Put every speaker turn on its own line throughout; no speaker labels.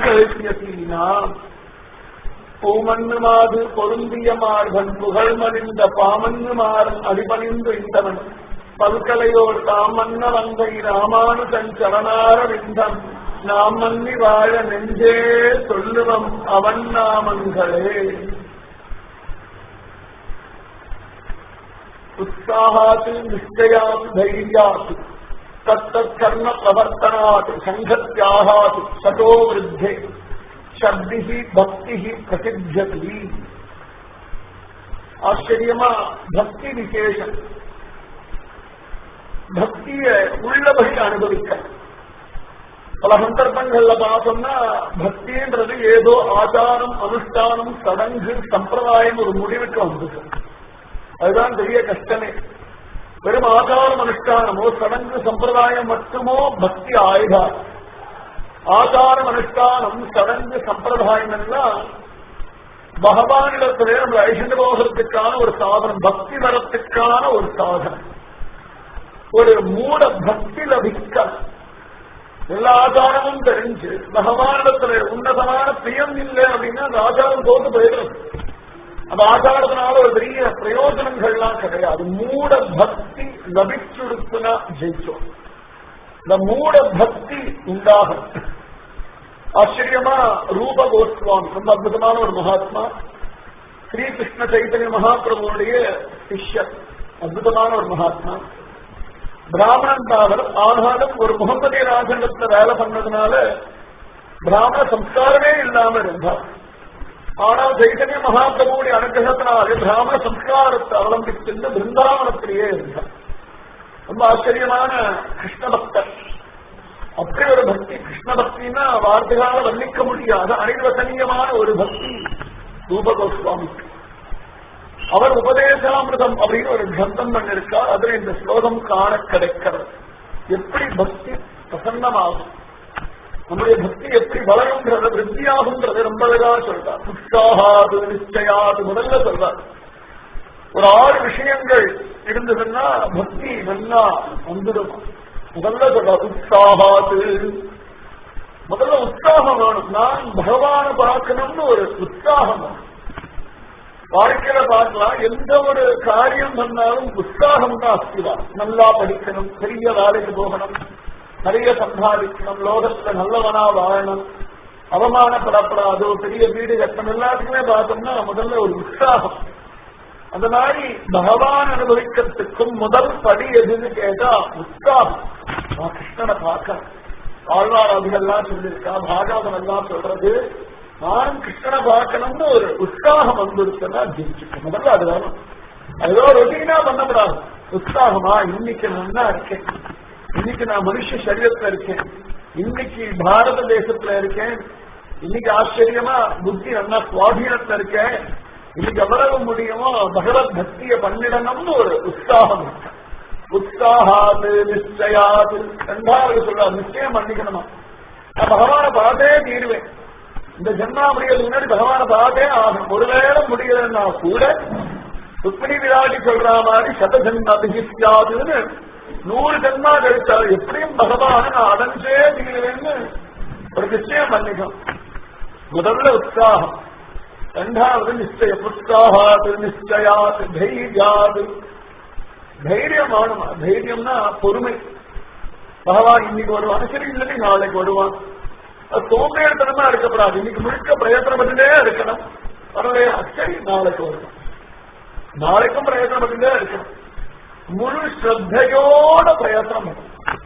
எழுப்பியசீனாம் பூமண்ணு மாது பொருந்திய மார்பன் புகழ் மலிந்த பாமண்ணு மாறன் அடிபணிந்து இந்தவன் பல்கலையோர் தாமன்ன வந்தை ராமானுஜன் சரணார விந்தம் நாம் மன்னி வாழ நெஞ்சே சொல்லுவம் அவன் நாமங்களே உற்சாகாத் நிச்சயாத் தைரியாத் தத்தத் கர்ம பிரவர்த்தனாத் சங்கத்யாகாத் சதோ விருத்தே சப்திஹி பக்திஹி பிரசித்தியதி ஆச்சரியமா பக்தி விசேஷம் பக்திய உள்ளபடி அனுபவிக்க பல சந்தர்ப்பங்கள்ல பார்த்தோம்னா பக்தின்றது ஏதோ ஆச்சாரம் அனுஷ்டானம் சடங்கு சம்பிரதாயம் ஒரு முடிவுக்கு வந்தது அதுதான் பெரிய கஷ்டமே வெறும் ஆச்சாரம் அனுஷ்டானமோ சடங்கு சம்பிரதாயம் மட்டுமோ பக்தி ஆயுதா ஆச்சாரம் அனுஷ்டானம் சடங்கு சம்பிரதாயம் எல்லாம் பகவானிடத்திலே நம்ம ஐஷண்டு போகிறதுக்கான ஒரு சாதனம் பக்தி வரத்துக்கான ஒரு சாதனம் ஒரு மூட பக்தி லபிக்க எல்லா ஆச்சாரமும் தெரிஞ்சு பகவானிடத்துல உன்னதமான பிரியம் இல்லை அப்படின்னா அந்த ஆச்சாரம் தோத்து போயிடும் அந்த ஆச்சாரத்தினால ஒரு பெரிய பிரயோஜனங்கள்லாம் கிடையாது மூட பக்தி லபிச்சுடுத்துனா ஜெயிச்சோம் இந்த மூட பக்தி உண்டாகும் ஆச்சரியமா ரூப கோஸ்வாமி ரொம்ப அற்புதமான ஒரு மகாத்மா ஸ்ரீகிருஷ்ண சைத்தன்ய மகாபிரபுடைய சிஷ்யர் அற்புதமான ஒரு மகாத்மா பிராமணன் தாவர் ஆனாலும் ஒரு முகமதிய ராஜண்டத்துல வேலை பண்ணதுனால பிராமண சம்ஸ்காரமே இல்லாம இருந்தார் ஆனால் சைதன்ய மகாபிரபுடைய அனுகிரகத்தினாலே பிராமண சம்ஸ்காரத்தை அவலம்பித்து பிருந்தாவனத்திலேயே இருந்தார் ரொம்ப ஆச்சரியமான கிருஷ்ண பக்தர் அப்படி ஒரு பக்தி கிருஷ்ண பக்தின்னா வார்த்தைகளால வர்ணிக்க முடியாத அனிர்வசனீயமான ஒரு பக்தி ரூப கோஸ்வாமிக்கு அவர் உபதேசாமிருதம் அப்படின்னு ஒரு கிரந்தம் பண்ணிருக்கார் அதுல இந்த ஸ்லோகம் காண கிடைக்கிறது எப்படி பக்தி பிரசன்னமாகும் நம்முடைய பக்தி எப்படி வளரும்ன்றது விருத்தியாகும்ன்றது ரொம்ப அழகா சொல்றார் உற்சாகாது நிச்சயாது முதல்ல சொல்றார் ஒரு ஆறு விஷயங்கள் இருந்ததுன்னா பக்தி நல்லா வந்துடும் முதல்ல சொல்றார் உற்சாகாது முதல்ல உற்சாகம் வேணும் நான் பகவான பார்க்கணும்னு ஒரு உற்சாகம் வேணும் வாழ்க்கையில பார்க்கலாம் எந்த ஒரு காரியம் பண்ணாலும் உற்சாகம் தான் அஸ்திதான் நல்லா படிக்கணும் பெரிய வேலைக்கு போகணும் நிறைய சம்பாதிக்கணும் லோகத்துல நல்லவனா வாழணும் அவமானப்படப்படாதோ பெரிய வீடு கட்டணும் எல்லாத்துக்குமே பார்த்தோம்னா முதல்ல ஒரு உற்சாகம் அந்த மாதிரி பகவான் அனுபவிக்கிறதுக்கும் முதல் படி எதுன்னு கேட்டா உற்சாகம் நான் கிருஷ்ணனை பார்க்க ஆழ்வார் அதிகெல்லாம் சொல்லியிருக்கா பாகவதம் எல்லாம் சொல்றது நானும் கிருஷ்ணனை பார்க்கணும்னு ஒரு உற்சாகம் வந்துருச்சுன்னா ஜெயிச்சுக்க முதல்ல அது வேணும் ஏதோ ரொட்டீனா பண்ணக்கூடாது உற்சாகமா இன்னைக்கு நல்லா இருக்கேன் இன்னைக்கு நான் மனுஷ சரீரத்துல இருக்கேன் இன்னைக்கு பாரத தேசத்துல இருக்கேன் இன்னைக்கு ஆச்சரியமா புத்தி நல்லா சுவாதீனத்துல இருக்கேன் இன்னைக்கு எவ்வளவு முடியுமோ பகவத் பக்திய பண்ணிடணும்னு ஒரு உற்சாகம் இருக்கு உற்சாகாது நிச்சயாது ரெண்டாவது சொல்றாரு நிச்சயம் பண்ணிக்கணுமா நான் பகவானை பார்த்தே தீருவேன் இந்த ஜென்மா முடியறதுக்கு முன்னாடி பகவானை பார்த்தே ஆகணும் ஒருவேளை முடியலன்னா கூட ருக்மிணி விராட்டி சொல்ற மாதிரி சத ஜென்ம அபிஹித்யாதுன்னு நூறு ஜென்மா கழிச்சாலும் எப்படியும் பகவான நான் அடைஞ்சே தீருவேன்னு ஒரு நிச்சயம் பண்ணிக்கணும் முதல்ல உற்சாகம் ரெண்டாவது நிச்சயம் உற்சாகாது நிச்சயாது தைரியாது தைரியம் ஆகணுமா தைரியம்னா பொறுமை பகவான் இன்னைக்கு வருவான் சரி இல்லைன்னு நாளைக்கு வருவான் சோம்பேறித்தனமா இருக்கப்படாது இன்னைக்கு முழுக்க பிரயத்தனம் பண்ணிட்டே இருக்கணும் வரலையா சரி நாளைக்கு வருவான் நாளைக்கும் பிரயத்தனம் பண்ணிட்டே இருக்கணும் முழு ஸ்ரத்தையோட பிரயத்தனம் பண்ணணும்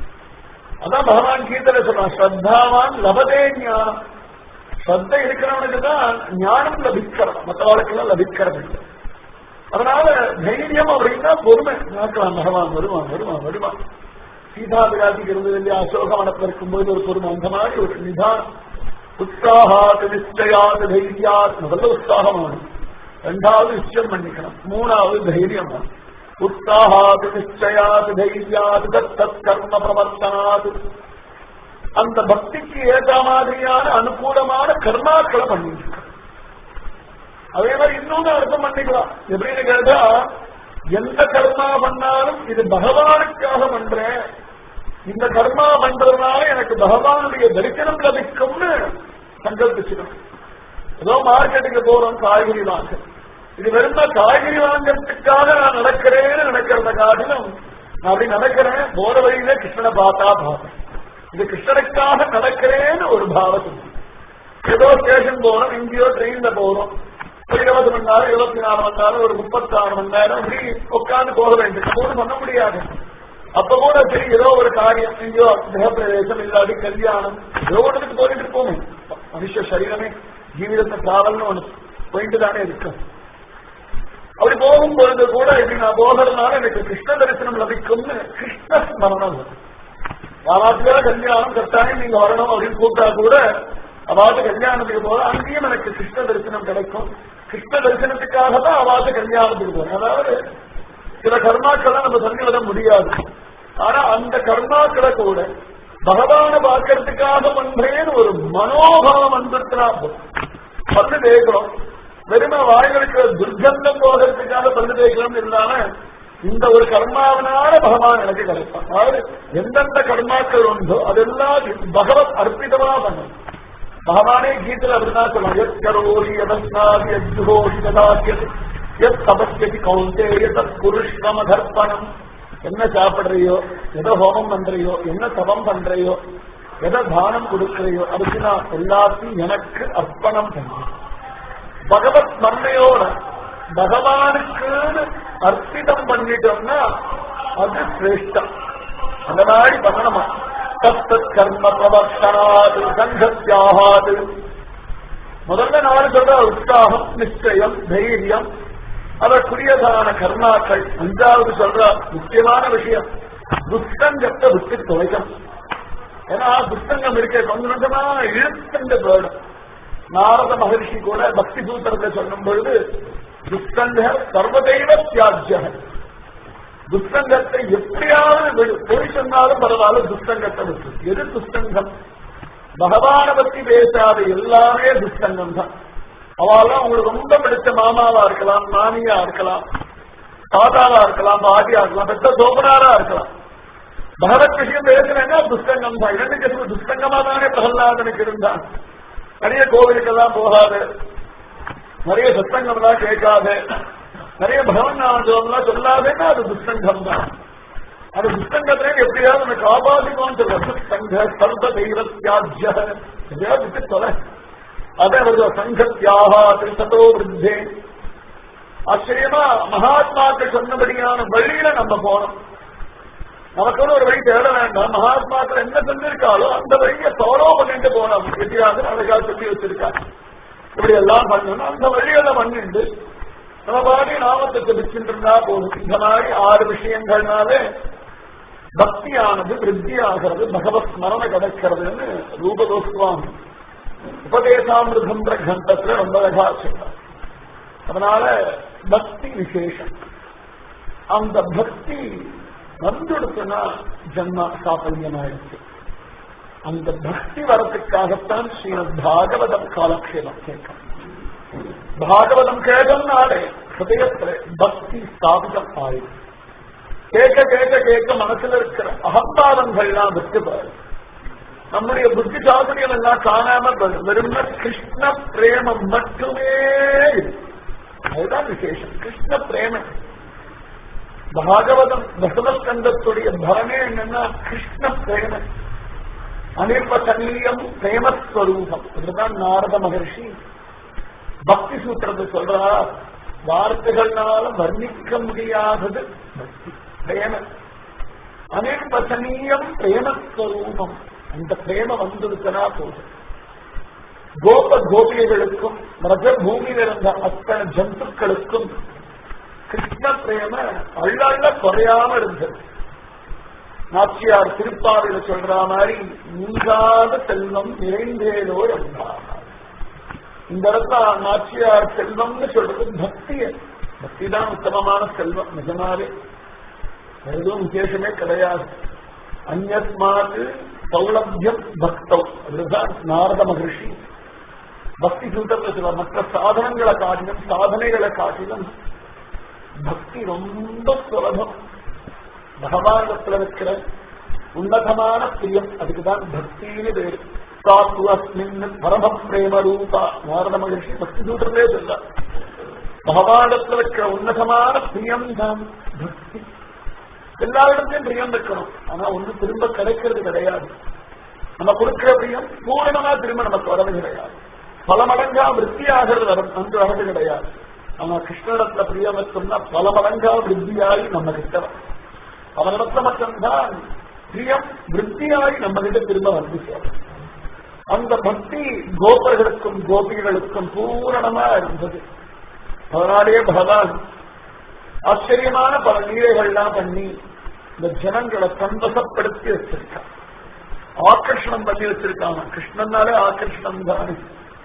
அதான் பகவான் கீதல சொல்றான் ஸ்ரத்தாவான் லபதே ஞானம் ஸ்ரத்த இருக்கிறவனுக்கு தான் ஞானம் லபிக்கிறது மற்றவாளுக்கெல்லாம் லபிக்கிறது இல்லை அதனால தைரியம் அப்படின்னா பொறுமை பார்க்கலாம் பகவான் வருவான் வருவான் வருவான் சீதா விராட்டிக்கு இருந்தது இல்லையா அசோகவனத்தில் இருக்கும்போது ஒரு பொறுமை அந்த மாதிரி ஒரு நிதானம் உற்சாகாது நிச்சயாது தைரியாத் முதல்ல உற்சாகமானும் ரெண்டாவது நிச்சயம் பண்ணிக்கணும் மூணாவது தைரியம் உற்சாகாது நிச்சயாது தைரியாது தத் கர்ம பிரவர்த்தனாது அந்த பக்திக்கு ஏற்ற மாதிரியான அனுகூலமான கர்மாக்களை பண்ணிட்டு அதே மாதிரி இன்னொன்னு அர்த்தம் பண்ணிக்கலாம் எப்படின்னு கேட்டா எந்த கர்மா பண்ணாலும் இது பகவானுக்காக பண்றேன் இந்த கர்மா பண்றதுனால எனக்கு பகவானுடைய தரிசனம் லபிக்கும்னு சங்கல்பிச்சுக்கணும் ஏதோ மார்க்கெட்டுக்கு போறோம் காய்கறி வாங்க இது வெறும் காய்கறி வாங்கறதுக்காக நான் நடக்கிறேன்னு நினைக்கிறத காட்டிலும் நான் அப்படி நடக்கிறேன் போற வழியில கிருஷ்ணனை பார்த்தா பாவம் இது கிருஷ்ணனுக்காக நடக்கிறேன்னு ஒரு பாவம் ஏதோ ஸ்டேஷன் போறோம் எங்கேயோ ட்ரெயின்ல போறோம் ஒரு இருபது மணி நேரம் இருபத்தி நாலு மணி நேரம் ஒரு முப்பத்தாறு மணி நேரம் அப்படி உட்கார்ந்து போக வேண்டும் ஒன்றும் பண்ண முடியாது அப்ப கூட சரி ஏதோ ஒரு காரியம் எங்கேயோ கிரகப்பிரவேசம் இல்லாட்டி கல்யாணம் ஏதோ ஒன்றுக்கு போயிட்டு இருப்போமே மனுஷ சரீரமே ஜீவிதத்தை டிராவல்னு ஒண்ணு போயிட்டு தானே இருக்கும் அப்படி போகும் பொழுது கூட இப்படி நான் போகிறதுனால எனக்கு கிருஷ்ண தரிசனம் லபிக்கும்னு கிருஷ்ண ஸ்மரணம் வரும் யாராச்சும் கல்யாணம் கட்டாயம் நீங்க வரணும் அப்படின்னு கூப்பிட்டா கூட அவாது கல்யாணத்துக்கு போற அங்கேயும் எனக்கு கிருஷ்ண தரிசனம் கிடைக்கும் கிருஷ்ண தரிசனத்துக்காக தான் அவாது கல்யாணத்துக்கு போறேன் அதாவது சில கர்மாக்களை நம்ம சொல்லிவிட முடியாது ஆனா அந்த கர்மாக்களை கூட பகவான பார்க்கறதுக்காக பண்றேன்னு ஒரு மனோபாவம் வந்துருக்கிறா பல்லு தேய்க்கிறோம் வெறும வாய்களுக்கு துர்கந்தம் போகிறதுக்காக பல்லு தேய்க்கிறோம் இல்லாம இந்த ஒரு கர்மாவனால பகவான் எனக்கு கிடைப்பான் அதாவது எந்தெந்த கர்மாக்கள் உண்டோ அதெல்லாம் பகவத் அர்ப்பிதமா பண்ணணும் பகவானே கீதையில் அப்படிதான் சொல்லுவாங்க எத் கரோரி எதஸ்னாதி எஜ்ஜுகோஷி யதாக்கியது எத் தபஸ்யதி கௌந்தேய தத் புருஷ்ணம தர்ப்பணம் என்ன சாப்பிடுறியோ எதை ஹோமம் பண்றியோ என்ன தபம் பண்றியோ எதை தானம் கொடுக்கறியோ அதுக்கு நான் எல்லாத்தையும் எனக்கு அர்ப்பணம் பண்றேன் பகவத் ஸ்மரணையோட பகவானுக்குன்னு அர்ப்பிதம் பண்ணிட்டோம்னா அது சிரேஷ்டம் அந்த மாதிரி பண்ணணுமா தத்து கர்ம பிரவர்த்தனாது சங்கத்தியாகாது முதல்ல நாள் சொல்ற உற்சாகம் நிச்சயம் தைரியம் அதற்குரியதான கர்மாக்கள் அஞ்சாவது சொல்ற முக்கியமான விஷயம் துஷ்டங்கத்தை விட்டு துவைக்கும் ஏன்னா துஷ்டங்கம் இருக்க கொஞ்சம் கொஞ்சமா இழுத்துண்டு போயிடும் நாரத மகர்ஷி கூட பக்தி சூத்திரத்தை சொல்லும் பொழுது துஷ்டங்க சர்வதெய்வ தியாஜ்ய துஷ்டங்கத்தை எப்படியாவது போய் சொன்னாலும் பரவாயில்ல துஷ்டங்கத்தை விட்டு எது துஷ்டங்கம் பகவான பத்தி பேசாத எல்லாமே துஷ்டங்கம் தான் அவெல்லாம் உங்களுக்கு ரொம்ப பிடிச்ச மாமாவா இருக்கலாம் மாமியா இருக்கலாம் தாத்தாவா இருக்கலாம் பாட்டியா இருக்கலாம் பெத்த சோபனாரா இருக்கலாம் பகவத் விஷயம் பேசுறேன்னா துஷ்டங்கம் தான் இரண்டு கசிவு துஷ்டங்கமா தானே பிரகலாதனுக்கு இருந்தான் நிறைய கோவிலுக்கெல்லாம் போகாது நிறைய சத்தங்கம்லாம் கேட்காது நிறைய பகவன் நாமம் சொல்லாதேன்னா அது துஷ்டங்கம் தான் அது துஷ்டங்கத்தை எப்படியாவது உனக்கு காப்பாற்றிக்கோன்னு சொல்ற துஷ்டங்க சர்வ தெய்வ தியாஜ்ய எப்படியாவது விட்டு தொலை அதே வருது சங்கத்தியாக திருசதோ விருத்தே ஆச்சரியமா மகாத்மாக்கள் சொன்னபடியான வழியில நம்ம போனோம் நமக்கு ஒரு வழி தேட வேண்டாம் மகாத்மாக்கள் என்ன செஞ்சிருக்காளோ அந்த வழியை ஃபாலோ பண்ணிட்டு போனோம் எப்படியாவது அழகா சொல்லி வச்சிருக்காங்க இப்படி எல்லாம் பண்ணணும் அந்த வழியில பண்ணிட்டு நம்ம பாடி நாமத்தை ஜபிச்சுட்டு இருந்தா போதும் இந்த மாதிரி ஆறு விஷயங்கள்னாலே பக்தியானது விருத்தி ஆகிறது பகவத் ஸ்மரண கிடைக்கிறதுன்னு ரூபதோஸ்வாமி உபதேசாமிருதன்ற கண்டத்துல ரொம்ப அழகா சொல்றார் அதனால பக்தி விசேஷம் அந்த பக்தி வந்துடுச்சுன்னா ஜன்மா சாஃபல்யமாயிடுச்சு அந்த பக்தி வரத்துக்காகத்தான் ஸ்ரீமத் பாகவதம் காலக்ஷேபம் கேட்கும் பாகவதம் கேட்டோம்னாலே ஹதயத்துல பக்தி ஸ்தாபிதம் ஆயிடும் கேட்க கேட்க கேட்க மனசுல இருக்கிற அகம்பாதங்கள்லாம் விட்டு பாரு நம்முடைய புத்தி சாதுரியம் எல்லாம் காணாம போயிடும் வெறும் கிருஷ்ண பிரேமம் மட்டுமே அதுதான் விசேஷம் கிருஷ்ண பிரேமம் பாகவதம் தசமஸ்கந்தத்துடைய பலனே என்னன்னா கிருஷ்ண பிரேமம் அனிர்வசனீயம் பிரேமஸ்வரூபம் இதுதான் நாரத மகர்ஷி பக்தி சூத்திரத்தை சொல்றார் வார்த்தைகள்னால வர்ணிக்க முடியாதது பக்தி பிரேம அனிர்வசனீயம் பிரேமஸ்வரூபம் அந்த பிரேம வந்திருக்கனா போதும் கோப கோபிகளுக்கும் ரஜ பூமியில் இருந்த அத்தனை ஜந்துக்களுக்கும் கிருஷ்ண பிரேம அள்ள குறையாம இருந்தது நாச்சியார் திருப்பாவையில சொல்ற மாதிரி நீங்காத செல்வம் நிறைந்தேதோ என்றார் இந்த இடத்துல நாச்சியார் செல்வம்னு சொல்றது பக்திய பக்தி தான் உத்தமமான செல்வம் நிஜமாவே எதுவும் விசேஷமே கிடையாது அந்நத்மாது சௌலபியம் பக்தம் அதுதான் நாரத மகர்ஷி பக்தி சூத்திரத்தில் சில மற்ற சாதனங்களை காட்டிலும் சாதனைகளை காட்டிலும் பக்தி ரொம்ப சுலபம் பகவானத்துல இருக்கிற உன்னதமான பிரியம் அதுக்குதான் பக்தின்னு பேரு சாத்து அஸ்மின் பரம பிரேம ரூபா நாரத மகிழ்ச்சி பக்தி சூத்திரமே சொல்ல பகவானத்துல இருக்கிற உன்னதமான பிரியம் தான் பக்தி எல்லா இடத்தையும் பிரியம் இருக்கணும் ஆனா ஒண்ணு திரும்ப கிடைக்கிறது கிடையாது நம்ம கொடுக்கிற பிரியம் பூரணமா திரும்ப நமக்கு வரது கிடையாது பல மடங்கா விருத்தியாகிறது வர- வந்து வரது கிடையாது ஆனா கிருஷ்ணனிடத்துல பிரியம் வச்சோம்னா பல மடங்கா விருத்தியாகி நம்ம கிட்ட வரும். அவனிடத்துல மட்டும்தான் பிரியம் விருத்தியாகி நம்ம கிட்ட திரும்ப வந்து சேரும் அந்த பக்தி கோபர்களுக்கும் கோபிகளுக்கும் பூரணமா இருந்தது அதனாலேயே பகவான் ஆச்சரியமான பல லீலைகள்லாம் பண்ணி இந்த ஜனங்களை சந்தோஷப்படுத்தி வச்சிருக்கான் ஆகர்ஷணம் பண்ணி வச்சிருக்காங்க கிருஷ்ணனாலே ஆகர்ஷணம் தானே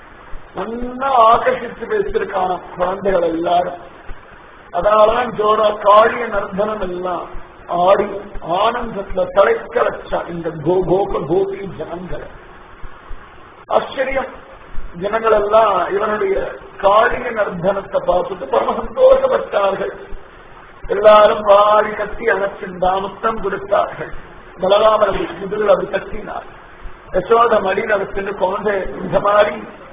நல்லா ஆகர்ஷித்து வச்சிருக்கான குழந்தைகள் எல்லாரும் அதனாலதான் ஜோரா காளிய நர்தனம் எல்லாம் ஆடி ஆனந்தத்துல தலைக்க வச்சா இந்த கோ கோப கோபி ஜனங்களை ஆச்சரியம் ஜனங்கள் எல்லாம் இவனுடைய காளிய நர்தனத்தை பார்த்துட்டு பரம சந்தோஷப்பட்டார்கள் எல்லாரும் வாரி கட்டி அணைச்சிருந்தா முத்தம் கொடுத்தார்கள் பலராமர் முதுகில் அவர் கட்டினார் யசோத மடியில் அவர் சென்று குழந்தை இந்த மாதிரி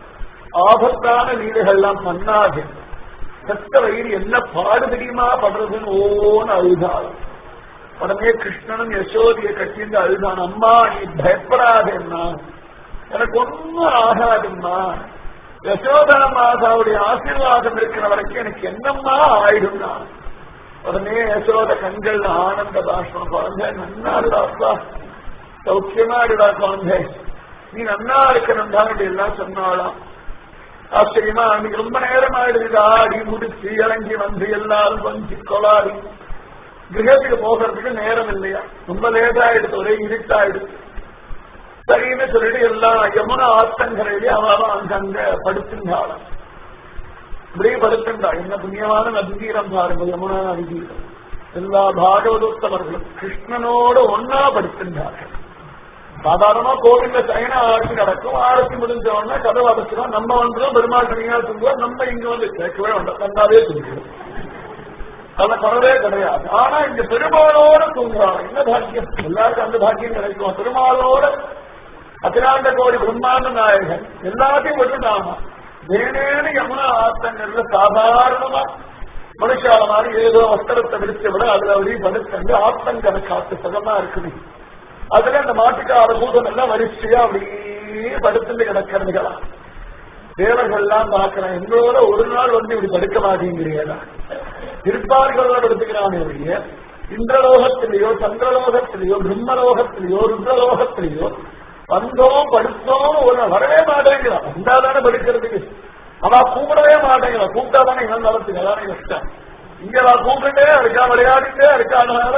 ஆபத்தான லீலைகள்லாம் பண்ணாது செத்த வயிறு என்ன பாடு தெரியுமா படுறதுன்னு ஓன்னு அழுதாள் உடனே கிருஷ்ணனும் யசோதியை கட்டிந்து அழுதான் அம்மா நீ பயப்படாதேன்னா எனக்கு ஒன்னும் ஆகாதும்மா யசோதா மாதாவுடைய ஆசீர்வாதம் இருக்கிற வரைக்கும் எனக்கு என்னம்மா ஆயிடும்னா உடனே யசோத கண்கள் ஆனந்த பாஷ்பம் குழந்தை நன்னா இருடாப்பா சௌக்கியமா இருடா குழந்தை நீ நன்னா இருக்கணும் தான் இப்படி எல்லாம் சொன்னாலாம் ஆச்சரியமா அன்னைக்கு ரொம்ப நேரம் ஆயிடுது ஆடி முடிச்சு இறங்கி வந்து எல்லாரும் கொஞ்சி கொளாடி கிரகத்துக்கு போகிறதுக்கு நேரம் இல்லையா ரொம்ப லேட் ஆயிடுது ஒரே இருட்டாயிடுது சரின்னு சொல்லிட்டு எல்லாம் யமுனா ஆத்தங்கரையிலே அவன் அங்கங்க படுத்துங்காலம் இப்படியே படுத்துண்டா என்ன புண்ணியமான நதிதீரம் பாருங்க யமுனா நதிதீரம் எல்லா பாகவதோத்தமர்களும் கிருஷ்ணனோட ஒன்னா படுத்துட்டார்கள் சாதாரணமா கோவில்ல சயன ஆரத்தி நடக்கும் ஆரத்தி முடிஞ்ச உடனே கதவு அடைச்சிடும் நம்ம வந்துடும் பெருமாள் தனியா தூங்குவோம் நம்ம இங்க வந்து கேட்கவே வேண்டாம் கண்டாவே தூங்குவோம் அந்த குறவே கிடையாது ஆனா இங்க பெருமாளோட தூங்குறாங்க என்ன பாக்கியம் எல்லாருக்கும் அந்த பாக்கியம் கிடைக்கும் பெருமாளோட அகிலாண்ட கோடி பிரம்மாண்ட நாயகன் எல்லாத்தையும் விட்டுட்டாமா வேணேன்னு யமுனா ஆத்தங்கள்ல சாதாரணமா மனுஷால மாதிரி ஏதோ வஸ்திரத்தை விரிச்சு விட அதுல வழி படுத்தண்டு ஆத்தங்கரை காத்து சுகமா இருக்குது அதுல அந்த மாட்டுக்கார பூதம் எல்லாம் வரிசையா அப்படியே படுத்துட்டு கிடக்கிறதுகளா தேவர்கள்லாம் பார்க்கிறேன் எங்களோட ஒரு நாள் வந்து இப்படி படுக்க மாட்டேங்கிறீங்களா இருப்பார்களோட படுத்துக்கிறானே ஒழிய இந்திரலோகத்திலேயோ சந்திரலோகத்திலேயோ பிரம்மலோகத்திலேயோ ருத்ரலோகத்திலேயோ வந்தோம் படுத்தோம் ஒரு நாள் வரவே மாட்டேங்கிறான் வந்தாதானே படுக்கிறதுக்கு அவ கூப்பிடவே மாட்டேங்கிறான் கூப்பிட்டாதானே இவன் நடத்துக்கு அதானே கஷ்டம் இங்க அவ கூப்பிட்டுட்டே இருக்கா விளையாடிட்டே இருக்காதனால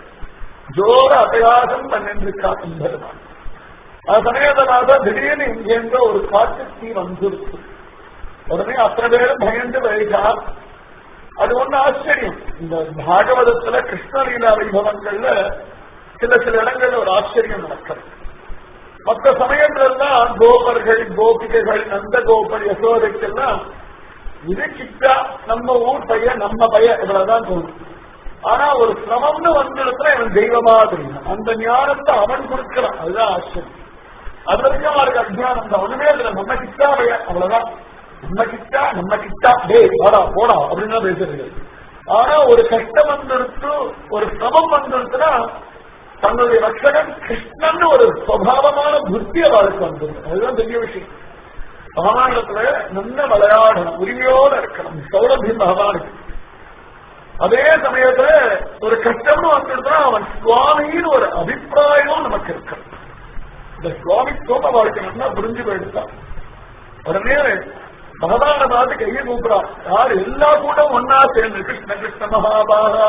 ஜோர அபயாசம் பண்ணிட்டு இருக்கா என்பதுதான் அது சமயத்தனாக திடீர்னு இங்கேங்க ஒரு காட்டு தீ வந்துருக்கு உடனே அத்தனை பேரும் பயந்து வைத்தார் அது ஒண்ணு ஆச்சரியம் இந்த பாகவதத்துல கிருஷ்ணலீலா வைபவங்கள்ல சில சில இடங்கள்ல ஒரு ஆச்சரியம் நடக்கிறது மற்ற சமயங்கள்லாம் கோபர்கள் கோபிகைகள் நந்த கோபர் யசோதைக்கெல்லாம் இது கிட்டா நம்ம ஊர் பையன் நம்ம பையன் இவ்வளவுதான் தோணும் ஆனா ஒரு சிரமம்னு வந்திடத்துல இவன் தெய்வமா தெரியும் அந்த ஞானத்தை அவன் கொடுக்கிறான் அதுதான் ஆச்சரியம் அது வரைக்கும் அவருக்கு அஜ்ஞானம் தான் ஒண்ணுமே இல்லை நம்ம கிட்டா பையன் அவ்வளவுதான் நம்ம கிட்டா நம்ம கிட்டா டேய் வாடா போடா அப்படின்னு தான் பேசுறது ஆனா ஒரு கஷ்டம் வந்துருத்து ஒரு சிரமம் வந்துருச்சுன்னா தன்னுடைய ரட்சகன் கிருஷ்ணன் ஒரு சுவாவமான புத்திய வாழ்க்கை வந்துருக்கு அதுதான் பெரிய விஷயம் பகவானிடத்துல நல்ல விளையாடணும் உரிமையோட இருக்கணும் சௌரபியம் பகவானுக்கு அதே சமயத்துல ஒரு கஷ்டம்னு வந்துருந்தா அவன் சுவாமின்னு ஒரு அபிப்பிராயமும் நமக்கு இருக்கு இந்த சுவாமித்துவம் அவளுக்கு நல்லா புரிஞ்சு போயிடுதான் உடனே பகவான பார்த்து கையை கூப்பிடுறான் யார் எல்லா கூட்டம் ஒன்னா சேர்ந்து கிருஷ்ண கிருஷ்ண மகாபாகா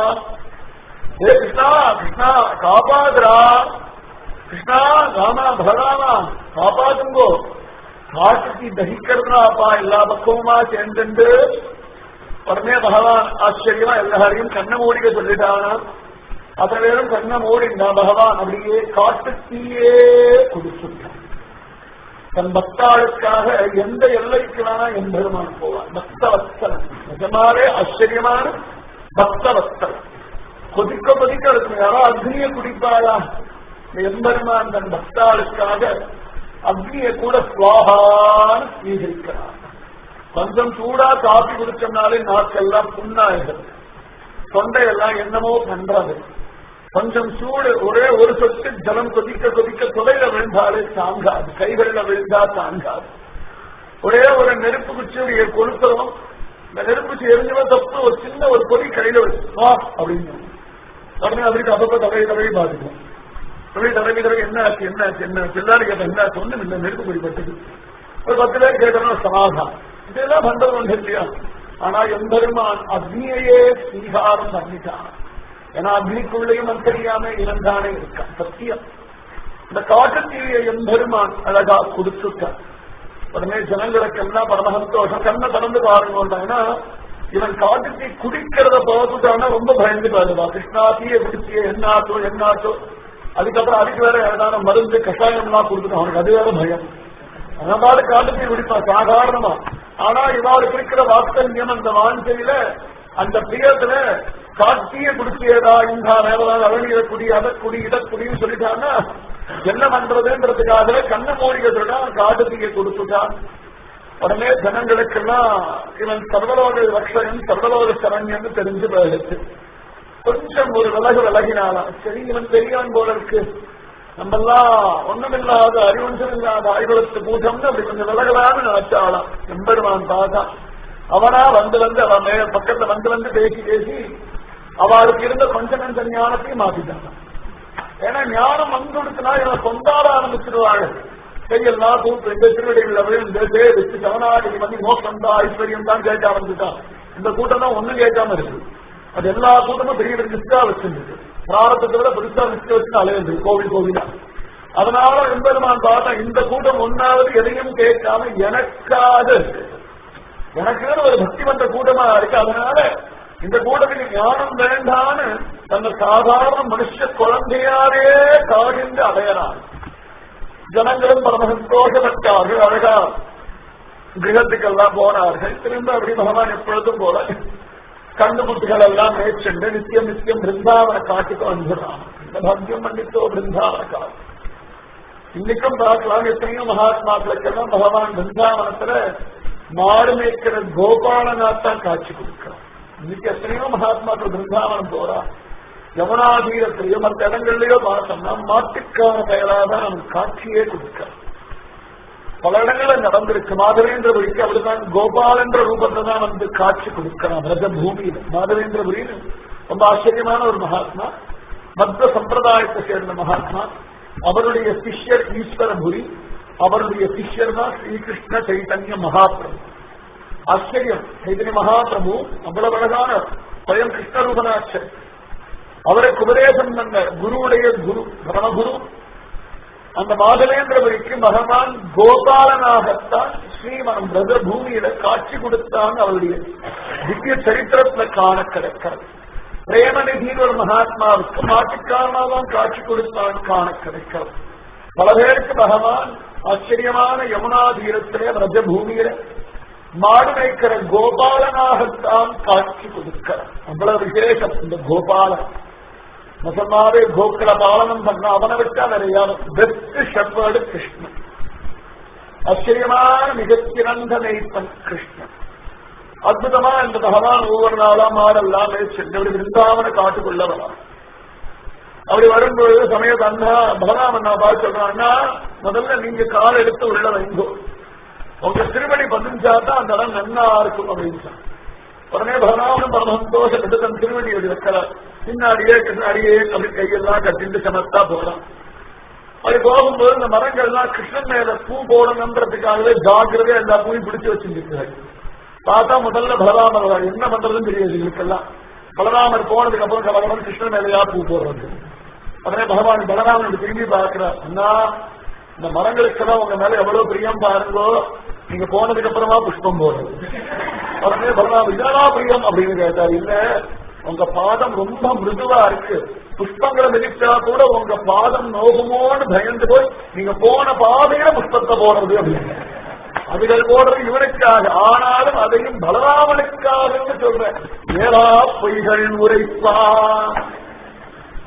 ஏ கிருஷ்ணா கிருஷ்ணா காப்பாதுரா கிருஷ்ணா ராமா பலராமா காப்பாத்துங்கோ காட்டுக்கு தகிக்கிறதுனாப்பா எல்லா பக்கமுமா சேர்ந்துண்டு உடனே பகவான் ஆச்சரியமா எல்லாரையும் கண்ணை மூடிக்க சொல்லிட்டானா அத்தனை பேரும் கண்ணை மூடிண்டா பகவான் அப்படியே காட்டுத்தீயே குடிச்சுட்டான் தன் பக்தாளுக்காக எந்த எல்லைக்கு வேணா என் பெருமான் போவான் பக்தவத்சலன் நிஜமாவே ஆச்சரியமான பக்தவத்சலன் கொதிக்க கொதிக்க இருக்கும் யாரோ அக்னிய குடிப்பாளா இந்த எம்பெருமான் தன் பக்தாளுக்காக அக்னியை கூட சுவாகான்னு ஸ்வீகரிக்கிறார் கொஞ்சம் சூடா காப்பி குடிச்சோம்னாலே நாக்கெல்லாம் புண்ணாயிடுது தொண்டையெல்லாம் என்னமோ பண்றது கொஞ்சம் சூடு ஒரே ஒரு சொட்டு ஜலம் கொதிக்க கொதிக்க தொலைல விழுந்தாலே தாங்காது கைகளில் விழுந்தா தாங்காது ஒரே ஒரு நெருப்பு குச்சியுடைய கொளுத்துறோம் இந்த நெருப்பு குச்சி எரிஞ்சவ தப்பு ஒரு சின்ன ஒரு பொறி கையில வச்சு வா அப்படின்னு உடனே அதுக்கு அப்பப்ப தடவை தடவை பாதிக்கும் தடவை தடவை தடவை என்ன ஆச்சு என்ன ஆச்சு என்ன ஆச்சு எல்லாரும் கேட்ட என்ன ஆச்சு ஒண்ணும் இல்லை நெருப்பு பொறி பட்டுது ஒரு பத்து பேர் கேட்டோம்னா சமாதானம் இதெல்லாம் பண்றது ஒன்று இல்லையா ஆனா எம்பெருமான் அக்னியையே ஸ்வீகாரம் பண்ணிட்டான் ஏன்னா அக்னிக்குள்ளேயும் தெரியாம இறந்தானே இருக்கான் சத்தியம் இந்த காட்டுத்தீயை எம்பெருமான் அழகா கொடுத்துட்டான் உடனே ஜனங்களுக்கெல்லாம் பரம சந்தோஷம் கண்ணை திறந்து பாருங்கன்னா இவன் காட்டுத்தீ குடிக்கிறத பார்த்துட்டானா ரொம்ப பயந்து பாருவா கிருஷ்ணா தீய குடிச்சிய என்னாச்சோ என்னாச்சோ அதுக்கப்புறம் அதுக்கு வேற ஏதாவது மருந்து கஷாயம்லாம் கொடுத்துட்டான் அவனுக்கு அது வேற பயம் அதனால காட்டுத்தீ குடிப்பான் சாதாரணமா ஆனா இவாளுக்கு இருக்கிற வாத்சல்யம் அந்த வாஞ்சையில அந்த பிரியத்துல காட்டிய குடிச்சியதா இந்த நேரம் அவனிய குடி அதற்குடி இதற்குடின்னு சொல்லிட்டான்னா என்ன பண்றதுன்றதுக்காக கண்ண மூடிக்கிறதுனா காட்டுத்தீய கொடுத்துட்டான் உடனே ஜனங்களுக்கெல்லாம் இவன் சர்வலோக ரக்ஷகன் சர்வலோக சரண்யன்னு தெரிஞ்சு போயிடுச்சு கொஞ்சம் ஒரு விலகு விலகினாலாம் சரி இவன் பெரியவன் போல இருக்கு நம்மெல்லாம் ஒண்ணுமில்லாத அறிவஞ்சம் இல்லாத ஆய்வுலத்து கூட்டம்னு அப்படி கொஞ்சம் விலகலான்னு நினைச்சாலாம் எம்பெருமான் பார்த்தா அவனா வந்து வந்து அவன் மே பக்கத்துல வந்து வந்து பேசி பேசி அவளுக்கு இருந்த கொஞ்ச நஞ்ச ஞானத்தையும் மாத்திட்டாங்க ஏன்னா ஞானம் வந்து கொடுத்தனா இவன் கொண்டாட ஆரம்பிச்சிருவாங்க கையெல்லாம் தூக்கு இந்த திருவடிகளில் விழுந்து வச்சு சவனாடி வந்து மோசம் தான் ஐஸ்வர்யம் தான் கேட்க ஆரம்பிச்சுட்டான் இந்த கூட்டம் தான் ஒண்ணும் கேட்காம இருக்கு அது எல்லா கூட்டமும் பெரிய பெரிய லிஸ்டா வச்சிருக்கு பிராரத்தத்தை விட பெருசா லிஸ்ட் வச்சு அலையுது கோவில் கோவிலா அதனால எம்பெருமான் பார்த்தா இந்த கூட்டம் ஒன்னாவது எதையும் கேட்காம எனக்காக இருக்கு எனக்குன்னு ஒரு பக்தி வந்த கூட்டமா இருக்கு அதனால இந்த கூட்டத்துக்கு ஞானம் வேண்டான்னு தன்னை சாதாரண மனுஷ குழந்தையாரே காகிந்து அடையறான் ஜனங்களும் பரம சந்தோஷப்பட்டார்கள் அழகா கிரகத்துக்கெல்லாம் போனார்கள் திரும்ப அப்படி பகவான் எப்பொழுதும் போல கண்டுமுட்டுகள் எல்லாம் மேற்சென்று நித்தியம் நித்தியம் பிருந்தாவன காட்டுக்கு வந்துடுறான் இந்த பக்தியம் பண்ணித்தோ பிருந்தாவன காட்டு இன்னைக்கும் பார்க்கலாம் எத்தனையோ மகாத்மாக்களுக்கெல்லாம் பகவான் பிருந்தாவனத்துல மாடு மேய்க்கிற கோபாலனாத்தான் காட்சி கொடுக்கிறான் இன்னைக்கு எத்தனையோ மகாத்மாக்கள் பிருந்தாவனம் போறா யமுனா தீரத்திலேயோ மற்ற இடங்கள்லயோ பார்த்தோம்னா மாட்டுக்கான பெயராக தான் நமக்கு காட்சியே கொடுக்கிறார் பல இடங்கள்ல நடந்திருக்கு மாதவேந்திரபுரிக்கு அவருதான் கோபால் என்ற ரூபத்தை தான் வந்து காட்சி கொடுக்கிறான் ரஜ பூமியில மாதவேந்திரபுரின்னு ரொம்ப ஆச்சரியமான ஒரு மகாத்மா மத்த சம்பிரதாயத்தை சேர்ந்த மகாத்மா அவருடைய சிஷ்யர் ஈஸ்வரபுரி அவருடைய சிஷ்யர் தான் ஸ்ரீகிருஷ்ண சைத்தன்ய மகாபிரபு ஆச்சரியம் சைதன்ய மகாபிரபு அவ்வளவு அழகான ஸ்வயம் கிருஷ்ணரூபனாச்சர் அவருக்கு உபதேசம் பண்ண குருவுடைய குரு பரமகுரு அந்த மாதவேந்திரபுரிக்கு பகவான் கோபாலனாகத்தான் ஸ்ரீமனம் பிரத பூமியில காட்சி கொடுத்தான் அவருடைய திவ்ய சரித்திரத்துல காண கிடைக்கிறது பிரேமநிதியின் ஒரு மகாத்மாவுக்கு மாட்டுக்காரனாதான் காட்சி கொடுத்தான் காண கிடைக்கிறது பல பேருக்கு பகவான் ஆச்சரியமான யமுனா தீரத்திலே பிரஜ பூமியில மாடு மேய்க்கிற கோபாலனாகத்தான் காட்சி கொடுக்கிறார் அவ்வளவு விசேஷம் இந்த கோபாலன் நிஜமாவே கோகுல பாலனம் பண்ண அவனை விட்டா வேற யாரும் பெஸ்ட் ஷெப்பர்டு கிருஷ்ணன் ஆச்சரியமான மிகச்சிறந்த நெய்ப்பன் கிருஷ்ணன் அற்புதமா இந்த பகவான் ஒவ்வொரு நாளா மாடெல்லாம் சென்று அப்படி பிருந்தாவன காட்டுக்குள்ள வரான் அப்படி வரும்போது சமயத்து அண்ணா பகவான் அண்ணா பார்த்து சொல்றான்னா முதல்ல நீங்க கால் எடுத்து உள்ள வைங்கோ உங்க திருமணி பதிஞ்சாதான் அந்த இடம் நன்னா இருக்கும் அப்படின்னு உடனே பகவானும் பரம சந்தோஷப்பட்டு தன் திருவடி அப்படி வைக்கிறார் பின்னாடியே பின்னாடியே அப்படி கையெல்லாம் கட்டிட்டு சமத்தா போறான் அப்படி போகும்போது இந்த மரங்கள்லாம் கிருஷ்ணன் மேல பூ போடணுன்றதுக்காகவே ஜாக்கிரதையா எல்லா பூவும் பிடிச்சு வச்சுருக்கிறாரு பார்த்தா முதல்ல பலராமர் வரார். என்ன பண்றதுன்னு தெரியாது இதுக்கெல்லாம் பலராமர் போனதுக்கு அப்புறம் கலகலம் கிருஷ்ணன் மேலையா பூ போடுறது உடனே பகவான் பலராமன் இப்படி திரும்பி பார்க்கிறார் அண்ணா இந்த மரங்களுக்கெல்லாம் உங்க மேல எவ்வளவு பிரியம் பாருங்கோ நீங்க போனதுக்கு அப்புறமா புஷ்பம் போடுறது உடனே பகவான் இதனா பிரியம் அப்படின்னு கேட்டார் இல்ல உங்க பாதம் ரொம்ப மிருதுவா இருக்கு புஷ்பங்களை மிதிச்சா கூட உங்க பாதம் நோகுமோன்னு பயந்து போய் நீங்க போன பாதையில புஷ்பத்தை போடுறது அப்படின்னு அதுகள் போடுறது இவனுக்காக ஆனாலும் அதையும் பலராமனுக்காக சொல்றேன் ஏரா பொய்கள் உரைப்பான்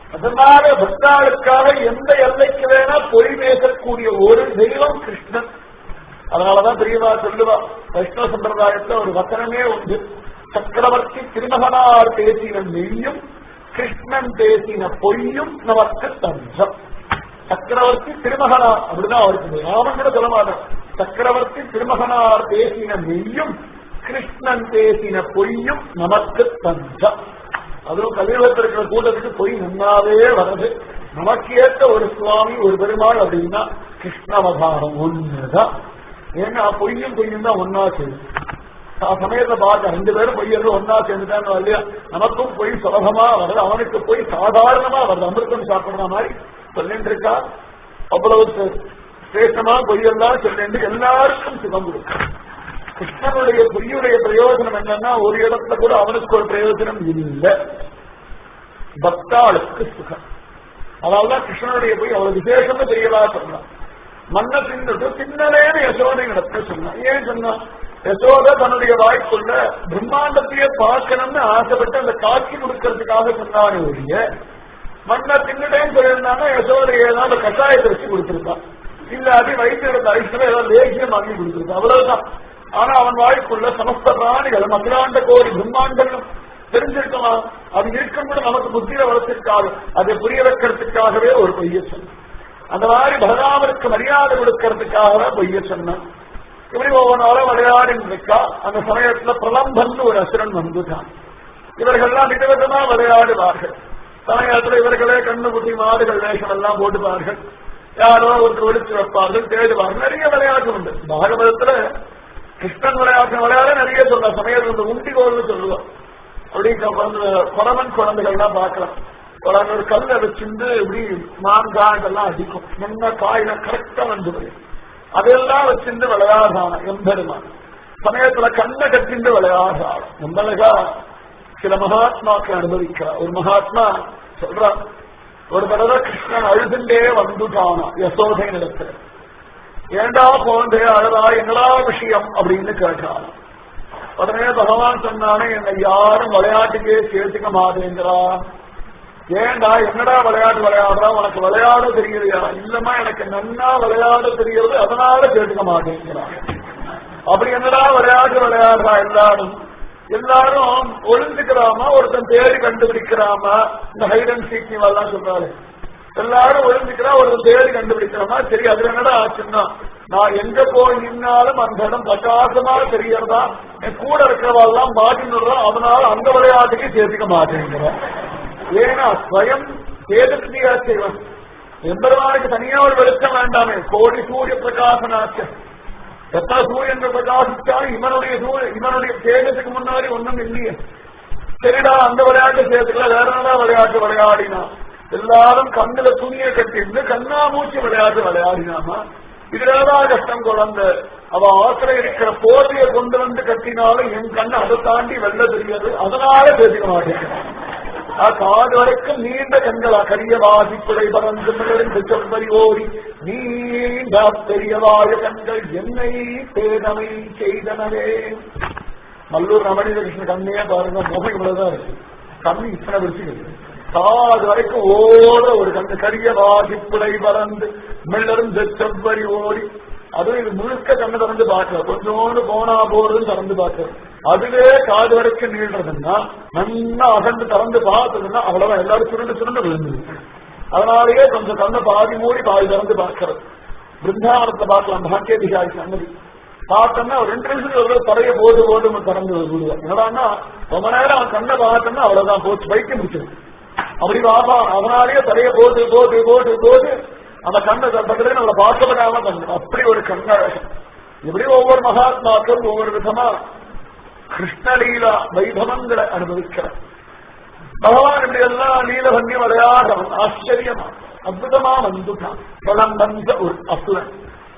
அதனால பக்தாளுக்காக எந்த எல்லைக்கு வேணா பொய் பேசக்கூடிய ஒரு தெய்வம் கிருஷ்ணன் அதனாலதான் பெரியவா சொல்லுவா வைஷ்ணவ சம்பிரதாயத்துல ஒரு வசனமே உண்டு சக்கரவர்த்தி திருமகனார் பேசின மெய்யும் கிருஷ்ணன் பேசின பொய்யும் நமக்கு தஞ்சம் சக்கரவர்த்தி திருமகனார் அப்படிதான் அவருக்கு ராமன் கூட சொல்ல மாட்டார் சக்கரவர்த்தி திருமகனார் பேசின மெய்யும் கிருஷ்ணன் பேசின பொய்யும் நமக்கு தஞ்சம் அதுவும் கலியுகத்தில் இருக்கிற கூட்டத்துக்கு பொய் நன்னாவே வருது நமக்கு ஏற்ற ஒரு சுவாமி ஒரு பெருமாள் அப்படின்னா கிருஷ்ணவதாரம் ஒண்ணுதான் ஏன்னா பொய்யும் பொய்யும் தான் ஒன்னா செய்யும் சமயத்தை பார்க்க ரெண்டு பேரும் பொய்யர்கள் ஒன்னா சேர்ந்துட்டாங்க இல்லையா நமக்கும் பொய் சுலபமா வருது அவனுக்கு பொய் சாதாரணமா வருது அமிர்தம் சாப்பிடுற மாதிரி சொல்லிட்டு இருக்கா அவ்வளவு சிரேஷ்டமா பொய்யெல்லாம் சொல்லிட்டு எல்லாருக்கும் சுகம் கொடுக்கும் கிருஷ்ணனுடைய பொய்யுடைய பிரயோஜனம் என்னன்னா ஒரு இடத்துல கூட அவனுக்கு ஒரு பிரயோஜனம் இல்லை பக்தாளுக்கு சுகம் அதனால்தான் கிருஷ்ணனுடைய பொய் அவ்வளவு விசேஷம்னு தெரியலா சொன்னான் மண்ணை தின்னுட்டு தின்னலேன்னு யசோதை நடத்த சொன்னான் ஏன் சொன்னான் யசோத தன்னுடைய வாய்க்குள்ள பிரம்மாண்டத்தையே பார்க்கணும்னு ஆசைப்பட்டு அந்த காட்சி கொடுக்கறதுக்காக சொன்னானே ஒழிய மண்ணை தின்னுட்டேன்னு சொல்லியிருந்தாங்க யசோதையை ஏதாவது கஷாயத்தை வச்சு கொடுத்திருப்பான் இல்லாட்டி வைத்திருந்த ஐஸ்வரம் ஏதாவது லேசியம் வாங்கி கொடுத்திருப்பான் அவ்வளவுதான் ஆனா அவன் வாய்க்குள்ள சமஸ்த பிராணிகள் அகிலாண்ட கோடி பிரம்மாண்டங்களும் தெரிஞ்சிருக்குமா அது இருக்கும் கூட நமக்கு புத்தியில வளர்த்திருக்காது அதை புரிய வைக்கிறதுக்காகவே ஒரு பொய்ய சொன்னான் அந்த மாதிரி பலராமருக்கு மரியாதை கொடுக்கறதுக்காக பொய்ய சொன்னான் இப்படி ஒவ்வொரு நாளும் விளையாடி இருக்கா அந்த சமயத்துல பிரலம்பன் ஒரு அசுரன் வந்துட்டான் இவர்கள்லாம் விதவிதமா விளையாடுவார்கள் சமயத்துல இவர்களே கண்ணு குட்டி மாடுகள் வேஷம் எல்லாம் போட்டுப்பார்கள் யாரோ ஒருத்தர் ஒழிச்சு வைப்பார்கள் தேடுவார்கள் நிறைய விளையாட்டு உண்டு பாகவதத்துல கிருஷ்ணன் விளையாட்டு விளையாட நிறைய சொல்ல சமயத்துல இந்த உண்டிகோல்னு சொல்லுவோம் அப்படி குறவன் குழந்தைகள்லாம் பார்க்கலாம் குழந்தை ஒரு கல்லை வச்சிருந்து இப்படி மாங்காய் இதெல்லாம் அடிக்கும் என்ன காயில கரெக்டா வந்து அதெல்லாம் வச்சிருந்து விளையாடுறான எம்பெருமான் சமயத்துல கண்ணை கட்டிந்து விளையாடுறான் எம்பழகா சில மகாத்மாக்கள் அனுபவிக்கிறார் ஒரு மகாத்மா சொல்றான் ஒரு தடவை கிருஷ்ணன் அழுதுண்டே வந்துட்டானா யசோதை நிலத்துல ஏண்டா போன்றே அழகா என்னடா விஷயம் அப்படின்னு கேட்டான் உடனே பகவான் சொன்னானே என்னை யாரும் விளையாட்டுக்கே சேர்த்துக்க மாட்டேங்கிறா ஏண்டா என்னடா விளையாட்டு விளையாடுறா உனக்கு விளையாட தெரியலையா இல்லம்மா எனக்கு நன்னா விளையாட தெரியறது அதனால சேர்த்துக்க மாட்டேங்கிறான் அப்படி என்னடா விளையாட்டு விளையாடுறா எல்லாரும் எல்லாரும் ஒளிஞ்சுக்கிறாமா ஒருத்தன் தேடி கண்டுபிடிக்கிறாமா இந்த ஹைடன் சீக்கிங் எல்லாம் சொல்றாரு எல்லாரும் ஒளிஞ்சுக்கிறா ஒருத்தன் தேடி கண்டுபிடிக்கிறாமா சரி அதுல என்னடா ஆச்சுன்னா நான் எங்க போய் நின்னாலும் அந்த இடம் பிரகாசமா தெரியறதா என் கூட இருக்கிறவாள்லாம் மாட்டினுடுறோம் அதனால அந்த விளையாட்டுக்கு சேர்த்துக்க மாட்டேங்கிறோம் ஏன்னா ஸ்வயம் தேஜஸ்வியா செய்வன் எம்பெருமானுக்கு தனியா ஒரு வெளிச்சம் வேண்டாமே கோடி சூரிய பிரகாசனாச்ச எத்தனை சூரியன் பிரகாசிச்சாலும் இவனுடைய சூரிய இவனுடைய தேஜத்துக்கு முன்னாடி ஒண்ணும் இல்லையே சரிடா அந்த விளையாட்டு சேர்த்துக்கல வேற என்ன விளையாட்டு விளையாடினா எல்லாரும் கண்ணுல துணியை கட்டிருந்து கண்ணாமூச்சி விளையாட்டு விளையாடினாமா இதுலதான் கஷ்டம் குழந்தை அவ ஆசிர இருக்கிற போதையை கொண்டு வந்து கட்டினாலும் என் கண்ணு அதை தாண்டி வெள்ள தெரியாது அதனால பேசிக்க மாட்டேங்கிறேன் காது வரைக்கும் நீண்ட கண்களா கரிய வாசிப்புடை பறந்து மிளர்ந்து செவ்வரி ஓடி நீண்ட பெரியவாய கண்கள் என்னை பேதமை செய்தனவே மல்லூர் ரமணித கிருஷ்ண கண்ணையே பாருங்க முகம் இவ்வளவுதான் இருக்கு கண்ணு இத்தனை பிடிச்சிருக்கு காது வரைக்கும் ஓட ஒரு கண்ணு கரிய வாசிப்புடை பறந்து மிளர்ந்து செவ்வரி ஓடி அதுவும் இது முழுக்க கண்ணு திறந்து பார்க்கல கொஞ்சோண்டு போனா போறதுன்னு திறந்து பார்க்கறது அதுவே காது வரைக்கும் நீள்றதுன்னா நல்லா அகண்டு திறந்து பார்த்ததுன்னா அவ்வளவுதான் எல்லாரும் சுருண்டு சுருண்டு விழுந்தது அதனாலேயே கொஞ்சம் கண்ணை பாதி மூடி பாதி திறந்து பார்க்கறது பிருந்தாவனத்தை பார்க்கலாம் பாக்கியதிகாரி சன்னதி பார்த்தோம்னா ஒரு ரெண்டு நிமிஷத்துக்கு ஒரு தரைய போது போது திறந்து விடுவார் என்னடான்னா ரொம்ப நேரம் அவன் கண்ணை பார்த்தோம்னா அவ்வளவுதான் போச்சு பைத்தியம் முடிச்சது அப்படி பார்ப்பான் அதனாலேயே தரைய போது போது போது போது அந்த கண்ணை பக்கத்துல நம்மளை பார்க்க விடாம கண்ணு அப்படி ஒரு கண்ணழகம் இப்படி ஒவ்வொரு மகாத்மாக்கள் ஒவ்வொரு விதமா கிருஷ்ணலீலா வைபவங்களை அனுபவிக்கிறார் பகவான் இப்படி எல்லாம் லீலபங்கி விளையாடவன் ஆச்சரியமா அற்புதமா வந்துட்டான் பலம் வந்த ஒரு அசுரன்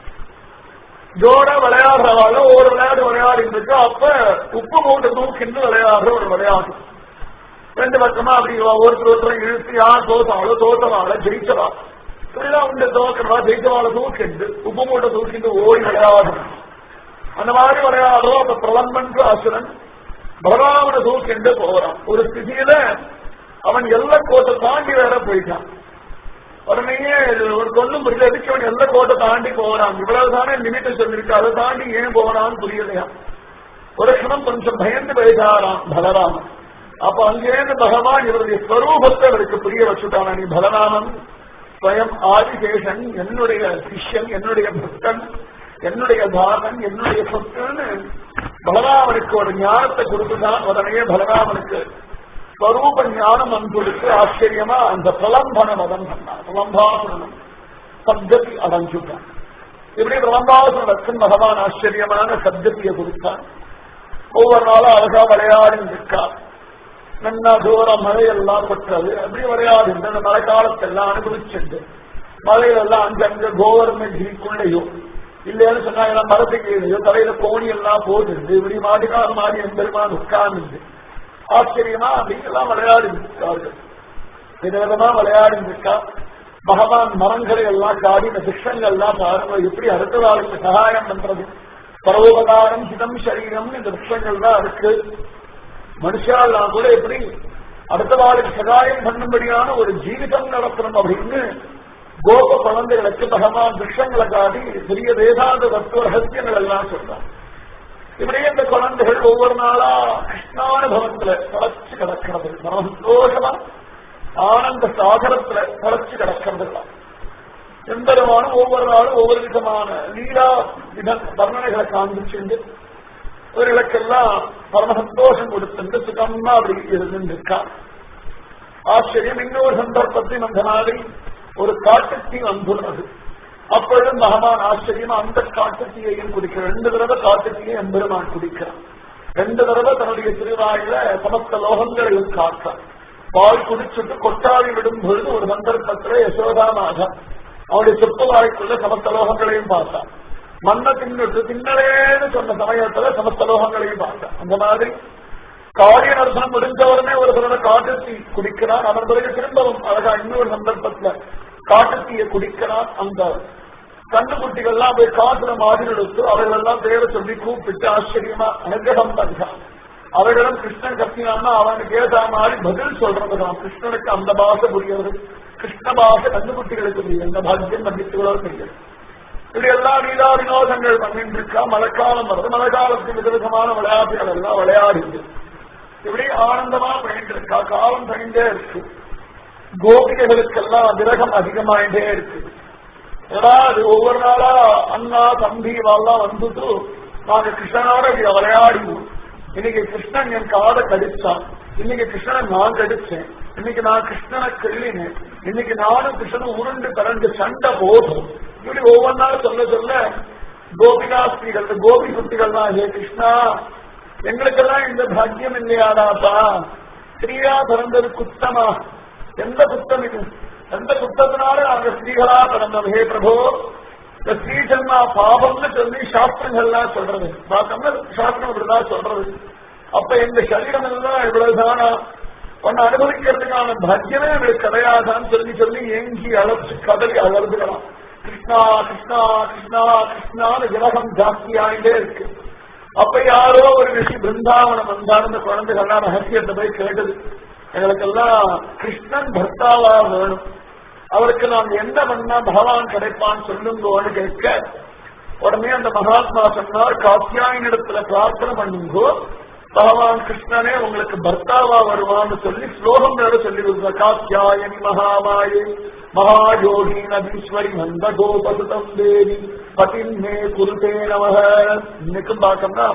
ஜோட விளையாடுறவாள் ஒவ்வொரு விளையாட்டு விளையாடிட்டு இருக்கு அப்ப உப்பு மூட்டை தூக்கிட்டு விளையாடுற ஒரு விளையாட்டு ரெண்டு பக்கமா அப்படி ஒருத்தர் ஒருத்தர் இழுத்து யார் தோத்தாளோ தோத்தவாள ஜெயிச்சவா இப்படிதான் உண்டு தோக்கிறவா ஜெயிச்சவாளை தூக்கிண்டு உப்பு மூட்டை தூக்கிட்டு ஓடி விளையாடுறோம் அந்த மாதிரி விளையாடுறோம் அப்ப பிரலம்பன் அசுரன் பலராமனை தூக்கிண்டு போறான் ஒரு ஸ்திதியில அவன் எல்லை கோட்டை தாண்டி வேற போயிட்டான் உடனேயே ஒரு கொல்லும் புரியல எதுக்கு அவன் எல்லை கோட்டை தாண்டி போறான் இவ்வளவுதானே லிமிட்ட சொல்லிருக்கு அதை தாண்டி ஏன் போறான்னு புரியலையா ஒரு க்ஷணம் கொஞ்சம் பயந்து போயிட்டாராம் பலராமன் அப்ப அங்கேருந்து பகவான் இவருடைய ஸ்வரூபத்தை அவருக்கு புரிய வச்சுட்டான் நீ பலராமன் ஸ்வயம் ஆதிசேஷன் என்னுடைய சிஷ்யன் என்னுடைய பக்தன் என்னுடைய தாசன் என்னுடைய சொத்துன்னு பலராமனுக்கு ஒரு ஞானத்தை கொடுத்துதான் உடனே பலராமனுக்கு ஸ்வரூப ஞானம் வந்துடுத்து ஆச்சரியமா அந்த பிரலம்பன மதம் சொன்னான் பிரலம்பாசுரனம் சப்தத்தி அடைஞ்சுட்டான் இப்படி பிரலம்பாசுரனுக்கும் பகவான் ஆச்சரியமான சப்தத்தியை கொடுத்தான் ஒவ்வொரு நாளும் அழகா விளையாடி இருக்கார் நல்லா தூரம் மழையெல்லாம் கொட்டுறது அப்படி விளையாடி அந்த மழை காலத்தெல்லாம் அனுபவிச்சுண்டு மழையிலெல்லாம் அங்கங்க கவர்மெண்ட்குள்ளேயோ இல்லைன்னு சொன்னா எல்லாம் மரத்துக்கு கீழேயோ தலையில கோணி எல்லாம் போட்டு இப்படி மாட்டுக்கார மாறி எம்பெருமான் உட்கார்ந்து ஆச்சரியமா அப்படிங்கெல்லாம் விளையாடி இருக்கார்கள் விதவிதமா விளையாடி இருக்கா பகவான் மரங்களை எல்லாம் காடி இந்த சிக்ஷங்கள் எல்லாம் பாருங்க எப்படி அடுத்த நாளுக்கு சகாயம் பண்றது பரோபகாரம் சிதம் சரீரம் இந்த விஷயங்கள் தான் இருக்கு மனுஷாலாம் கூட எப்படி அடுத்த நாளுக்கு சகாயம் பண்ணும்படியான ஒரு ஜீவிதம் நடத்தணும் அப்படின்னு கோப குழந்தைகளுக்கு பகவான் விஷயங்களை காட்டி பெரிய வேதாந்த தத்துவ ரகசியங்கள் எல்லாம் சொல்றான் இப்படியே இந்த குழந்தைகள் ஒவ்வொரு நாளா கிருஷ்ணானுபவத்துல தலைச்சு கிடக்கிறது சந்தோஷமா ஆனந்த சாகரத்துல தலைச்சு கிடக்கிறது எம்பெருமானும் ஒவ்வொரு நாளும் ஒவ்வொரு விதமான லீலா வித வர்ணனைகளை காண்பிச்சுண்டு இவர்களுக்கெல்லாம் பரம சந்தோஷம் கொடுத்து சுகமா அப்படி இருந்துருக்கா ஆச்சரியம் இன்னொரு சந்தர்ப்பத்தில் அந்த நாளில் ஒரு காட்டுத்தீ வந்துள்ளது அப்பொழுதும் பகவான் ஆச்சரியமா அந்த காட்டுத்தீயையும் குடிக்கிறார் ரெண்டு தடவை காட்டுத்தீயை எம்பெருமான் குடிக்கிறான் ரெண்டு தடவை தன்னுடைய திருவாயில சமஸ்த லோகங்களையும் காட்டான் பால் குடிச்சுட்டு கொட்டாவி விடும் பொழுது ஒரு சந்தர்ப்பத்துல யசோதாநாதன் அவருடைய சொத்து வாய்க்குள்ள சமஸ்த லோகங்களையும் பார்த்தான் மண்ணை தின்னுட்டு தின்னலேன்னு சொன்ன சமயத்துல சமஸ்த லோகங்களையும் பார்த்தான் அந்த மாதிரி காரிய நரசனம் முடிஞ்சவருமே ஒரு தடவை காட்டுத்தீ குடிக்கிறான் அதன் பிறகு திரும்பவும் அழகா இன்னொரு சந்தர்ப்பத்துல காட்டுத்தீயை குடிக்கிறான் அந்த கண்ணுக்குட்டிகள்லாம் போய் காட்டுல மாதிரி எடுத்து அவைகளெல்லாம் பேரை சொல்லி கூப்பிட்டு ஆச்சரியமா அனுகிரகம் பண்றான் அவர்களும் கிருஷ்ணன் கத்தினான்னா அவனுக்கு ஏதா மாதிரி பதில் சொல்றதுதான் கிருஷ்ணனுக்கு அந்த பாஷை புரியாது கிருஷ்ண பாஷை கண்ணுக்குட்டிகளுக்கு புரியும் அந்த பாக்கியம் பண்டித்துகளோ தெரியும் இப்படி எல்லா லீலா வினோதங்கள் பண்ணிட்டு இருக்கா மழைக்காலம் வருது மழைக்காலத்துக்கு விதவிதமான விளையாட்டுகள் எல்லாம் விளையாடிது இப்படி ஆனந்தமா பண்ணிட்டு இருக்கா காலம் தனிந்தே இருக்கு கோபிகைகளுக்கெல்லாம் விரகம் அதிகமாயிட்டே இருக்கு ஏன்னா அது ஒவ்வொரு நாளா அண்ணா தம்பி எல்லாம் வந்துட்டு நாங்க கிருஷ்ணனோட இப்படி விளையாடிவோம் இன்னைக்கு கிருஷ்ணன் என் காதை கடிச்சான் இன்னைக்கு கிருஷ்ணனை நான் கடிச்சேன் இன்னைக்கு நான் கிருஷ்ணனை கிள்ளினேன் இன்னைக்கு நானும் கிருஷ்ணனும் உருண்டு கரண்டு சண்டை போதும் இப்படி ஒவ்வொரு நாள் சொல்ல சொல்ல கோபிகாஸ்திரிகள் கோபி குட்டிகள் தான் ஹே கிருஷ்ணா எங்களுக்கெல்லாம் இந்த பாக்கியம் இல்லையாடாப்பா ஸ்ரீயா பிறந்தது குத்தமா எந்த குத்தம் இது எந்த குத்தத்தினால நாங்க ஸ்ரீகளா பிறந்தோம் ஹே பிரபு இந்த ஸ்ரீஜன்மா பாபம்னு சொல்லி சாஸ்திரங்கள்லாம் சொல்றது பார்த்தோம்னா சாஸ்திரம் இப்படிதான் சொல்றது அப்ப எங்க சரீரம் எல்லாம் இவ்வளவுதானா ஒன்னு அனுபவிக்கிறதுக்கான பாக்கியமே எங்களுக்கு கிடையாதான்னு சொல்லி சொல்லி ஏங்கி அழைச்சு கதறி அலர்ந்துக்கலாம் கிருஷ்ணா கிருஷ்ணா கிருஷ்ணா கிருஷ்ணான்னு விலகம் ஜாஸ்தி ஆகிட்டே இருக்கு அப்ப யாரோ ஒரு விஷயம் பிருந்தாவனம் வந்தார் இந்த குழந்தைகள்லாம் ரகசியத்தை போய் கேட்டது எங்களுக்கெல்லாம் கிருஷ்ணன் பர்த்தாவா வேணும் அவருக்கு நாம் என்ன பண்ணா பகவான் கிடைப்பான் சொல்லுங்கோன்னு கேட்க உடனே அந்த மகாத்மா சொன்னார் காத்தியாயினிடத்துல பிரார்த்தனை பண்ணுங்கோ பகவான் கிருஷ்ணனே உங்களுக்கு பர்த்தாவா வருவான்னு சொல்லி ஸ்லோகம் வேற சொல்லி கொடுத்தார் காத்தியாயனி மகாமாயே மகாயோகி நதீஸ்வரி நந்த கோபசுதம் தேவி பதின்மே குருதே நமக இன்னைக்கும் பார்த்தோம்னா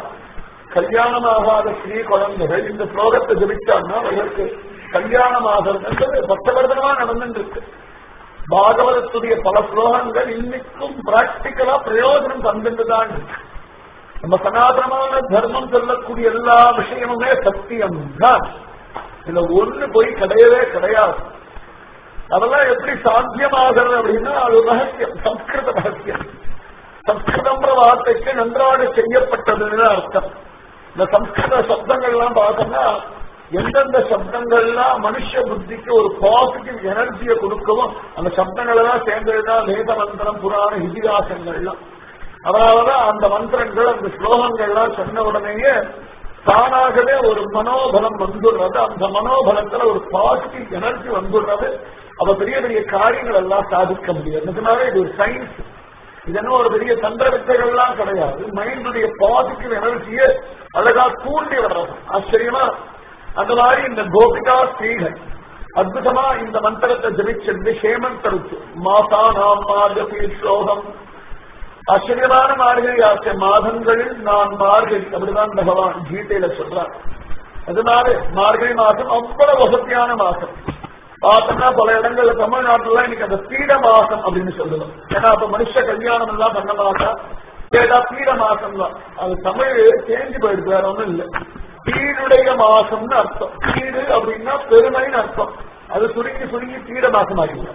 கல்யாணமாகாத ஸ்ரீ குழந்தைகள் இந்த ஸ்லோகத்தை ஜபிச்சாங்கன்னா அவர்களுக்கு கல்யாணம் ஆகிறது பக்தவர்தனமா நடந்துட்டு இருக்கு பாகவதத்துடைய பல ஸ்லோகங்கள் இன்னைக்கும் பிராக்டிக்கலா பிரயோஜனம் தந்துட்டு தான் இருக்கு நம்ம சனாதனமான தர்மம் சொல்லக்கூடிய எல்லா விஷயமுமே சத்தியம் தான் இதுல ஒண்ணு போய் கிடையவே கிடையாது அதெல்லாம் எப்படி சாத்தியமாகிறது அப்படின்னா அது ரகசியம் சம்ஸ்கிருத ரகசியம் சம்ஸ்கிருதம்ன்ற வார்த்தைக்கு நன்றாக செய்யப்பட்டதுன்னு அர்த்தம் இந்த சம்ஸ்கிருத சப்தங்கள்லாம் பார்த்தோம்னா எந்தெந்த சப்தங்கள்லாம் மனுஷ புத்திக்கு ஒரு பாசிட்டிவ் எனர்ஜியை கொடுக்கவும் அந்த சப்தங்கள் எல்லாம் சேர்ந்ததுதான் வேத மந்திரம் புராண இதிகாசங்கள்லாம் அதனாலதான் அந்த மந்திரங்கள் அந்த ஸ்லோகங்கள்லாம் சொன்ன உடனேயே தானாகவே ஒரு மனோபலம் வந்துடுறது அந்த மனோபலத்துல ஒரு பாசிட்டிவ் எனர்ஜி வந்துடுறது அவ பெரிய பெரிய காரியங்கள் எல்லாம் சாதிக்க முடியாது நிஜமாவே இது ஒரு சயின்ஸ் இது என்ன ஒரு பெரிய தந்திர வித்தைகள்லாம் கிடையாது மைண்டுடைய பாசிட்டிவ் எனர்ஜியை அழகா தூண்டி வர்றது ஆச்சரியமா அந்த மாதிரி இந்த கோபிகா ஸ்ரீகள் அற்புதமா இந்த மந்திரத்தை ஜபிச்சிருந்து ஹேமந்த் தருச்சு மாசா நாம் மார்கபி ஸ்லோகம் ஆச்சரியமான மார்கழி ஆசை மாதங்களில் நான் மார்கழி அப்படிதான் பகவான் கீதையில சொல்றார் அதனால மார்கழி மாசம் அவ்வளவு வசதியான மாசம் பார்த்தோம்னா பல இடங்கள்ல தமிழ்நாட்டுல இன்னைக்கு அந்த பீட மாசம் அப்படின்னு சொல்லுவோம் ஏன்னா அப்ப மனுஷ கல்யாணம் எல்லாம் பண்ண மாட்டா கேட்டா பீட மாசம் தான் அது தமிழ் சேஞ்சு போயிடுது வேற ஒண்ணும் இல்லை பீடுடைய மாசம்னு அர்த்தம் பீடு அப்படின்னா பெருமைன்னு அர்த்தம் அது சுருங்கி சுருங்கி பீட மாசம் ஆகிடும்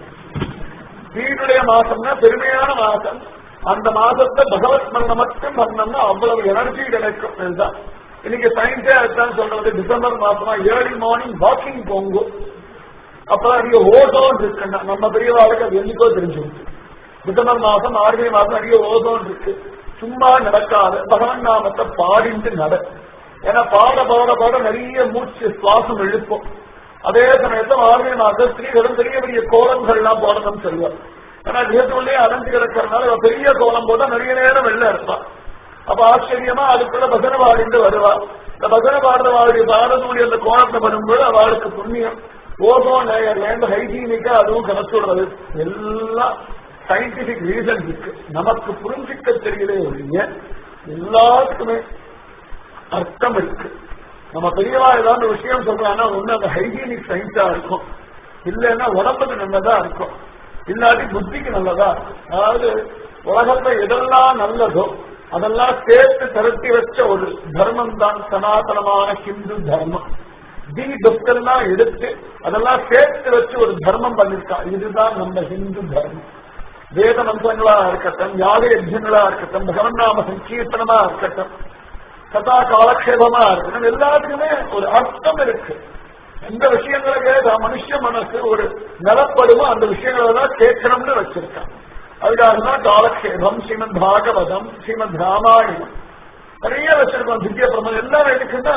பீடுடைய மாசம்னா பெருமையான மாசம் அந்த மாசத்தை பகவத் மரணம் மட்டும் பண்ணோம்னா அவ்வளவு எனர்ஜி கிடைக்கும் இதுதான் இன்னைக்கு சயின்ஸே அதுதான் சொல்றது டிசம்பர் மாசமா ஏர்லி மார்னிங் வாக்கிங் போங்க அப்பதான் நிறைய ஓசோன் இருக்கு நம்ம பெரியவாளுக்கு அது என்னைக்கோ தெரிஞ்சிருக்கு டிசம்பர் மாசம் ஆர்கை மாசம் நிறைய ஓசோன் இருக்கு சும்மா நடக்காத பகவன் நாமத்தை பாடிட்டு நட ஏன்னா பாட பாட பாட நிறைய மூச்சு சுவாசம் இழுப்போம் அதே சமயத்துல ஆர்கை மாசம் ஸ்திரீகளும் பெரிய பெரிய கோலங்கள்லாம் போடணும்னு சொல்லுவார் ஏன்னா தேசத்துள்ளே அடைஞ்சு கிடக்கிறதுனால பெரிய கோலம் போட்டா நிறைய நேரம் வெளில இருப்பான் அப்ப ஆச்சரியமா அதுக்குள்ள பஜனை பாடிட்டு வருவா இந்த பஜனை பாடுற வாழுடைய பாடக்கூடிய அந்த கோலத்தை வரும்போது அவளுக்கு புண்ணியம் ஓசோன் லேயர்லேருந்து ஹைஜீனிக்கா அதுவும் கணச்சுடுறது எல்லாம் சயின்டிபிக் ரீசன் இருக்கு நமக்கு புரிஞ்சிக்க தெரியலே ஒழிய எல்லாத்துக்குமே அர்த்தம் இருக்கு நம்ம பெரியவா ஏதாவது விஷயம் சொல்றாங்கன்னா ஒண்ணு அந்த ஹைஜீனிக் சயின்ஸா இருக்கும் இல்லைன்னா உடம்புக்கு நல்லதா இருக்கும் இல்லாட்டி புத்திக்கு நல்லதா அதாவது உலகத்துல எதெல்லாம் நல்லதோ அதெல்லாம் சேர்த்து திரட்டி வச்ச ஒரு தர்மம் தான் சனாதனமான ஹிந்து தர்மம் தி புக்கெல்லாம் எடுத்து அதெல்லாம் சேர்த்து வச்சு ஒரு தர்மம் பண்ணிருக்கா இதுதான் நம்ம ஹிந்து தர்மம் வேத மந்திரங்களா இருக்கட்டும் யாக யஜ்யங்களா இருக்கட்டும் பகவன்னாம சங்கீர்த்தனமா இருக்கட்டும் கதா காலக்ஷேபமா இருக்கட்டும் எல்லாத்துக்குமே ஒரு அர்த்தம் இருக்கு எந்த விஷயங்களை கேட்டா மனுஷ மனசு ஒரு நிலப்படுமோ அந்த விஷயங்களை தான் கேட்கணும்னு வச்சிருக்கான் அதுக்காக தான் காலக்ஷேபம் ஸ்ரீமத் பாகவதம் ஸ்ரீமத் ராமாயணம் நிறைய வச்சிருக்கோம் திவ்ய பிரமம் எல்லாம் எதுக்குன்னா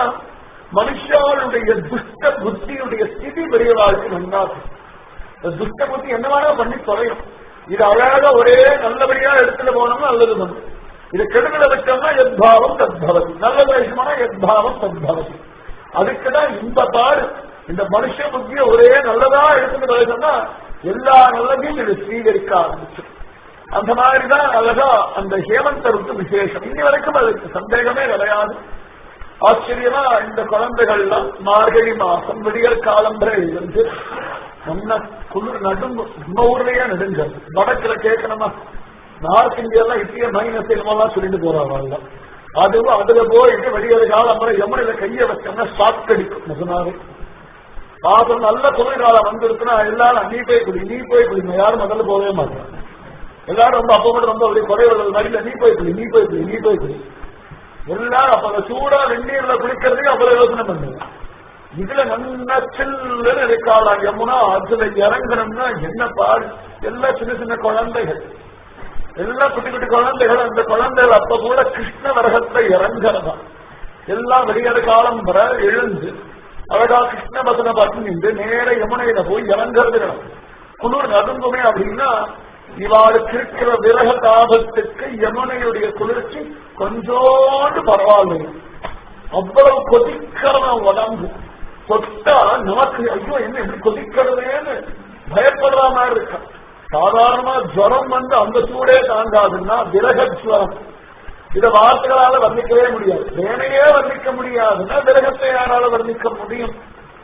மனுஷாளுடைய துஷ்ட புத்தியுடைய ஸ்திதி பெரியவாளுக்கு நன்னாது துஷ்ட புத்தி என்ன வேணா பண்ணி தொலையும் இது அழகாக ஒரே நல்லபடியா எடுத்துட்டு போனோம்னா நல்லது பண்ணும் இது கெடுதல விட்டோம்னா எத்பாவம் தத்பவதி நல்லது விஷயமான எத்பாவம் தத்பவதி அதுக்குதான் இந்த பாடு இந்த மனுஷ புத்திய ஒரே நல்லதா எடுத்துட்டு போயிட்டோம்னா எல்லா நல்லதையும் இது ஸ்வீகரிக்க ஆரம்பிச்சு அந்த மாதிரிதான் அழகா அந்த ஹேமந்தருக்கு விசேஷம் இன்னி வரைக்கும் அதுக்கு சந்தேகமே கிடையாது ஆச்சரியமா இந்த குழந்தைகள்லாம் மார்கழி மாசம் விடியற் காலம்பரை இருந்து நம்ம குளிர் நடுங்கு நம்ம ஊர்லயே நடுங்கிறது வடக்குல கேட்கணுமா நார்த் இந்தியாலாம் இப்பயே மைனஸ் என்னமெல்லாம் சொல்லிட்டு போறாங்க அதுவும் அதுல போயிட்டு வெளியேற காலம்பரை எம்மனில கைய வச்சோம்னா ஷாக் அடிக்கும் நிஜமாவே பாத்திரம் நல்ல குளிர்காலம் வந்திருக்குன்னா எல்லாரும் நீ போய் குடி நீ போய் குடிங்க யாரும் முதல்ல போகவே மாட்டாங்க எல்லாரும் ரொம்ப அப்ப மட்டும் ரொம்ப அப்படி குறைவுகள் மாதிரி நீ போய் குடி நீ போய் குடி நீ போய் குடி எல்லாரும் அப்ப அந்த சூடா வெந்நீர்ல குளிக்கிறதுக்கு அவ்வளவு யோசனை பண்ணுங்க இதுல நல்ல சில்லுன்னு இருக்காளாம் யமுனா அதுல இறங்கணும்னா என்ன பாடு எல்லாம் சின்ன சின்ன குழந்தைகள் எல்லாம் குட்டி குட்டி குழந்தைகள் அந்த குழந்தைகள் அப்ப கூட கிருஷ்ண வரகத்தை இறங்குறதா எல்லாம் வெளியேற காலம் வர எழுந்து அழகா கிருஷ்ண பசனை பார்த்து நின்று நேர யமுனையில போய் இறங்குறது குளிர் நடுங்குமே அப்படின்னா இவாளுக்கு இருக்கிற விரக தாபத்துக்கு யமுனையுடைய குளிர்ச்சி கொஞ்சோண்டு பரவாயில்லை அவ்வளவு கொதிக்கிறத உடம்பு கொத்தா நமக்கு ஐயோ என்ன எப்படி கொதிக்கிறதேன்னு பயப்படுற மாதிரி இருக்க சாதாரணமா ஜுரம் வந்து அந்த சூடே தாங்காதுன்னா விரக ஜுவரம் இத வார்த்தைகளால வர்ணிக்கவே முடியாது வேணையே வர்ணிக்க முடியாதுன்னா விரகத்தை யாரால வர்ணிக்க முடியும்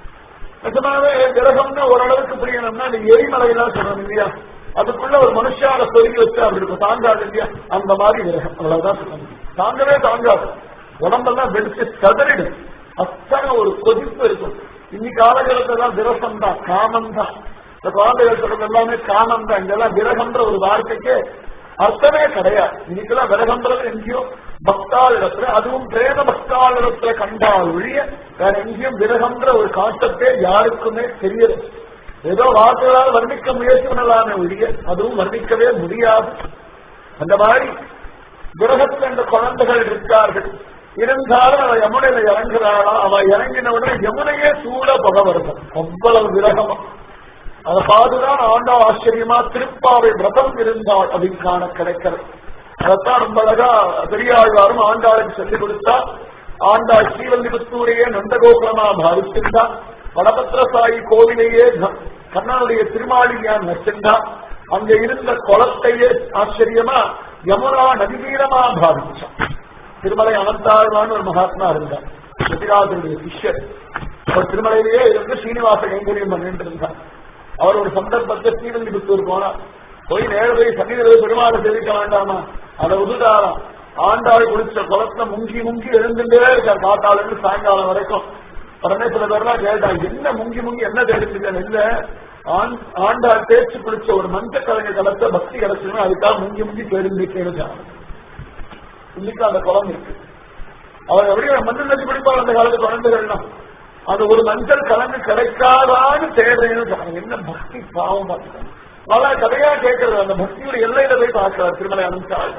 நிஜமாவே விரகம்னு ஓரளவுக்கு புரியணும்னா நீங்க எரிமலையெல்லாம் சொல்லணும் இல்லையா அதுக்குள்ள ஒரு மனுஷால சொருகி வச்சா அப்படி இருக்கும் தாங்காது இல்லையா அந்த மாதிரி விரகம் அவ்வளவுதான் சொல்ல முடியும் தாங்கவே தாங்காது உடம்பெல்லாம் வெடிச்சு சதறிடும் அத்தனை ஒரு கொதிப்பு இருக்கும் இன்னைக்கு காலகட்டத்துல விரசம் தான் காமம் தான் இந்த குழந்தைகள் சொல்றது எல்லாமே காமம் தான் இங்கெல்லாம் விரகம்ன்ற ஒரு வார்த்தைக்கு அர்த்தமே கிடையாது இன்னைக்கெல்லாம் விரகம்ன்றது எங்கேயோ பக்தாள் இடத்துல அதுவும் பிரேத பக்தாள் இடத்துல கண்டால் ஒழிய வேற எங்கேயும் விரகம்ன்ற ஒரு கான்செப்டே யாருக்குமே தெரியல ஏதோ வார்த்தைகளால் வர்ணிக்க முயற்சி பண்ணலாமே ஒழிய அதுவும் வர்ணிக்கவே முடியாது அந்த மாதிரி விரகத்தில் இந்த குழந்தைகள் இருக்கார்கள் இருந்தாலும் அவ யமுனையில இறங்குறாளா அவ இறங்கின உடனே யமுனையே சூட புக வருது அவ்வளவு விரகமா அதை பார்த்துதான் ஆண்டா ஆச்சரியமா திருப்பாவை விரதம் இருந்தாள் அப்படின்னு காண கிடைக்கிறது அதைத்தான் ரொம்ப அழகா பெரியாழ்வாரும் ஆண்டாளுக்கு சொல்லிக் கொடுத்தா ஆண்டாள் ஸ்ரீவல்லிபுத்தூரையே நந்தகோகுலமா பாவிச்சிருந்தா வடபத்திரசாயி கோவிலையே க- கண்ணனுடைய திருமாளியான் நச்சிருந்தா அங்க இருந்த குளத்தையே ஆச்சரியமா யமுனா நதிவீரமா பாவிச்சான் திருமலை அனந்தாழ்வான்னு ஒரு மகாத்மா இருந்தார் சத்யராஜனுடைய சிஷ்யர் அவர் திருமலையிலேயே இருந்து சீனிவாச கைங்கரியம் பண்ணிட்டு இருந்தார் அவர் ஒரு சந்தர்ப்பத்தை ஸ்ரீவில்லிபுத்தூர் போனார் போய் நேர போய் சன்னிதியில் பெருமாளை தெரிவிக்க வேண்டாமா அதை உதுதாராம் ஆண்டாள் குடிச்ச குளத்துல முங்கி முங்கி எழுந்துட்டே இருக்கார் காத்தால இருந்து சாயங்காலம் வரைக்கும் உடனே சில பேர்லாம் கேட்டா என்ன முங்கி முங்கி என்ன தெரிஞ்சுக்க இல்ல ஆண்- ஆண்டாள் தேய்ச்சி குடிச்ச ஒரு மஞ்ச கலைஞ கலத்தை பக்தி கிடைச்சுன்னா அதுக்காக முங்கி முங்கி தெரிஞ்சுக்கேன்னு இன்னைக்கு அந்த குளம் இருக்கு அவர் எப்படியும் மண்ணு நச்சு பிடிப்பார் அந்த காலத்து குழந்தைகள்லாம் அது ஒரு மஞ்சள் கலந்து கிடைக்காதான்னு தேவைன்னு சொன்னாங்க. என்ன பக்தி பாவம் பார்த்துக்கணும் பல கதையா கேட்கறது அந்த பக்தியோட எல்லையில போய் பார்க்கிறார் திருமலை அனந்தாள்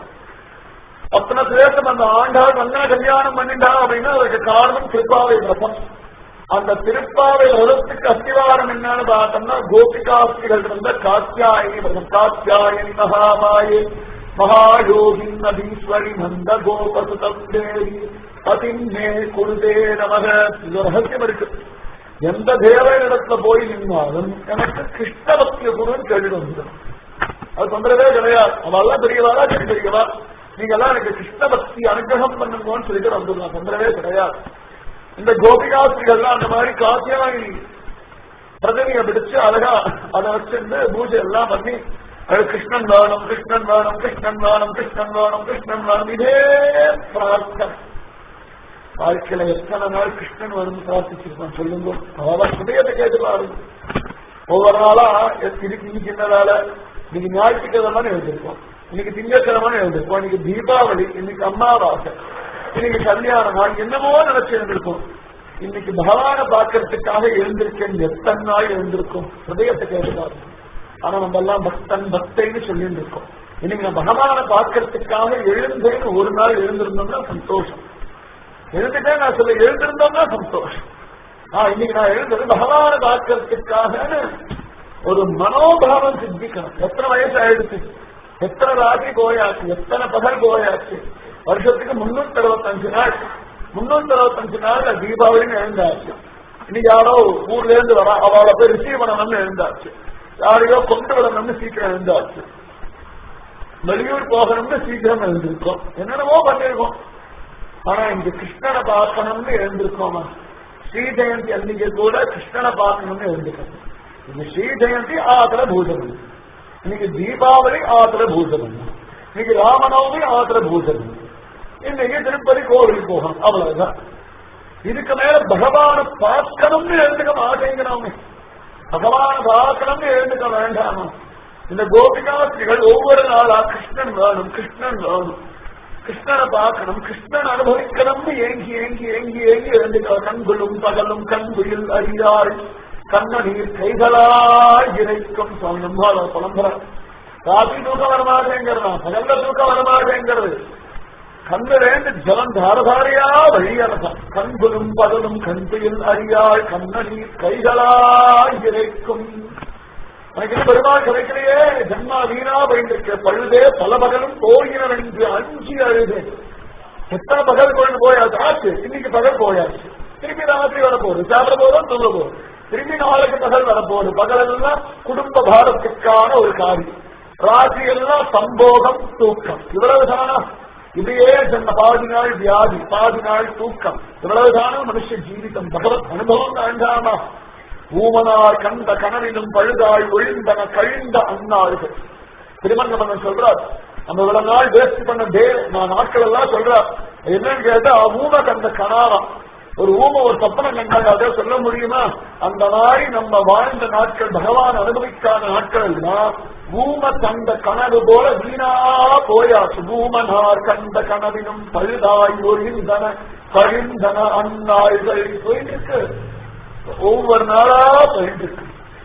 அத்தனை தேசம் அந்த ஆண்டாள் நல்லா கல்யாணம் பண்ணிட்டா அப்படின்னா அதுக்கு காரணம் திருப்பாவை விரதம் அந்த திருப்பாவை விரதத்துக்கு அஸ்திவாரம் என்னன்னு பார்த்தோம்னா கோபிகாஸ்திகள் இருந்த காத்தியாயனி விரதம் காத்தியாயனி மகாமாயே மகாயோகி நதீஸ்வரி நந்த கோபசுதம் தேவி பதின்னே குருதே நமக இது ரகசியம் இருக்கு எந்த தேவையிடத்துல போய் நின்னாலும் எனக்கு கிருஷ்ண பக்திய குருன்னு கேட்டுட்டு வந்துடும் அது தொந்தரவே கிடையாது அவெல்லாம் பெரியவாரா சரி பெரியவா நீங்க எல்லாம் எனக்கு கிருஷ்ண பக்தி அனுகிரகம் பண்ணுங்கன்னு சொல்லிட்டு வந்துடலாம் தொந்தரவே கிடையாது இந்த கோபிகாஸ்திரிகள்லாம் அந்த மாதிரி காசியாயி பிரதவியை பிடிச்சு அழகா அதை வச்சிருந்து பூஜை எல்லாம் பண்ணி அது கிருஷ்ணன் வேணும் கிருஷ்ணன் வேணும் கிருஷ்ணன் வேணும் கிருஷ்ணன் வேணும் கிருஷ்ணன் வேணும் இதே பிரார்த்தனை வாழ்க்கையில எத்தனை நாள் கிருஷ்ணன் வரும் பிரார்த்திச்சிருக்கோம் சொல்லுங்க அவன் ஹிருதயத்தை கேட்டு பாருங்க ஒவ்வொரு நாளா எத்~ இன்னைக்கு இன்னைக்கு என்ன வேலை இன்னைக்கு ஞாயிற்றுக்கிழமை எழுந்திருக்கோம் இன்னைக்கு திங்கட்கிழமை எழுந்திருக்கோம் இன்னைக்கு தீபாவளி இன்னைக்கு அம்மாவாசை இன்னைக்கு கல்யாண நாள் என்னமோ நினைச்சு எழுந்திருக்கோம் இன்னைக்கு பகவானை பார்க்கறதுக்காக எழுந்திருக்கேன் எத்தனை நாள் எழுந்திருக்கும் ஹிருதயத்தை கேட்டு பாருங்க ஆனா நம்ம எல்லாம் பக்தன் பக்தைன்னு சொல்லிட்டு இருக்கோம் இன்னைக்கு நான் பகவானை பார்க்கறதுக்காக எழுந்தேன்னு ஒரு நாள் எழுந்திருந்தோம்னா சந்தோஷம் எழுந்துட்டே நான் சொல்ல எழுந்திருந்தோம்னா சந்தோஷம் ஆஹ் இன்னைக்கு நான் எழுந்தது பகவான பார்க்கறதுக்காக ஒரு மனோபாவம் சித்திக்கணும் எத்தனை வயசு ஆயிடுச்சு எத்தனை ராத்திரி போயாச்சு எத்தனை பகல் போயாச்சு வருஷத்துக்கு முன்னூத்தி அறுபத்தஞ்சு நாள் முன்னூத்தி அறுபத்தஞ்சு நாள்ல தீபாவளின்னு எழுந்தாச்சு இன்னைக்கு யாரோ ஊர்ல இருந்து வரா அவளை போய் ரிசீவ் பண்ணணும்னு எழுந்தாச்சு யாரையோ கொண்டு வரணும்னு சீக்கிரம் எழுந்தாச்சு வெளியூர் போகணும்னு சீக்கிரம் எழுந்திருக்கோம் என்னென்னவோ பண்ணிருக்கோம் ஆனா இங்க கிருஷ்ணனை பார்க்கணும்னு எழுந்திருக்கோமா ஸ்ரீ ஜெயந்தி அன்னைக்கு கூட கிருஷ்ணனை பார்க்கணும்னு எழுந்திருக்கோம் இது ஸ்ரீ ஜெயந்தி ஆத்திர பூஜனம் இன்னைக்கு தீபாவளி ஆத்திர பூஜனம் இன்னைக்கு ராமநவமி ஆத்திர பூஜனம் இன்னைக்கு திருப்பதி கோவில் போகணும் அவ்வளவுதான் இதுக்கு மேல பகவான பார்க்கணும்னு எழுந்துக்க மாட்டேங்கிறோமே பகவான பார்க்கணும்னு எழுந்துக்க வேண்டாமா இந்த கோபிகாஸ்திரிகள் ஒவ்வொரு நாளா கிருஷ்ணன் வேணும் கிருஷ்ணன் வேணும் கிருஷ்ணனை பார்க்கணும் கிருஷ்ணன் அனுபவிக்கணும்னு ஏங்கி ஏங்கி ஏங்கி ஏங்கி எழுந்துக்க கண்களும் பகலும் கண்குயில் அறியாள் கண்ணநீர் கைகளாய் இறைக்கும் சுவாமி நம்மால புலம்புறார் ராத்திரி தூக்கம் வரமாட்டேங்கிறதா பகல்ல தூக்கம் வரமாட்டேங்கிறது கண்ணிலேந்து ஜலம் தாரதாரியா வழியறதான் கண்குலும் பகலும் கண்குயில் அறியாள் கண்ணநீர் கைகளாய் இறைக்கும் எனக்கு என்ன பெருமாள் கிடைக்கலையே ஜன்மா வீணா போயிருக்க பழுதே பல பகலும் போயினர் என்று அஞ்சு அழுது எத்தனை பகல் கொண்டு போயாச்சு ஆச்சு இன்னைக்கு பகல் போயாச்சு திரும்பி ராத்திரி வரப்போகுது சாப்பிட போதும் தூங்க போகுது திரும்பி நாளைக்கு பகல் வரப்போகுது பகல் எல்லாம் குடும்ப பாரத்துக்கான ஒரு காரியம் ராத்திரி எல்லாம் சம்போகம் தூக்கம் இவ்வளவுதானா இதையே சொன்ன பாதி நாள் வியாதி பாதி நாள் தூக்கம் இவ்வளவுதானா மனுஷ ஜீவிதம் பகவத் அனுபவம் வேண்டாமா ஊமனார் கண்ட கனவிலும் பழுதாய் ஒழிந்தன கழிந்த அந்நாள்கள் திருமங்கமன் சொல்றார் நம்ம இவ்வளவு நாள் வேஸ்ட் பண்ண டே நான் நாட்கள் எல்லாம் சொல்றார் என்னன்னு கேட்டா ஊம கண்ட கனாராம் ஒரு ஊம ஒரு சப்பனம் கண்டாங்க அதை சொல்ல முடியுமா அந்த மாதிரி நம்ம வாழ்ந்த நாட்கள் பகவான் அனுபவிக்காத நாட்கள் எல்லாம் ஊம கண்ட கனவு போல வீணா போயாச்சு ஊமனார் கண்ட கனவினும் பழுதாய் ஒழிந்தன கழிந்தன அந்நாள்கள் போயிட்டு இருக்கு ஒவ்வொரு நாளா போயிட்டு இருக்கு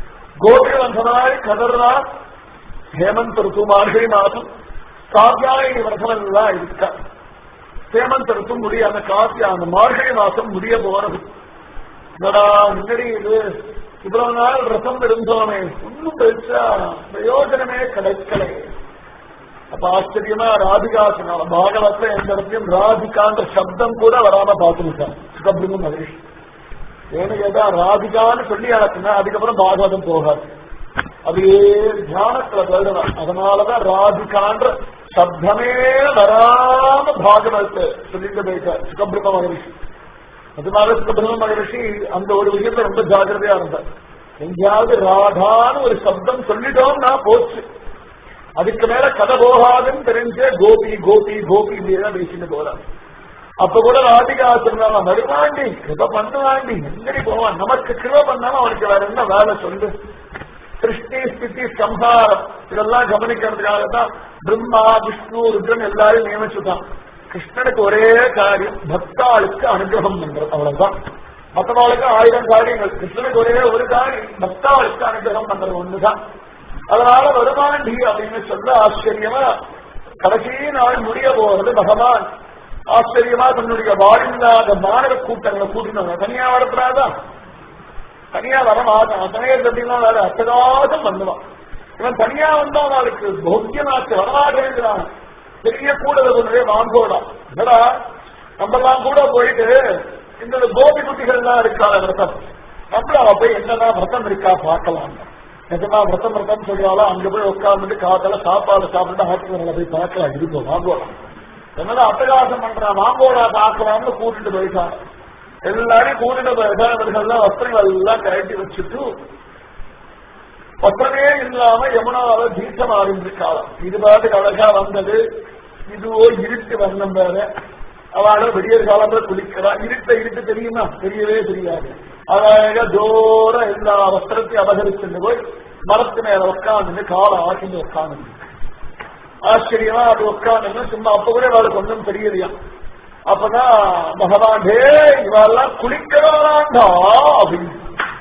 கோபிவந்தனாய் கதர்னா ஹேமந்த் ருத்து மார்கழி மாதம் காவியாயி விரதம் எல்லாம் இருக்கா சேமந்த் எடுத்தும் முடிய அந்த காசி அந்த மார்கழி மாசம் முடிய போறது என்னடா முன்னாடி இது இவ்வளவு நாள் ரசம் இருந்தோமே ஒன்னும் பெருசா பிரயோஜனமே கிடைக்கலை அப்ப ஆச்சரியமா ராதிகா சொன்னால பாகவத்துல எந்த இடத்தையும் ராதிகான்ற சப்தம் கூட வராம பார்த்துருக்கான் சுகபிரம்ம மகரிஷி ஏன்னு கேட்டா ராதிகான்னு சொல்லி அடக்குனா அதுக்கப்புறம் பாகவதம் போகாது அப்படியே தியானத்துல போயிடலாம் அதனாலதான் ராதிகான்ற சப்தமே வராம பாகவத்தை சொல்லிட்டு போயிட்டார் சுகபிரம்ம மகரிஷி அதனால சுகபிரம்ம மகரிஷி அந்த ஒரு விஷயத்துல ரொம்ப ஜாகிரதையா இருந்தார் எங்கேயாவது ராதான்னு ஒரு சப்தம் சொல்லிட்டோம்னா போச்சு அதுக்கு மேல கதை போகாதுன்னு தெரிஞ்ச கோபி கோபி கோபி இப்படியேதான் பேசிட்டு போறாங்க அப்ப கூட ராதிகா சொன்னாங்க வருவாண்டி கிருப பண்ணுவாண்டி எங்கடி போவான் நமக்கு கிருப பண்ணாலும் அவனுக்கு வேற என்ன வேலை சொல்லு சிருஷ்டி ஸ்திதி சம்ஹாரம் இதெல்லாம் கவனிக்கிறதுக்காக தான் பிரம்மா விஷ்ணு ருத்ரன் எல்லாரையும் நியமிச்சுட்டான் கிருஷ்ணனுக்கு ஒரே காரியம் பக்தாளுக்கு அனுகிரகம் பண்றது அவ்வளவுதான் மற்றவாளுக்கு ஆயிரம் காரியங்கள் கிருஷ்ணனுக்கு ஒரே ஒரு காரியம் பக்தாளுக்கு அனுகிரகம் பண்றது ஒண்ணுதான் அதனால வருமாண்டி அப்படின்னு சொல்ல ஆச்சரியமா கடைசி நாள் முடிய போறது பகவான் ஆச்சரியமா தன்னுடைய வாழில்லாத மாணவ கூட்டங்களை கூட்டினாங்க தனியா வரப்படாதான் தனியா வரமாட்டான் தனியார் அப்படின்னா வேற அத்தகாசம் வந்துவான் இவன் தனியா வந்தா அவளுக்கு போக்கியமாச்சு வரமாட்டேங்கிறான் பெரிய கூட நிறைய வாங்கோடா என்னடா நம்மெல்லாம் கூட போயிட்டு இந்த கோபி குட்டிகள் எல்லாம் இருக்காள் விரதம் நம்மள அவ போய் என்னதான் விரதம் இருக்கா பார்க்கலாம் நிஜமா விரதம் விரதம் சொல்றாலும் அங்க போய் உட்கார்ந்துட்டு காத்தால சாப்பாடு சாப்பிட்டு ஹாஸ்பிட்டல போய் பார்க்கலாம் இருப்போம் வாங்கோடா என்னதான் அட்டகாசம் பண்றான் வாங்கோடா பார்க்கலாம்னு கூட்டிட்டு போயிட்டான் எல்லாரையும் கூட்டிட்டு போயிட்டான் வஸ்திரங்கள் எல்லாம் கழட்டி வச்சுட்டு வஸ்திரமே இல்லாம யமுனாவை தீர்த்தம் ஆரம்பிச்சிருக்காளாம் இது பாட்டுக்கு அழகா வந்தது இதுவோ இருட்டு வர்ணம் வேற அவள விடியற் காலத்துல குளிக்கிறா இருட்ட இருட்டு தெரியுமா தெரியவே தெரியாது அழகா ஜோர எல்லா வஸ்திரத்தையும் அபகரிச்சுட்டு போய் மரத்து மேல உட்காந்து காலை ஆக்கிட்டு உட்காந்து ஆச்சரியமா அது உட்காந்து சும்மா அப்ப கூட அவளுக்கு ஒன்றும் தெரியலையா அப்பதான் பகவான் ஹே இவெல்லாம் குளிக்கிறாண்டா அப்படின்னு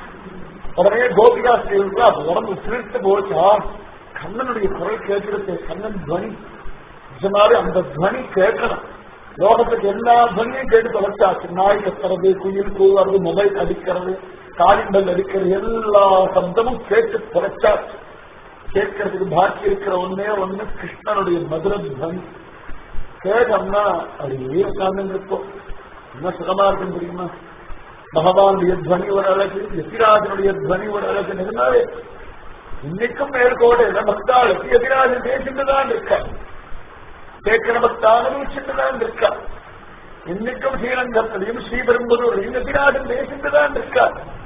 உடனே கோபிகா ஸ்ரீவுக்கு அப்ப உடம்பு சிரித்து போச்சா கண்ணனுடைய குரல் கேட்கிறது கண்ணன் துவனி நிஜமாவே அந்த துவனி கேட்கணும் லோகத்துக்கு எல்லா துவனியும் கேட்டு தொலைச்சாச்சு நாய் கத்துறது குயில் கூவுறது மொபைல் அடிக்கிறது காலிம்பல் அடிக்கிறது எல்லா சப்தமும் கேட்டு தொலைச்சாச்சு கேட்கறதுக்கு பாக்கி இருக்கிற ஒன்னே ஒண்ணு கிருஷ்ணனுடைய மதுர துவனி கேட்டோம்னா அப்படியே உட்கார்ந்து இருப்போம் என்ன சுகமா இருக்குன்னு தெரியுமா பகவானுடைய துவனி ஒரு அழகு எதிராஜனுடைய துவனி ஒரு அழகு நிஜமாவே இன்னைக்கும் மேற்கோடு பக்தாளுக்கு எதிராஜன் பேசிட்டு தான் இருக்கா கேட்கிற பக்தா அனுபவிச்சுட்டு தான் இருக்கா இன்னைக்கும் ஸ்ரீரங்கத்திலையும் ஸ்ரீபெரும்புதூரையும் எதிராஜன் பேசிட்டு தான் இருக்கா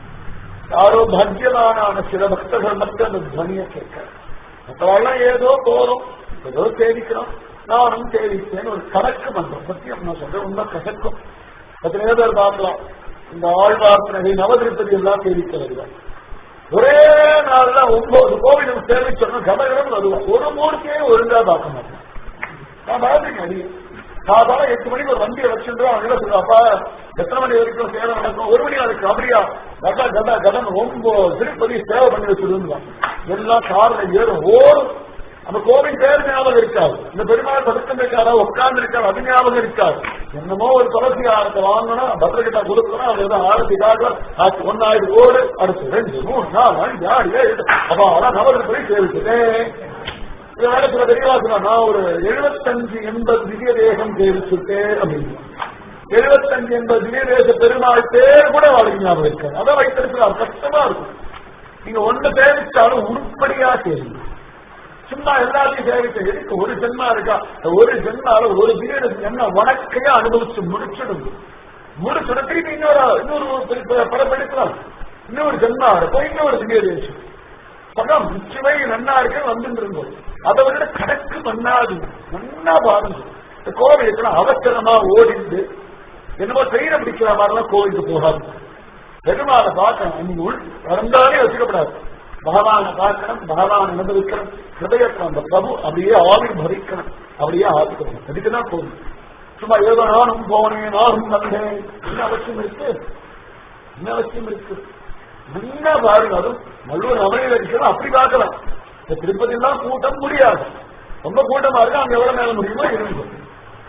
யாரோ பாக்கியவானான சில பக்தர்கள் மட்டும் அந்த துவனியை கேட்க மற்றவெல்லாம் ஏதோ போறோம் ஏதோ தேடிக்கிறோம் நானும் தேடித்தேன் ஒரு கணக்கு பண்றோம் சத்தியம் நான் சொல்றேன் உண்மை கசக்கும் எத்தனையோ பேர் பார்க்கலாம் இந்த ஆழ்வார்த்தனை நவதிருப்பதி எல்லாம் தேடிக்க வருவார் ஒரே நாள்ல ஒன்பது கோவிலும் சேமிச்சோம் கமகரம் வருவான் ஒரு மூர்த்தியே ஒழுங்கா பார்க்க மாட்டேன் நான் பார்த்துருக்கேன் அடி சாதாரண எட்டு மணிக்கு ஒரு வண்டியை வச்சுருந்தோம் அவங்க சொல்லுவாப்பா எத்தனை மணி வரைக்கும் சேவை நடக்கும் ஒரு மணி அதுக்கு அப்படியா கதா கதா கதன் ரொம்ப திருப்பதி சேவை பண்ணி வச்சிருந்தான் எல்லாம் காரில் ஏறும் ஓடும் அந்த கோவில் பேர் ஞாபகம் இருக்காது இந்த பெருமாள் பதுக்கம் இருக்காரா உட்கார்ந்து இருக்காரு அது ஞாபகம் இருக்காது என்னமோ ஒரு துளசி ஆரத்தை வாங்கணும் பத்திரகிட்ட கொடுக்கணும் அது ஏதோ ஆரத்தி காட்டு ஒன்னாயிரம் ஓடு அடுத்து ரெண்டு மூணு நாலு அஞ்சு ஆறு ஏழு அப்பா அதான் நவருக்கு போய் சேவிச்சுட்டேன் இது வேற சில தெரியவா சொன்னா நான் ஒரு எழுபத்தஞ்சு எண்பது திவ்ய தேசம் சேவிச்சுட்டேன் அப்படின்னு எழுபத்தஞ்சு எண்பது திவ்ய தேச பெருமாள் பேர் கூட வாழ்க்கை ஞாபகம் இருக்காது அதான் வைத்திருக்கிறார் கஷ்டமா இருக்கும் நீங்க ஒண்ணு சேவிச்சாலும் உருப்படியா சேருங்க சும்மா எல்லாத்தையும் சேவிக்க எதுக்கு ஒரு ஜென்மா இருக்கா ஒரு ஜென்மால ஒரு வீடு என்ன வணக்கையா அனுபவிச்சு முடிச்சிடும் முடிச்சுட திருப்பி இன்னொரு இன்னொரு படப்பெடுக்கலாம் இன்னொரு ஜென்மா இருக்கும் இன்னொரு திவ்ய தேசம் படம் நிச்சயமே நன்னா இருக்கு வந்துட்டு இருந்தோம் அதை விட கணக்கு பண்ணாது நன்னா பாருங்க இந்த கோவில் அவசரமா ஓடிந்து என்னமோ ட்ரெயினை பிடிக்கிற மாதிரிலாம் கோவிலுக்கு போகாது பெருமாளை பார்க்கணும் நீங்க உள் வந்தாலே வச்சுக்கப்படாது பகவானை பார்க்கணும் பகவான் அனுபவிக்கணும் ஹிருதயத்தில் அந்த பிரபு அப்படியே ஆவிர் பவிக்கணும் அப்படியே ஆத்துக்கணும் அதுக்குதான் கோவில் சும்மா ஏதோ நானும் போனேன் நானும் வந்தேன் என்ன அவசியம் இருக்கு என்ன அவசியம் இருக்கு நல்லா பாருங்க அதுவும் நல்லூர் அமைதியில் இருக்கிறோம் அப்படி பார்க்கலாம் இந்த திருப்பதி எல்லாம் கூட்டம் முடியாது ரொம்ப கூட்டமா இருக்கு அங்க எவ்வளவு மேல முடியுமோ இருக்கும்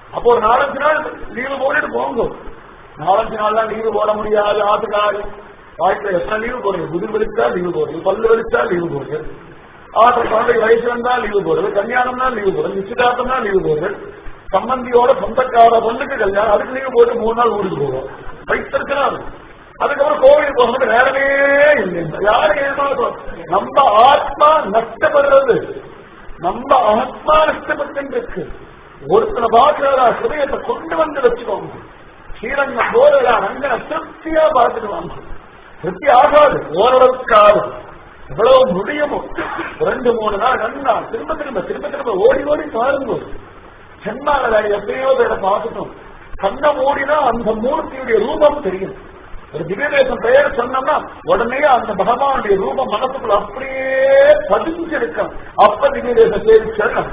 அப்போ ஒரு நாலஞ்சு நாள் லீவு போட்டுட்டு போங்க நாலஞ்சு நாள்லாம் லீவு போட முடியாது ஆத்துக்காரி வாழ்க்கையில எத்தனை லீவு போடுறது புது வலிச்சா லீவு போடுறது பல்லு வலிச்சா லீவு போடுறது ஆற்ற குழந்தை வயசு வந்தா லீவு போடுறது கல்யாணம்னா லீவு போடுறது நிச்சயதார்த்தம்னா லீவு போடுறது சம்பந்தியோட சொந்தக்கார பொண்ணுக்கு கல்யாணம் அதுக்கு லீவு போட்டு மூணு நாள் ஊருக்கு போவோம் வைத்திருக்கிறாரு அதுக்கப்புறம் கோவில் போகும்போது நேரமே இல்லை யாரு ஏமாறும் நம்ம ஆத்மா நஷ்டப்படுறது நம்ம ஆத்மா நஷ்டப்பட்டு இருக்கு ஒருத்தனை பார்க்கிறதா ஹிருதயத்தை கொண்டு வந்து வச்சுக்கோங்க ஸ்ரீரங்கம் போறதா ரங்கனை திருப்தியா பார்த்துட்டு வாங்க திருப்தி ஆகாது ஓரளவுக்கு ஆகும் எவ்வளவு முடியுமோ ரெண்டு மூணு நாள் நன்னா திரும்ப திரும்ப திரும்ப திரும்ப ஓடி ஓடி பாருங்க சென்மால எப்பயோ பேரை பார்த்துட்டோம் கண்ணை மூடினா அந்த மூர்த்தியுடைய ரூபம் தெரியும் ஒரு திவ்யதேசம் பெயர் சொன்னோம்னா உடனே அந்த பகவானுடைய ரூபம் மனசுக்குள்ள அப்படியே பதிஞ்சிருக்கும் அப்ப திவ்யதேசம் பேர் சொல்லணும்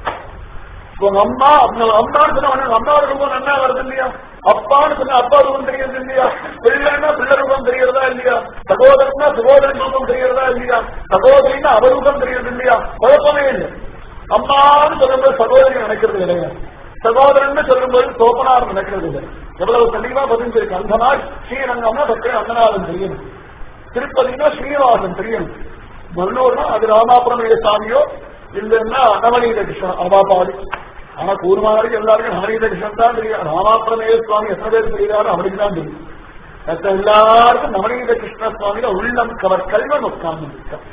உங்க அம்மா அவங்க அம்மான்னு சொன்னா உனக்கு அம்மாவோட ரூபம் நல்லா வருது இல்லையா அப்பான்னு சொன்னா அப்பா ரூபம் தெரியுது இல்லையா பிள்ளைன்னா பிள்ளை ரூபம் தெரியறதா இல்லையா சகோதரன்னா சகோதரன் ரூபம் தெரியறதா இல்லையா சகோதரின்னா அவர் ரூபம் தெரியுது இல்லையா குழப்பமே இல்லை அம்மான்னு சொல்லும்போது சகோதரி நினைக்கிறது கிடையாது சகோதரன் சொல்லும்போது சோபனார் நினைக்கிறது இல்லை எவ்வளவு தெளிவா பதிஞ்சிருக்கு அந்த நாள் ஸ்ரீரங்கம்னா பக்கம் ரங்கநாதன் தெரியும் திருப்பதினா ஸ்ரீனிவாசன் தெரியும் மல்லூர்னா அது ராமாபுரமேய சாமியோ இல்லைன்னா நவநீத கிருஷ்ணன் அவாபாடி ஆனா கூறுமாதிரி எல்லாருக்கும் நவநீத கிருஷ்ணன் தான் தெரியும் ராமாபுரமேய சுவாமி எத்தனை பேர் தெரியாரு அவருக்கு தான் தெரியும் மற்ற எல்லாருக்கும் நவநீத கிருஷ்ண சுவாமியில உள்ளம் கவர் கல்வன் உட்கார்ந்து இருக்கான்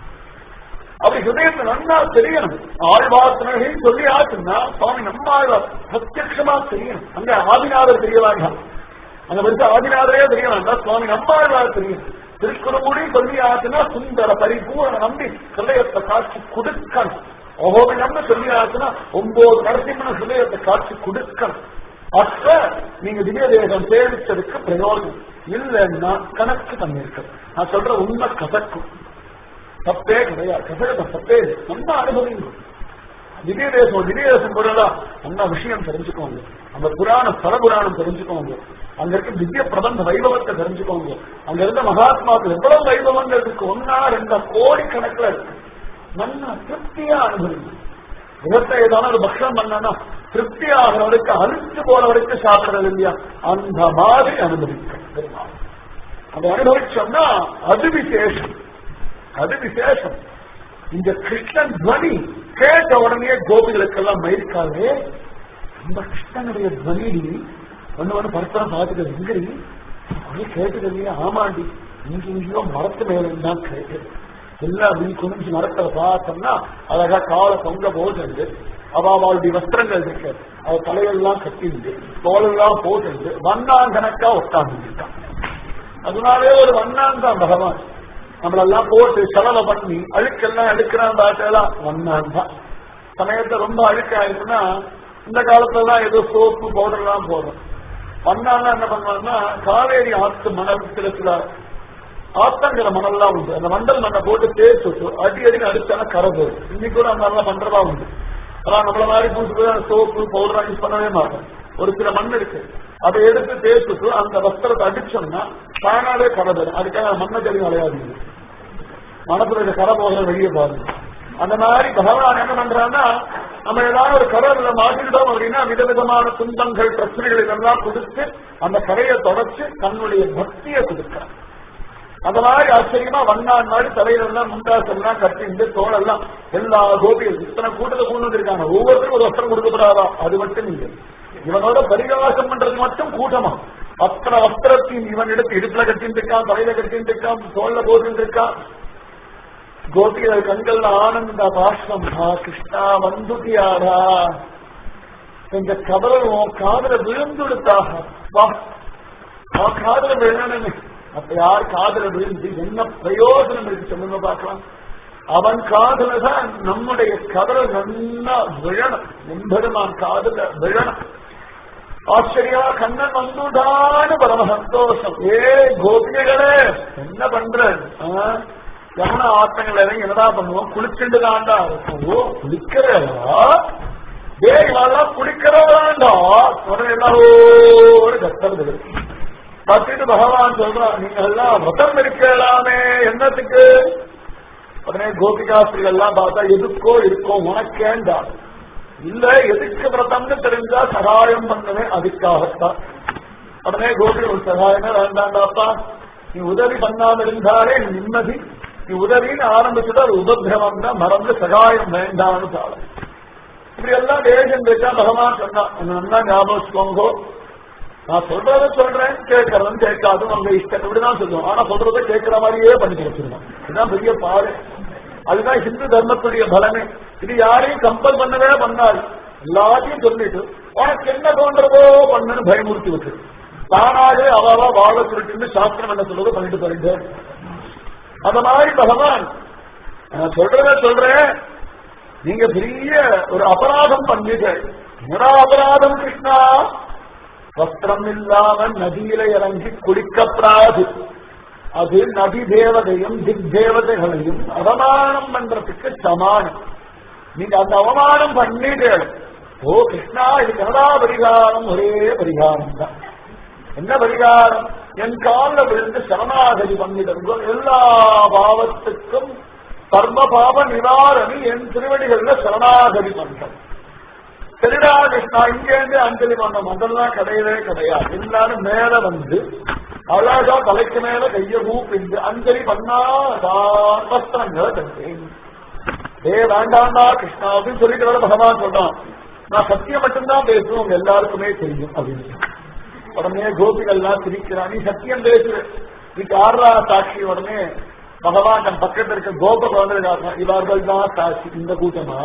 அப்படி ஹிருதயத்தை நன்னா தெரியணும் ஆழ்வார்த்தனை சொல்லி ஆச்சுன்னா சுவாமி நம்ம ஆழ்வார் பிரத்யட்சமா தெரியணும் அங்க ஆதிநாதர் தெரிய வேண்டாம் அங்க வந்து ஆதிநாதரே தெரிய வேண்டாம் சுவாமி நம்ம ஆழ்வார் தெரியும் திருக்குறமுடி சொல்லி ஆச்சுன்னா சுந்தர பரிபூர்ண நம்பி ஹிருதயத்தை காட்சி கொடுக்கணும் ஒவ்வொரு சொல்லி ஆச்சுன்னா ஒன்பது நரசிம்மன ஹிருதயத்தை காட்சி கொடுக்கணும் அப்ப நீங்க திவ்ய தேசம் சேவிச்சதுக்கு பிரயோஜனம் இல்லைன்னா கணக்கு பண்ணிருக்க நான் சொல்ற உண்மை கசக்கும் தப்பே கிடையாது கசகத தப்பே இல்லை. நல்லா அனுபவிங்க திவ்ய தேசம் திவ்ய தேசம் போறதா நல்லா விஷயம் தெரிஞ்சுக்கோங்க அந்த புராண ஸ்தல புராணம் தெரிஞ்சுக்கோங்க அங்க இருக்க திவ்ய பிரபந்த வைபவத்தை தெரிஞ்சுக்கோங்க அங்க இருந்த மகாத்மாக்கள் எவ்வளவு வைபவங்கள் இருக்கு ஒன்னா ரெண்டா கோடி கணக்குல இருக்கு நல்லா திருப்தியா அனுபவிங்க விதத்தை ஏதாவது ஒரு பக்ஷம் பண்ணனா திருப்தி ஆகிறவருக்கு அழிச்சு போறவருக்கு சாப்பிடுறது இல்லையா அந்த மாதிரி அனுபவிக்க பெருமாள் அதை அனுபவிச்சோம்னா அது விசேஷம் அது விசேஷம் இந்த கிருஷ்ணன் துவனி கேட்ட உடனே கோபிகளுக்கெல்லாம் மயிர்க்காது நம்ம கிருஷ்ணனுடைய துவனி ஒண்ணு ஒண்ணு பரஸ்பரம் பார்த்துக்கிறது எங்கடி அது கேட்டது இல்லையா ஆமாண்டி இங்க இங்கேயோ மரத்து மேல தான் கேட்டது எல்லாம் அப்படி குனிஞ்சு மரத்துல பார்த்தோம்னா அழகா காலை தொங்க போட்டு அவளுடைய வஸ்திரங்கள் இருக்கு அவ தலையெல்லாம் கட்டிண்டு தோலெல்லாம் போட்டு வண்ணான் கணக்கா உட்கார்ந்து அதனாலே ஒரு வண்ணான் தான் பகவான் நம்மளெல்லாம் போட்டு செலவை பண்ணி அழுக்கெல்லாம் எடுக்கிறான் பாட்டெல்லாம் வண்ணான் தான் சமயத்தை ரொம்ப அழுக்காயிருக்குன்னா இந்த காலத்துல தான் ஏதோ சோப்பு பவுடர் எல்லாம் போடுறோம் வண்ணான்னா என்ன பண்ணுவாங்கன்னா காவேரி ஆத்து மணல் சில சில ஆத்தங்கிற மணல்லாம் உண்டு அந்த மண்டல் மண்ணை போட்டு தேய்ச்சி விட்டு அடி அடி அடிச்சானா கரை போகும் இன்னைக்கு கூட அந்த மாதிரிலாம் பண்றதா உண்டு அதான் நம்மள மாதிரி பூசி சோப்பு பவுடர் யூஸ் பண்ணவே மாட்டோம் ஒரு சில மண் இருக்கு அதை எடுத்து தேய்ச்சிட்டு அந்த வஸ்திரத்தை அடிச்சோம்னா தானாலே கரை வரும் அதுக்காக மண்ணை தெளிவு அலையாதீங்க மனசுல இருக்க கரை போகிற வெளியே பாருங்க அந்த மாதிரி பகவான் என்ன பண்றான்னா நம்ம ஏதாவது ஒரு கரையில மாட்டிக்கிட்டோம் அப்படின்னா விதவிதமான துன்பங்கள் பிரச்சனைகள் இதெல்லாம் கொடுத்து அந்த கரையை தொடச்சு தன்னுடைய பக்தியை கொடுக்கிறான் அந்த மாதிரி ஆச்சரியமா வண்ணான் மாதிரி தலையிலெல்லாம் முண்டாசெல்லாம் கட்டிண்டு தோளெல்லாம் எல்லா கோபிகள் இத்தனை கூட்டத்தை கொண்டு வந்திருக்காங்க ஒவ்வொருத்தரும் ஒரு வஸ்திரம் கொடுக்கப்படாதா அது மட்டும் இல்லை இவனோட பரிகாசம் பண்றது மட்டும் கூட்டமா அத்தனை வஸ்திரத்தையும் இவன் எடுத்து இடுப்புல கட்டின்னு இருக்கான் தலையில கட்டின்னு இருக்கான் தோல்ல போட்டு இருக்கான் கோபிகள் கண்கள்ல ஆனந்த பாஷ்பம் ஆ கிருஷ்ணா வந்துட்டியாரா இந்த கதறலும் காதல விழுந்துடுத்தாக வா ஆ காதல விழணுமே அப்ப யார் காதல விழுந்து என்ன பிரயோஜனம் இருக்கு சொல்லுங்க பார்க்கலாம் அவன் காதல தான் நம்முடைய கதல நல்லா விழணும் எம்பெருமான் காதல விழணும் ஆச்சரியமா கண்ணன் வந்துடான்னு பரம சந்தோஷம் ஏ கோபிகைகளே என்ன பண்ற யமுன ஆத்தங்கள் இறங்கி என்னடா பண்ணுவோம் குளிச்சுட்டு தாண்டா இருக்கும் ஓ குளிக்கிறா டே இவெல்லாம் குளிக்கிறதாண்டா உடனே எல்லாரும் ஒரு கத்துறது பார்த்துட்டு பகவான் சொல்றான் நீங்க எல்லாம் மதம் இருக்கலாமே என்னத்துக்கு உடனே கோபிகாஸ்திரிகள் எல்லாம் பார்த்தா எதுக்கோ இருக்கோ உனக்கேண்டா இல்ல எதுக்கு விரதம்னு தெரிஞ்சா சகாயம் பண்ணவே அதுக்காகத்தான் உடனே கோபி ஒரு சகாயமே வேண்டாண்டாப்பா நீ உதவி பண்ணாம இருந்தாலே நீ நிம்மதி நீ உதவின்னு ஆரம்பிச்சுட்டு அது உபதிரவம் தான் மறந்து சகாயம் வேண்டாம்னு சாலம் இப்படி எல்லாம் தேசம் வச்சா பகவான் சொன்னான் நல்லா ஞாபகம் வச்சுக்கோங்கோ நான் சொல்றத சொல்றேன் கேட்கறதும் கேட்காதும் உங்க இஷ்டம் இப்படிதான் சொல்லுவோம் ஆனா சொல்றதை கேட்கிற மாதிரியே பண்ணி வச்சிருக்கோம் இதுதான் பெரிய பாரு அதுதான் ஹிந்து தர்மத்துடைய பலமே இது யாரையும் கம்பல் பண்ணவே பண்ணாது எல்லாத்தையும் சொல்லிட்டு உனக்கு என்ன தோன்றதோ பண்ணுன்னு பயமுறுத்தி விட்டு தானாகவே அவாவா வாழ சுருட்டுன்னு சாஸ்திரம் என்ன சொல்றதோ பண்ணிட்டு போயிட்டு அந்த மாதிரி பகவான் நான் சொல்றத சொல்றேன் நீங்க பெரிய ஒரு அபராதம் பண்ணீங்க என்னடா அபராதம் கிருஷ்ணா வஸ்திரம் இல்லாம நதியில இறங்கி குளிக்கப்படாது அது நதி தேவதையும் திக் தேவதைகளையும் அவமானம் பண்றதுக்கு சமானம் நீங்க அந்த அவமானம் பண்ணிட்டீர்கள் ஓ கிருஷ்ணா இது என்னடா பரிகாரம் ஒரே பரிகாரம் தான் என்ன பரிகாரம் என் காலில் விழுந்து சரணாகதி பண்ணிடுங்க எல்லா பாவத்துக்கும் சர்வ பாவ நிவாரணி என் திருவடிகள்ல சரணாகதி பண்றேன் சரிடா கிருஷ்ணா இங்கேருந்து அஞ்சலி பண்ண முதல்லாம் கிடையவே கிடையாது எல்லாரும் மேல வந்து அழகா தலைக்கு மேல கைய ஊப்பிண்டு அஞ்சலி பண்ணா வஸ்திரங்களை தந்தேன் ஏ வேண்டாண்டா கிருஷ்ணா அப்படின்னு சொல்லிட்டு வர பகவான் சொல்றான் நான் சத்தியம் மட்டும்தான் பேசுவேன் உங்க எல்லாருக்குமே தெரியும் அப்படின்னு உடனே கோபிகள்லாம் சிரிக்கிறான் நீ சத்தியம் பேசு நீக்கு ஆறா சாட்சி உடனே பகவான் தன் பக்கத்தில் இருக்க கோப குழந்தைகள் இவர்கள் தான் சாட்சி இந்த கூட்டமா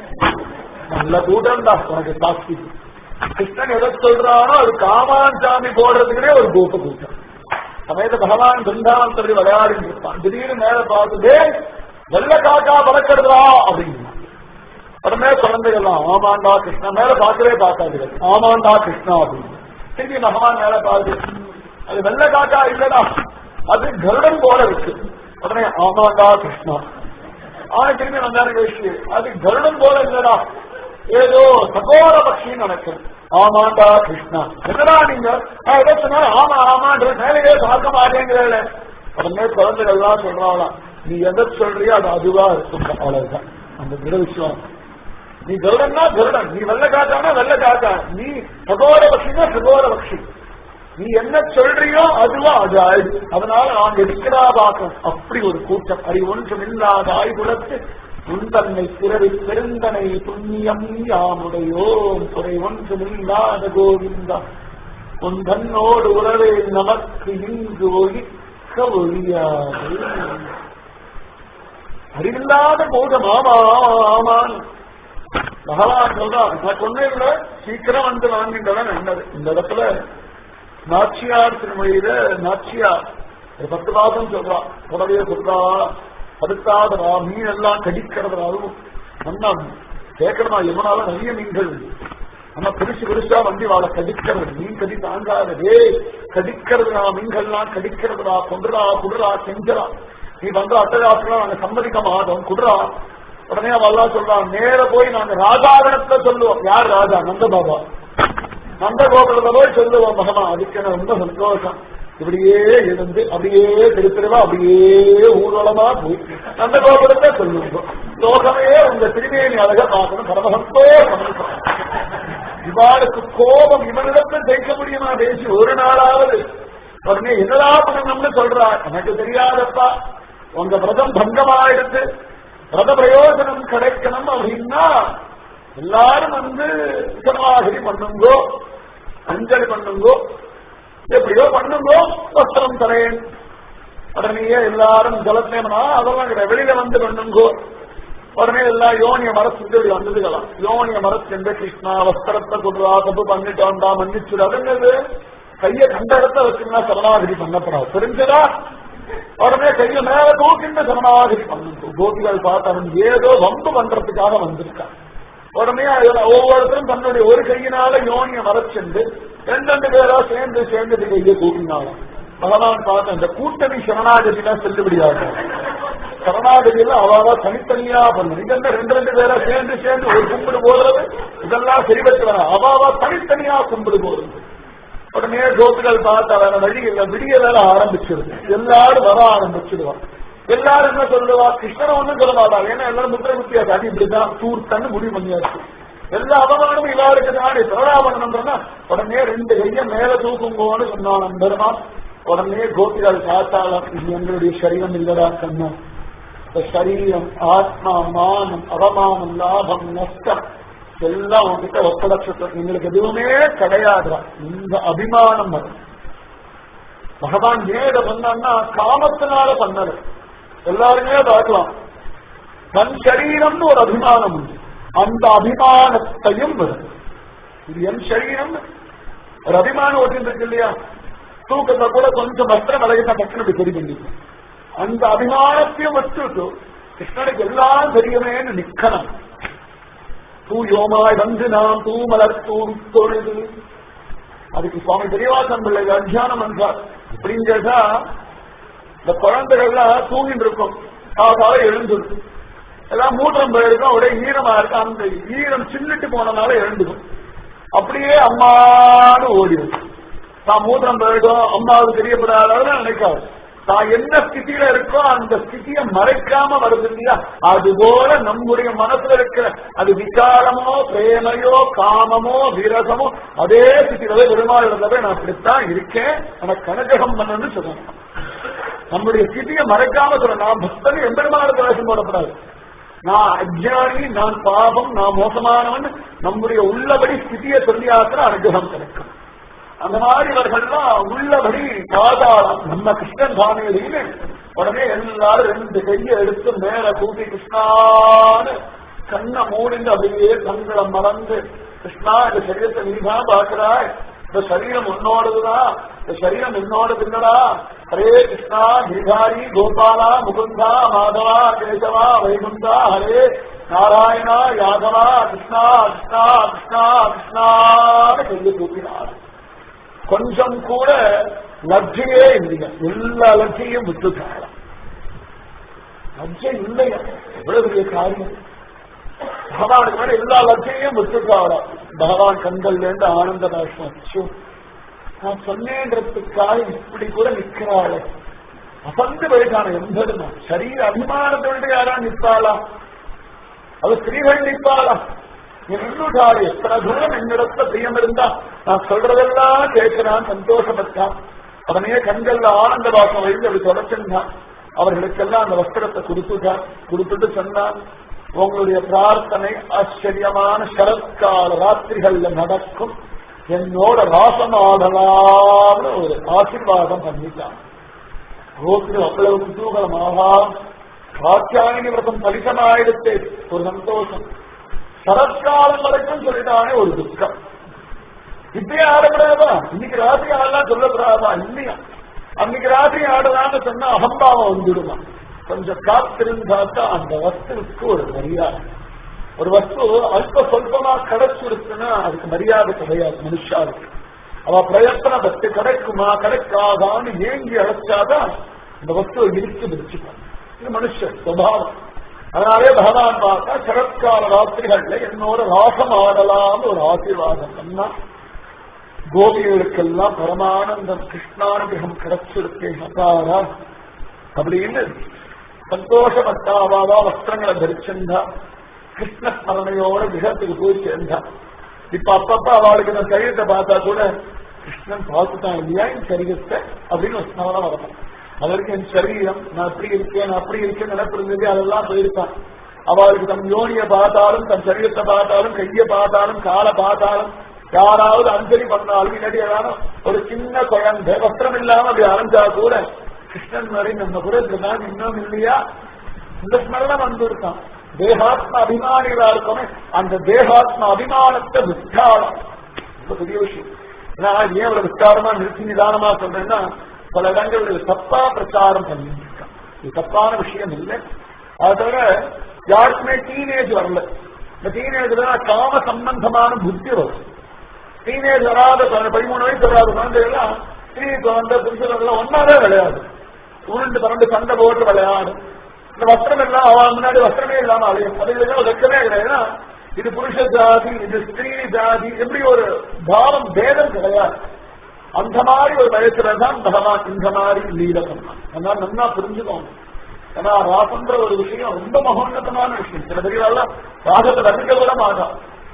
நல்ல கூட்டம் தான் உனக்கு சாட்சி கிருஷ்ணன் எதை சொல்றானோ அது காமான் சாமி போடுறதுக்குனே ஒரு கோப கூட்டம் சமயத்த பகவான் பிருந்தாவனத்தோடு விளையாடி இருப்பான் திடீர்னு மேல பார்த்துட்டு வெள்ள காக்கா பறக்கிறதா அப்படின்னு உடனே குழந்தைகள்லாம் ஆமாண்டா கிருஷ்ணா மேல பார்க்கவே பார்க்காது ஆமாண்டா கிருஷ்ணா அப்படின்னு திரும்பி பகவான் மேல பார்த்து அது வெள்ள காக்கா இல்லடா அது கருடன் போல இருக்கு உடனே ஆமாண்டா கிருஷ்ணா ஆனா திரும்பி வந்தாரு யோசிச்சு அது கருடன் போல இல்லடா ஏதோ சகோர பக்ஷின்னு நினைக்கிறேன் ஆமாண்டா கிருஷ்ணா என்னடா நீங்க நான் எதை சொன்னாலும் ஆமா ஆமான்ற மேலேயே பார்க்க மாட்டேங்கிறேன் உடனே குழந்தைகள்லாம் சொல்றாங்களாம் நீ எதை சொல்றியோ அது அதுவா இருக்கும் அவ்வளவுதான் அந்த திட விஷயம் நீ கருடன்னா கருடன் நீ வெள்ள காக்கானா வெள்ள காக்கா நீ சகோர பக்ஷினா சகோர பக்ஷி நீ என்ன சொல்றியோ அதுவா அது ஆயுது அதனால நான் எடுக்கிறா பார்க்கணும் அப்படி ஒரு கூட்டம் அறி ஒன்றும் இல்லாத ஆய்குலத்து உந்தன்னை பிறவி பெருந்தனை புண்ணியம் யாமுடையோம் குறை ஒன்றும் இல்லாத கோவிந்தா உன் தன்னோடு உறவே நமக்கு இங்கு ஒழிக்க ஒழியாது அறிவில்லாத போதும் ஆமா ஆமான் பகவான் சொல்றான் நான் கொண்டே இல்ல சீக்கிரம் வந்து வாங்கின்றவன் நல்லது இந்த இடத்துல நாச்சியார் திருமொழியில நாச்சியார் ஒரு பத்து மாதம் சொல்றா புடவைய சொல்றா படுத்தாதரா மீன் எல்லாம் கடிக்கிறதுனாலும் நல்லா கேட்கணுமா எவனால நிறைய மீன்கள் நம்ம பெருசு பெருசா வண்டி வாழ கடிக்கிறது மீன் கடி தாங்காததே கடிக்கிறதுனா மீன்கள்லாம் கடிக்கிறதுடா கொண்டுடா குடுறா செஞ்சரா நீ பண்ற அட்டகாசம் நாங்க சம்மதிக்க மாட்டோம் குடுறா உடனே அவெல்லாம் சொல்றான் நேர போய் நாங்க ராஜாவிடத்துல சொல்லுவோம் யார் ராஜா நந்த பாபா நந்த கோபுரத்துல போய் சொல்லுவோம் பகவான் அதுக்கு எனக்கு ரொம்ப சந்தோஷம் இப்படியே இருந்து அப்படியே திருத்திருவா அப்படியே ஊர்வலமா போய் நந்த கோபுரத்தை சொல்லுவோம் லோகமே உங்க திருமேனி அழக பார்க்கணும் பரமசந்தோ இவாளுக்கு கோபம் இவனிடத்தில் ஜெயிக்க முடியுமா பேசி ஒரு நாளாவது உடனே என்னடா பண்ணணும்னு சொல்றா எனக்கு தெரியாதப்பா உங்க விரதம் பங்கமாயிடுத்து விரத பிரயோஜனம் கிடைக்கணும் அப்படின்னா எல்லாரும் வந்து சமாகிரி பண்ணுங்கோ அஞ்சலி பண்ணுங்கோ எப்படியோ பண்ணுங்கோ வஸ்திரம் தரேன் உடனேயே எல்லாரும் ஜலத்தேமனா அதெல்லாம் கிடையாது வெளியில வந்து பண்ணுங்கோ உடனே எல்லாம் யோனிய மரத்துக்கு இப்படி வந்ததுகளாம் யோனிய மரத்துக்கு கிருஷ்ணா வஸ்திரத்தை கொடுறா தப்பு பண்ணிட்டோம்டா மன்னிச்சுடு அது என்னது கைய கண்ட இடத்த வச்சுன்னா சரணாகிரி பண்ணப்படாது தெரிஞ்சதா உடனே கைய மேல தூக்கின்ற சரணாகிரி பண்ணும் கோபிகள் பார்த்தவன் ஏதோ வம்பு பண்றதுக்காக வந்திருக்கான் உடனே ஒவ்வொருத்தரும் தன்னுடைய ஒரு கையினால யோனிய மறைச்சென்று ரெண்டு ரெண்டு பேரா சேர்ந்து சேர்ந்து கையை கூட்டினாலும் பகவான் பார்த்த இந்த கூட்டணி சரணாகதிலாம் செல்லுபடியாக சரணாகதியில அவாவா தனித்தனியா பண்ணணும் இதெல்லாம் ரெண்டு ரெண்டு பேரா சேர்ந்து சேர்ந்து ஒரு கும்பிடு போடுறது இதெல்லாம் சரிபட்டு வர அவாவா தனித்தனியா கும்பிடு போடுறது உடனே கோபிகள் பார்த்து அவன வழி இல்ல விடிய வேற ஆரம்பிச்சிருது எல்லாரும் வர ஆரம்பிச்சிடுவான் எல்லாரும் என்ன சொல்லுவா கிருஷ்ணன் ஒண்ணும் சொல்ல மாட்டாங்க ஏன்னா எல்லாரும் முத்திர குத்தியாச்சு அது இப்படிதான் தூர்த்தன்னு முடிவு பண்ணியாச்சு எல்லா அவமானமும் இவாளுக்கு தானே பிரலாபனம் சொன்னா உடனே ரெண்டு கைய மேல தூக்குங்கோன்னு சொன்னான் பெருமான் உடனே கோபிகள் காத்தாளம் இது எங்களுடைய சரீரம் இல்லடா கண்ணா இந்த சரீரம் ஆத்மா மானம் அவமானம் லாபம் நஷ்டம் எல்லாம் உங்ககிட்ட ஒப்படைச்சிட்டோம் எங்களுக்கு எதுவுமே கிடையாதுடா இந்த அபிமானம் வரும் பகவான் ஏன் இதை பண்ணான்னா காமத்தினால பண்ணல எல்லாருமே பார்க்கலாம் தன் சரீரம்னு ஒரு அபிமானம் உண்டு அந்த அபிமானத்தையும் வரும் இது என் சரீரம் ஒரு அபிமானம் ஒட்டிருக்கு இல்லையா தூக்கத்தை கூட கொஞ்சம் வஸ்திரம் விலகிட்ட டக்குனு இப்படி சரி பண்ணிக்கும் அந்த அபிமானத்தையும் வச்சுட்டு கிருஷ்ணனுக்கு எல்லாம் தெரியுமேன்னு நிக்கணும் தூயோமாய் வந்து நாம் தூமலர் தூர் தொழுது அதுக்கு சுவாமி பெரியவாசன் பிள்ளை அத்தியானம் என்றார் அப்படின்னு கேட்டா இந்த குழந்தைகள்லாம் தூங்கிட்டு இருக்கும் காசால எழுந்துடும் எல்லாம் மூன்றம் போயிருக்கும் ஒரே ஈரமா இருக்கு அந்த ஈரம் சின்னிட்டு போனனால எழுந்துடும் அப்படியே அம்மான்னு ஓடிடும் தான் மூத்திரம் போயிடும் அம்மாவுக்கு தெரியப்படாத நினைக்காது தான் என்ன ஸ்திதியில இருக்கோ அந்த ஸ்திதியை மறைக்காம வருது இல்லையா அதுபோல நம்முடைய மனசுல இருக்கிற அது விகாரமோ பிரேமையோ காமமோ விரசமோ அதே ஸ்திதியில பெருமாள் இருந்தவே நான் அப்படித்தான் இருக்கேன் எனக்கு கனககம் பண்ணணும்னு சொல்லணும் நம்முடைய ஸ்திதியை மறைக்காம சொல்ல நான் பக்தன் எம்பெருமானத்தை வேஷம் போடப்படாது நான் அஜானி நான் பாபம் நான் மோசமானவன் நம்முடைய உள்ளபடி ஸ்திதியை சொல்லியாக்குற அனுகிரகம் கிடைக்கும் அந்த மாதிரி இவர்கள்லாம் உள்ளபடி பாதாளம் நம்ம கிருஷ்ணன் சாமியிலேயே உடனே எல்லாரும் ரெண்டு கையை எடுத்து மேல கூட்டி கிருஷ்ணான்னு கண்ணை மூடிந்து அப்படியே கண்களை மறந்து கிருஷ்ணா இந்த சரீரத்தை நீதான் பாக்குறாய் இந்த சரீரம் உன்னோடதுதான் இந்த சரீரம் என்னோடது இல்லடா ஹரே கிருஷ்ணா கிரிகாரி கோபாலா முகுந்தா மாதவா கேசவா வைகுந்தா ஹரே நாராயணா யாதவா கிருஷ்ணா கிருஷ்ணா கிருஷ்ணா கிருஷ்ணான்னு கையை தூக்கினார் கொஞ்சம் கூட லட்சியே இல்லையா எல்லா லட்சியும் விட்டுட்டாராம் லட்சியம் இல்லையா எவ்வளவு பெரிய காரியம் பகவானுக்கு மேல எல்லா லட்சியையும் விட்டுட்டாராம் பகவான் கண்கள்ல இருந்து ஆனந்த பாஷ்பம் அச்சோ நான் சொன்னேன்றதுக்காக இப்படி கூட நிக்கிறாளே அசந்து போயிட்டான எம்பெருமா சரீர அபிமானத்தோடு யாரா நிற்பாளா அது ஸ்ரீகள் நிற்பாளா என்னுடாரு எத்தனை தூரம் என்னிடத்த பிரியம் இருந்தா நான் சொல்றதெல்லாம் கேட்கிறான் சந்தோஷப்பட்டான் அவனையே கண்கள்ல ஆனந்த வாசம் வைத்து அப்படி தொடச்சிருந்தான் அவர்களுக்கெல்லாம் அந்த வஸ்திரத்தை கொடுத்துட்டான் கொடுத்துட்டு சொன்னான் உங்களுடைய பிரார்த்தனை ஆச்சரியமான சரத்கால ராத்திரிகள்ல நடக்கும் என்னோட ராசமாடலாம்னு ஒரு ஆசீர்வாதம் பண்ணிட்டான் ரோட்டு அவ்வளவு குதூகலமாக காத்தியாயினி விரதம் பலிதமாயிடுத்து ஒரு சந்தோஷம் சரத்காலம் வரைக்கும் சொல்லிட்டானே ஒரு துக்கம் இப்பயே ஆடக்கூடாதா இன்னைக்கு ராத்திரி ஆடலாம் சொல்லக்கூடாதா இல்லையா அன்னைக்கு ராத்திரி ஆடலான்னு சொன்னா அகம்பாவம் வந்துடுமா கொஞ்சம் காத்திருந்தாத்தான் அந்த வஸ்துவுக்கு ஒரு மரியாதை ஒரு வஸ்து அல்ப சொல்பமா கிடைச்சிருக்குன்னா அதுக்கு மரியாதை கிடையாது மனுஷாவுக்கு அவ பிரயத்தனப்பட்டு கிடைக்குமா கிடைக்காதான்னு ஏங்கி அழைச்சாதான் இந்த வஸ்துவை இடிச்சு பிடிச்சுப்பான் இது மனுஷ சுவாவம் அதனாலே பகவான் பார்த்தா சரத்கால ராத்திரிகள்ல என்னோட ராசம் ஆடலாம்னு ஒரு ஆசீர்வாதம் பண்ணா கோபிகளுக்கெல்லாம் பரமானந்தம் கிருஷ்ணானுகிரகம் கிடைச்சிருக்கு அப்பாரா அப்படின்னு சந்தோஷப்பட்டாவாவா வஸ்திரங்களை தரிச்சிருந்தா கிருஷ்ண ஸ்மரணையோட கிரகத்துக்கு போய் சேர்ந்தா இப்ப அப்பப்ப அவளுக்கு இந்த சரீரத்தை பார்த்தா கூட கிருஷ்ணன் பார்த்துட்டான் இல்லையா என் சரீரத்தை அப்படின்னு ஒரு ஸ்மரணம் வரணும் அதற்கு என் சரீரம் நான் அப்படி இருக்கேன் நான் அப்படி இருக்கேன் நினைப்பு இருந்தது அதெல்லாம் போயிருக்கான் அவளுக்கு தன் யோனியை பார்த்தாலும் தன் சரீரத்தை பார்த்தாலும் கையை பார்த்தாலும் காலை பார்த்தாலும் யாராவது அஞ்சலி பண்ணாலும் இல்லாட்டி ஏதாவது ஒரு சின்ன குழந்தை வஸ்திரம் இல்லாம அப்படி அரைஞ்சா கூட கிருஷ்ணன் வரை நம்ம கூட இதுதான் இன்னும் இல்லையா இந்த ஸ்மரணம் வந்திருக்கான் தேகாத்ம அபிமானிகளா இருக்கமே அந்த தேகாத்ம அபிமானத்தை விஸ்தாரம் ரொம்ப பெரிய விஷயம் நான் ஏன் இவ்வளவு விஸ்தாரமா நிறுத்தி நிதானமா சொல்றேன்னா பல இடங்களில் தப்பா பிரச்சாரம் பண்ணிட்டு இருக்கான் இது தப்பான விஷயம் இல்லை அது தவிர யாருக்குமே டீனேஜ் வரல இந்த டீனேஜ்ல காம சம்பந்தமான புத்தி வரும் டீனேஜ் வராத பதிமூணு வயசு வராத குழந்தைகள்லாம் ஸ்ரீ குழந்தை புருஷர்கள் ஒன்னாவே விளையாது உருண்டு பரண்டு சண்டை போட்டு விளையாடும் இந்த வஸ்திரம் எல்லாம் அவன் முன்னாடி வஸ்திரமே இல்லாம அழையும் அதுக்கு வெக்கமே கிடையாது இது புருஷ ஜாதி இது ஸ்திரீ ஜாதி எப்படி ஒரு பாவம் பேதம் கிடையாது அந்த மாதிரி ஒரு வயசுலதான் பகவான் இந்த மாதிரி லீல பண்ணான் அதனால நல்லா புரிஞ்சுக்கோங்க ஏன்னா ராசன்ற ஒரு விஷயம் ரொம்ப மகோன்னதமான விஷயம் சில பெரியவாள் ராகத்தை ரசிக்க கூட மாட்டான்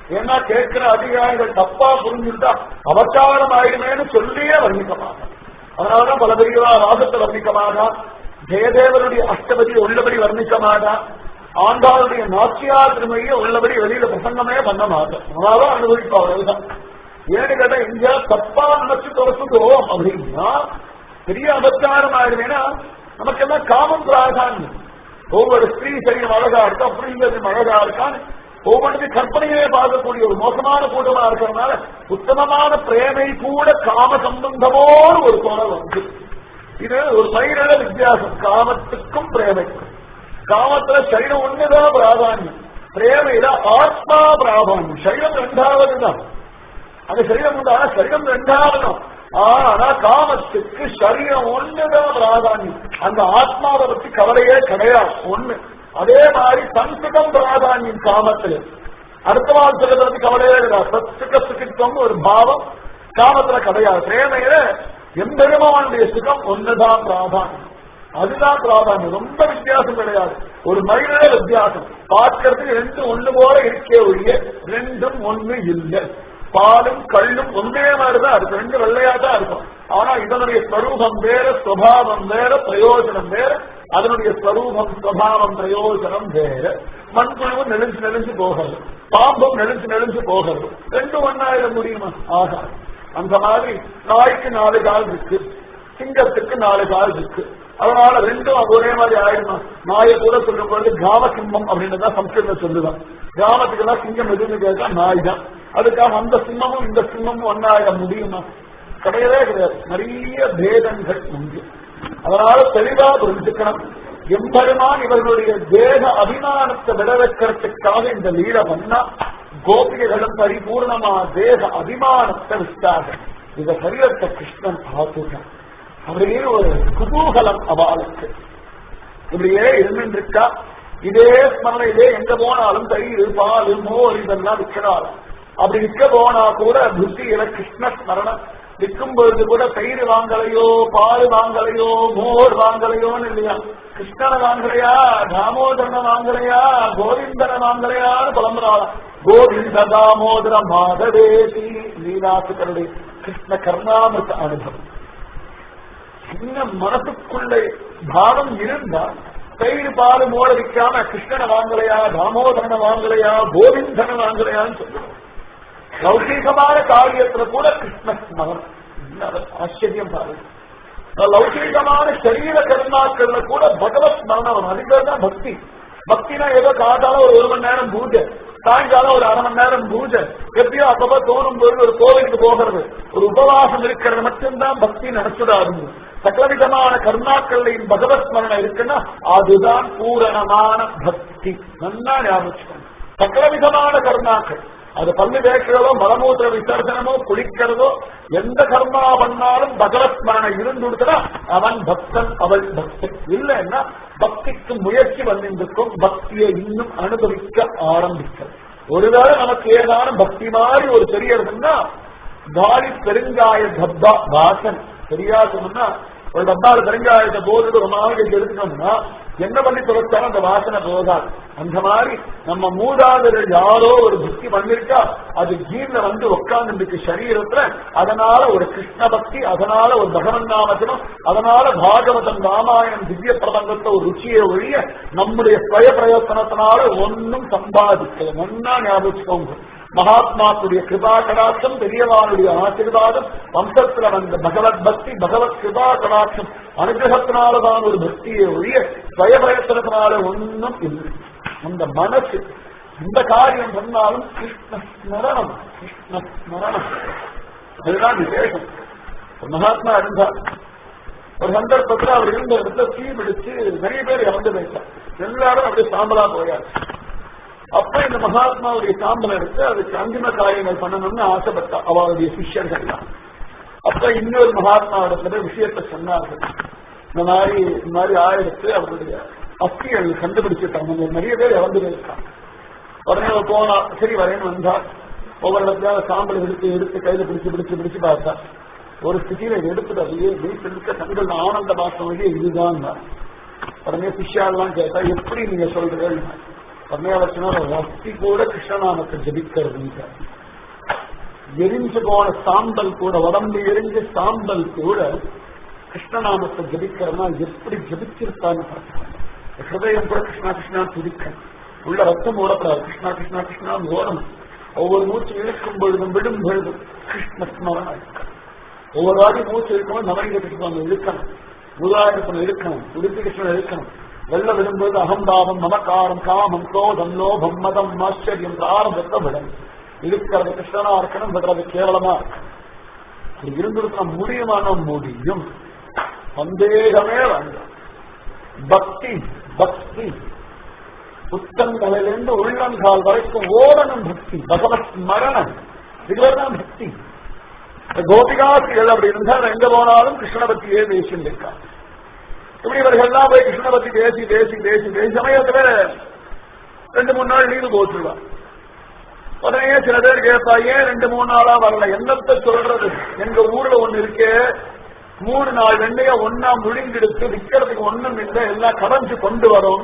ஏன்னா கேட்கிற அதிகாரிகள் தப்பா புரிஞ்சுட்டா அவசாரம் ஆயிடுமேன்னு சொல்லியே வர்ணிக்க மாட்டான் அதனாலதான் பல பெரியவா ராகத்தை வர்ணிக்க மாட்டான் ஜெயதேவனுடைய அஷ்டபதி உள்ளபடி வர்ணிக்க மாட்டான் ஆண்டாளுடைய நாச்சியார் திருமையை உள்ளபடி வெளியில பிரசங்கமே பண்ண மாட்டேன் அதான் அனுபவிப்பா அவ்வளவுதான் ஏன்னு கேட்டா எங்க தப்பா நினைச்சு துறச்சுட்டோம் அப்படின்னா பெரிய அபச்சாரம் ஆயிடுவேன்னா நமக்கு எல்லாம் காமம் பிராதானியம் ஒவ்வொரு ஸ்திரீ சரீரம் அழகா இருக்கா அப்படிங்கிறது அழகா இருக்கான்னு ஒவ்வொன்றுக்கு கற்பனையே பார்க்கக்கூடிய ஒரு மோசமான கூட்டமா இருக்கிறதுனால உத்தமமான பிரேமை கூட காம சம்பந்தமோடு ஒரு தோணல் வந்து இது ஒரு பயிரிட வித்தியாசம் காமத்துக்கும் பிரேமைக்கும் காமத்துல சரீரம் ஒண்ணுதான் பிராதானியம் பிரேமையில ஆத்மா பிராதானியம் சரீரம் ரெண்டாவது தான் அந்த சரீரம் உண்டு ஆனா சரீரம் ரெண்டாவது தான் ஆனா காமத்துக்கு சரீரம் ஒண்ணுதான் பிராதானியம் அந்த ஆத்மாவை பத்தி கவலையே கிடையாது ஒண்ணு அதே மாதிரி சம்ஸ்கிருதம் பிராதானியம் காமத்துல அடுத்த வாழ்க்கை பத்தி கவலையே கிடையாது சத்துக்க சுகித்வம் ஒரு பாவம் காமத்துல கிடையாது பிரேமையில எம்பெருமானுடைய சுகம் ஒண்ணுதான் பிராதானியம் அதுதான் பிராதானியம் ரொம்ப வித்தியாசம் கிடையாது ஒரு மயில வித்தியாசம் பார்க்கறதுக்கு ரெண்டு ஒண்ணு போல இருக்கே ஒழிய ரெண்டும் ஒண்ணு இல்லை பாலும் கல்லும் ஒன்றே மாதிரிதான் இருக்கும் ரெண்டு வெள்ளையா தான் இருக்கும் ஆனா இதனுடைய ஸ்வரூபம் வேற சுவாவம் வேற பிரயோஜனம் வேற அதனுடைய ஸ்வரூபம் சுவாவம் பிரயோஜனம் வேற மண்புழுவும் நெளிஞ்சு நெளிஞ்சு போகிறது பாம்பும் நெளிஞ்சு நெளிஞ்சு போகிறது ரெண்டும் ஒன்னாயிட முடியுமா ஆகா அந்த மாதிரி நாய்க்கு நாலு கால் இருக்கு சிங்கத்துக்கு நாலு கால் இருக்கு அதனால ரெண்டும் ஒரே மாதிரி ஆயிடுமா நாயை கூட சொல்லும் பொழுது கிராம சிம்மம் அப்படின்னு தான் சம்ஸ்கிருதம் சொல்லுதான் கிராமத்துக்கு எல்லாம் சிங்கம் எதுன்னு கேட்டா நாய் தான் அதுக்காக அந்த சிம்மமும் இந்த சிம்மமும் ஒன்னாயிட முடியுமா கிடையவே கிடையாது நிறைய பேதங்கள் உண்டு அதனால தெளிவா புரிஞ்சுக்கணும் எம்பெருமான் இவர்களுடைய தேக அபிமானத்தை விட வைக்கிறதுக்காக இந்த லீல பண்ணா கோபிகைகளும் பரிபூர்ணமா தேக அபிமானத்தை விட்டாங்க இந்த சரீரத்தை கிருஷ்ணன் பார்த்துட்டான் அப்படியே ஒரு குதூகலம் அவளுக்கு இப்படியே இருந்துருக்கா இதே ஸ்மரணையிலே எங்க போனாலும் தயிர் பால் மோர் இதெல்லாம் விற்கிறாள் அப்படி விற்க போனா கூட புத்தியில கிருஷ்ண ஸ்மரணம் விற்கும் பொழுது கூட தயிர் வாங்கலையோ பால் வாங்கலையோ மோர் வாங்கலையோன்னு இல்லையா கிருஷ்ணனை வாங்கலையா தாமோதரனை வாங்கலையா கோவிந்தனை வாங்கலையான்னு புலம்புறாளாம் கோவிந்த தாமோதர மாதவேதி லீலாசுக்கருடைய கிருஷ்ண கர்ணாமிருத்த அனுபவம் சின்ன மனசுக்குள்ளே பாவம் இருந்தா தயிர் பால் மோட விற்காம கிருஷ்ணனை வாங்கலையா தாமோதரனை வாங்கலையா கோவிந்தனை வாங்கலையான்னு சொல்லுவோம் லௌகீகமான காரியத்துல கூட கிருஷ்ண ஸ்மரணம் ஆச்சரியம் பாருங்க லௌகீகமான சரீர கர்மாக்கள்ல கூட பகவத் ஸ்மரணம் அதுக்கு தான் பக்தி பக்தினா ஏதோ காட்டாலும் ஒரு ஒரு மணி நேரம் பூஜை சாயங்காலம் ஒரு அரை மணி நேரம் பூஜை எப்படியோ அப்பப்ப தோணும் போது ஒரு கோவிலுக்கு போகிறது ஒரு உபவாசம் இருக்கிறது மட்டும்தான் பக்தி நடத்துடாது சகலவிதமான கர்மாக்கள்லையும் பகவத் ஸ்மரணம் இருக்குன்னா அதுதான் பூரணமான பக்தி நல்லா ஞாபகம் சகலவிதமான கர்மாக்கள் அது பல்லு தேய்க்கிறதோ மலமூத்திர விசர்ஜனமோ குளிக்கிறதோ எந்த கர்மா பண்ணாலும் பகவத் ஸ்மரணை இருந்துடுத்தா அவன் பக்தன் அவள் பக்தன் இல்லைன்னா பக்திக்கு முயற்சி வந்திருக்கும் பக்தியை இன்னும் அனுபவிக்க ஆரம்பிக்கிறது ஒருவேளை நமக்கு ஏதான பக்தி மாதிரி ஒரு தெரியறதுன்னா காலி பெருங்காய டப்பா வாசன் சரியா சொன்னா ஒரு டப்பால பெருங்காயத்தை போட்டுட்டு ஒரு மாதிரி எடுத்துட்டோம்னா என்ன பண்ணி தொலைச்சாலும் அந்த வாசனை போகாது அந்த மாதிரி நம்ம மூதாதையர் யாரோ ஒரு புத்தி பண்ணிருக்கா அது ஜீர்ல வந்து உட்கார்ந்துருக்கு சரீரத்துல அதனால ஒரு கிருஷ்ண பக்தி அதனால ஒரு பகவன் நாமத்தினம் அதனால பாகவதம் ராமாயணம் திவ்ய பிரபந்தத்தை ஒரு ருச்சியை ஒழிய நம்முடைய சுய பிரயத்தனத்தினால ஒன்னும் சம்பாதிக்கல ஒன்னா ஞாபகம் மகாத்மாக்குடைய கிருபா கடாட்சம் பெரியவானுடைய ஆசீர்வாதம் வம்சத்துல வந்த பகவத் பக்தி பகவத் கிருபா கடாட்சம் அனுகிரகத்தினாலதான் ஒரு பக்தியை ஒழிய சுயபிரயத்தனத்தினால ஒன்னும் இல்லை அந்த மனசு இந்த காரியம் சொன்னாலும் கிருஷ்ண ஸ்மரணம் கிருஷ்ண ஸ்மரணம் அதுதான் விசேஷம் ஒரு மகாத்மா இருந்தார் ஒரு சந்தர்ப்பத்தில் அவர் இருந்த இடத்துல தீ பிடிச்சு நிறைய பேர் இறந்து போயிட்டார் எல்லாரும் அப்படியே சாம்பலா போயாச்சு அப்ப இந்த மகாத்மாவுடைய சாம்பல் எடுத்து அதுக்கு அந்திம காரியங்கள் பண்ணணும்னு ஆசைப்பட்டா அவருடைய சிஷ்யர்கள் அப்ப இன்னொரு மகாத்மா இடத்துல விஷயத்த சொன்னார்கள் இந்த மாதிரி இந்த மாதிரி ஆயிடுத்து அவருடைய அஸ்திகள் கண்டுபிடிச்சிட்டாங்க நிறைய பேர் இறந்து போயிருக்காங்க உடனே அவர் போனா சரி வரேன்னு வந்தா ஒவ்வொரு இடத்துல சாம்பல் எடுத்து எடுத்து கையில பிடிச்சு பிடிச்சு பிடிச்சு பார்த்தா ஒரு ஸ்திதியில எடுத்துட்டு அப்படியே வீட்டில் இருக்க தங்கள் ஆனந்த பாசம் வழியே இதுதான் உடனே சிஷ்யாலாம் கேட்டா எப்படி நீங்க சொல்றீங்க பத்மநாபத்தினோட பக்தி கூட கிருஷ்ணநாமத்தை ஜபிக்கிறது எரிஞ்சு போன சாம்பல் கூட உடம்பு எரிஞ்ச சாம்பல் கூட கிருஷ்ணநாமத்தை ஜபிக்கிறனா எப்படி ஜபிச்சிருக்கான்னு பார்க்கலாம் ஹிருதயம் கூட கிருஷ்ணா கிருஷ்ணா துடிக்கும் உள்ள ரத்தம் ஓடப்படாது கிருஷ்ணா கிருஷ்ணா கிருஷ்ணா ஓடணும் ஒவ்வொரு மூச்சு இழுக்கும் பொழுதும் விடும் பொழுதும் கிருஷ்ண ஸ்மரணம் இருக்கணும் ஒவ்வொரு வாட்டி மூச்சு இழுக்கணும் நவங்க கிருஷ்ணன் இழுக்கணும் முதலாயிரத்தனை இழுக்கணும் உடுப்பி கிருஷ்ணன் இழுக்கணும் வெள்ள விடும்போது அகம்பாவம் மமக்காரம் காமம் கோதம் லோபம் மதம் ஆச்சரியம் ஆரம்பத்தை விடும் இருக்கிறது கிருஷ்ணனா இருக்கணும் விடுறது கேவலமா இருக்கணும் அப்படி இருந்திருக்க முடியுமான முடியும் சந்தேகமே வேண்டாம் பக்தி பக்தி புத்தங்களிலிருந்து உள்ளங்கால் வரைக்கும் ஓடணும் பக்தி பகவத் ஸ்மரணம் இதுதான் பக்தி கோபிகாசிகள் அப்படி இருந்தால் எங்க போனாலும் கிருஷ்ண பக்தியே பேசிட்டு இருக்காங்க இப்படி இவர்கள்லாம் போய் கிருஷ்ண பக்தி பேசி பேசி பேசி பேசி சமயத்துல ரெண்டு மூணு நாள் லீவு போட்டுருவான் உடனே சில பேர் கேட்பா ஏன் ரெண்டு மூணு நாளா வரல என்னத்த சொல்றது எங்க ஊர்ல ஒண்ணு இருக்கே மூணு நாள் வெண்ணைய ஒன்னா முழுங்கெடுத்து விற்கிறதுக்கு ஒண்ணும் இல்லை எல்லாம் கடைஞ்சு கொண்டு வரோம்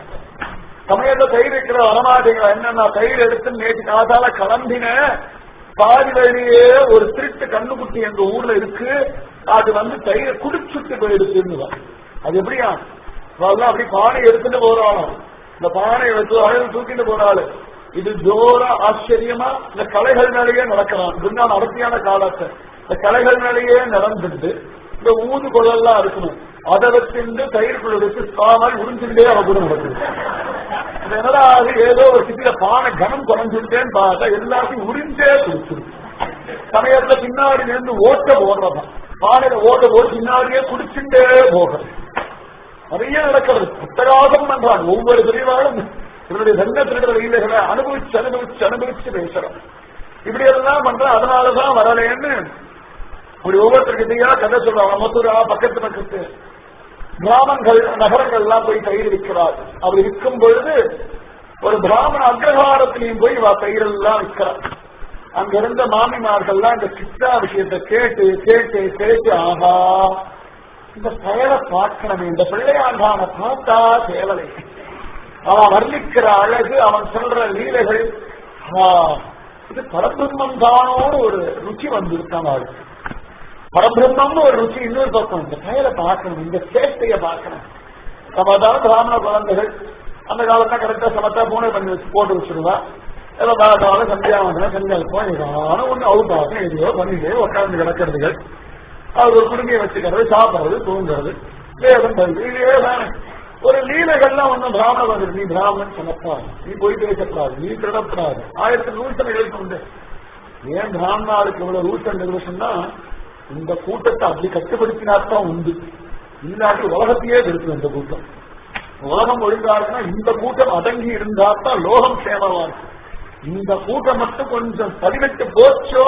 சமயத்தை தயிர் வைக்கிற வரமாட்டீங்களா என்னன்னா தயிர் எடுத்து நேற்று காதால கலந்தின பாதி வழியே ஒரு திருட்டு கண்ணுக்குட்டி எங்க ஊர்ல இருக்கு அது வந்து தயிரை குடிச்சுட்டு போயிடுச்சுன்னு அது எப்படியா அதெல்லாம் அப்படி பானை எடுத்துட்டு போறாலும் இந்த பானை வச்சு அழகு தூக்கிட்டு போறாள் இது ஜோர ஆச்சரியமா இந்த கலைகள் மேலேயே நடக்கிறான் குண்டான அடர்த்தியான காலத்தை இந்த கலைகள் மேலேயே நடந்துட்டு இந்த ஊது குழல்லாம் இருக்கணும் அதை வச்சிருந்து தயிர்க்குள்ள வச்சு சாமல் உறிஞ்சுட்டே அவ கூட நடக்குது இது என்னடா அது ஏதோ ஒரு சிட்டியில பானை கனம் குறைஞ்சுட்டேன்னு பார்த்தா எல்லாத்தையும் உறிஞ்சே குடிச்சிருக்கு சமயத்துல பின்னாடி இருந்து ஓட்ட போடுறதான் பானையில ஓட்ட போட்டு பின்னாடியே குடிச்சுட்டே போகிறது நிறைய நடக்கிறது புத்தகாதம் பண்றாங்க ஒவ்வொரு பிரிவாலும் இவருடைய சங்க திருடுற லீலைகளை அனுபவிச்சு அனுபவிச்சு அனுபவிச்சு பேசுறோம் இப்படி எல்லாம் பண்ற அதனாலதான் வரலேன்னு இப்படி ஒவ்வொருத்தருக்கிட்டையா கதை சொல்றாங்க மதுரா பக்கத்து பக்கத்து கிராமங்கள் நகரங்கள் எல்லாம் போய் தயிர் விற்கிறார் அப்படி விற்கும் பொழுது ஒரு பிராமண அக்ரஹாரத்திலையும் போய் வா தயிரெல்லாம் விற்கிறார் அங்க இருந்த மாமிமார்கள்லாம் இந்த கிருஷ்ணா விஷயத்தை கேட்டு கேட்டு கேட்டு ஆஹா இந்த பெயரை பார்க்கணுமே இந்த பிள்ளையாண்டான பார்த்தா தேவலை அவன் வர்ணிக்கிற அழகு அவன் சொல்ற லீலைகள் இது பரபிரம்மம் தானோடு ஒரு ருச்சி வந்திருக்கான் அவளுக்கு பரபிரம்மம்னு ஒரு ருச்சி இன்னொரு பக்கம் இந்த பெயரை பார்க்கணும் இந்த சேட்டையை பார்க்கணும் நம்ம தான் பிராமண குழந்தைகள் அந்த காலத்தான் கரெக்டா சமத்தா பூனை பண்ணி வச்சு போட்டு வச்சிருவா ஏதோ காலத்தால சந்தியாவந்தன சந்தியாவுக்கும் ஏதான ஒண்ணு அவுட் ஆகும் எதையோ பண்ணிட்டு உட்கார்ந்து கிடக்கிறதுகள் அது ஒரு குடுமையை வச்சுக்கிறது சாப்பிடுறது தூங்குறது வேதம் பல்வி இதே தானே ஒரு லீலைகள்லாம் ஒண்ணும் பிராமண வந்து நீ பிராமணன் சொன்னப்படாது நீ போய் பேசப்படாது நீ திருடப்படாது ஆயிரத்தி ரூல்ஸ் அண்ட் ரெகுலேஷன் உண்டு ஏன் பிராமணாளுக்கு இவ்வளவு ரூல்ஸ் அண்ட் ரெகுலேஷன்னா இந்த கூட்டத்தை அப்படி கட்டுப்படுத்தினாத்தான் உண்டு இல்லாட்டி உலகத்தையே கெடுக்கும் இந்த கூட்டம் உலகம் ஒழுங்கா இருக்குன்னா இந்த கூட்டம் அடங்கி இருந்தாத்தான் லோகம் சேமமா இருக்கும் இந்த கூட்டம் மட்டும் கொஞ்சம் பதினெட்டு போச்சோ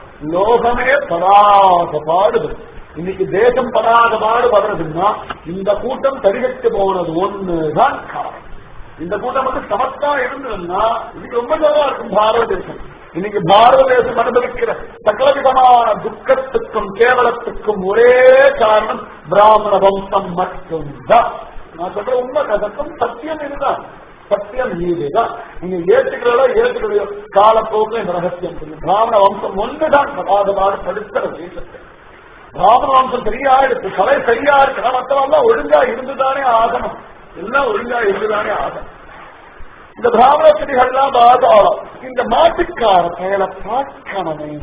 லோகமே படாத பாடுபடும் இன்னைக்கு தேசம் படாத பாடுபடுறதுன்னா இந்த கூட்டம் தரிகட்டு போனது ஒண்ணுதான் காரணம் இந்த கூட்டம் வந்து சமத்தா இருந்ததுன்னா இன்னைக்கு ரொம்ப நல்லா இருக்கும் பாரத தேசம் இன்னைக்கு பாரத தேசம் அனுபவிக்கிற சகல விதமான துக்கத்துக்கும் கேவலத்துக்கும் ஒரே காரணம் பிராமண வம்சம் மட்டும்தான் நான் சொல்ற உண்மை கதக்கும் சத்தியம் இதுதான் சத்தியம் இதுதான் நீங்க ஏற்றுக்கிறதோ ஏற்றுக்கிறதோ காலப்போக்கில் இந்த ரகசியம் தெரியும் பிராமண வம்சம் ஒன்றுதான் படாதபாடு படுத்துற தேசத்தை பிராமண வம்சம் சரியா இருக்கு கலை சரியா இருக்கு மற்றவெல்லாம் ஒழுங்கா இருந்துதானே ஆகணும் எல்லாம் ஒழுங்கா இருந்துதானே ஆகணும் இந்த பிராமண செடிகள்லாம் பாதாளம் இந்த மாட்டுக்கார பெயரை பார்க்கணுமே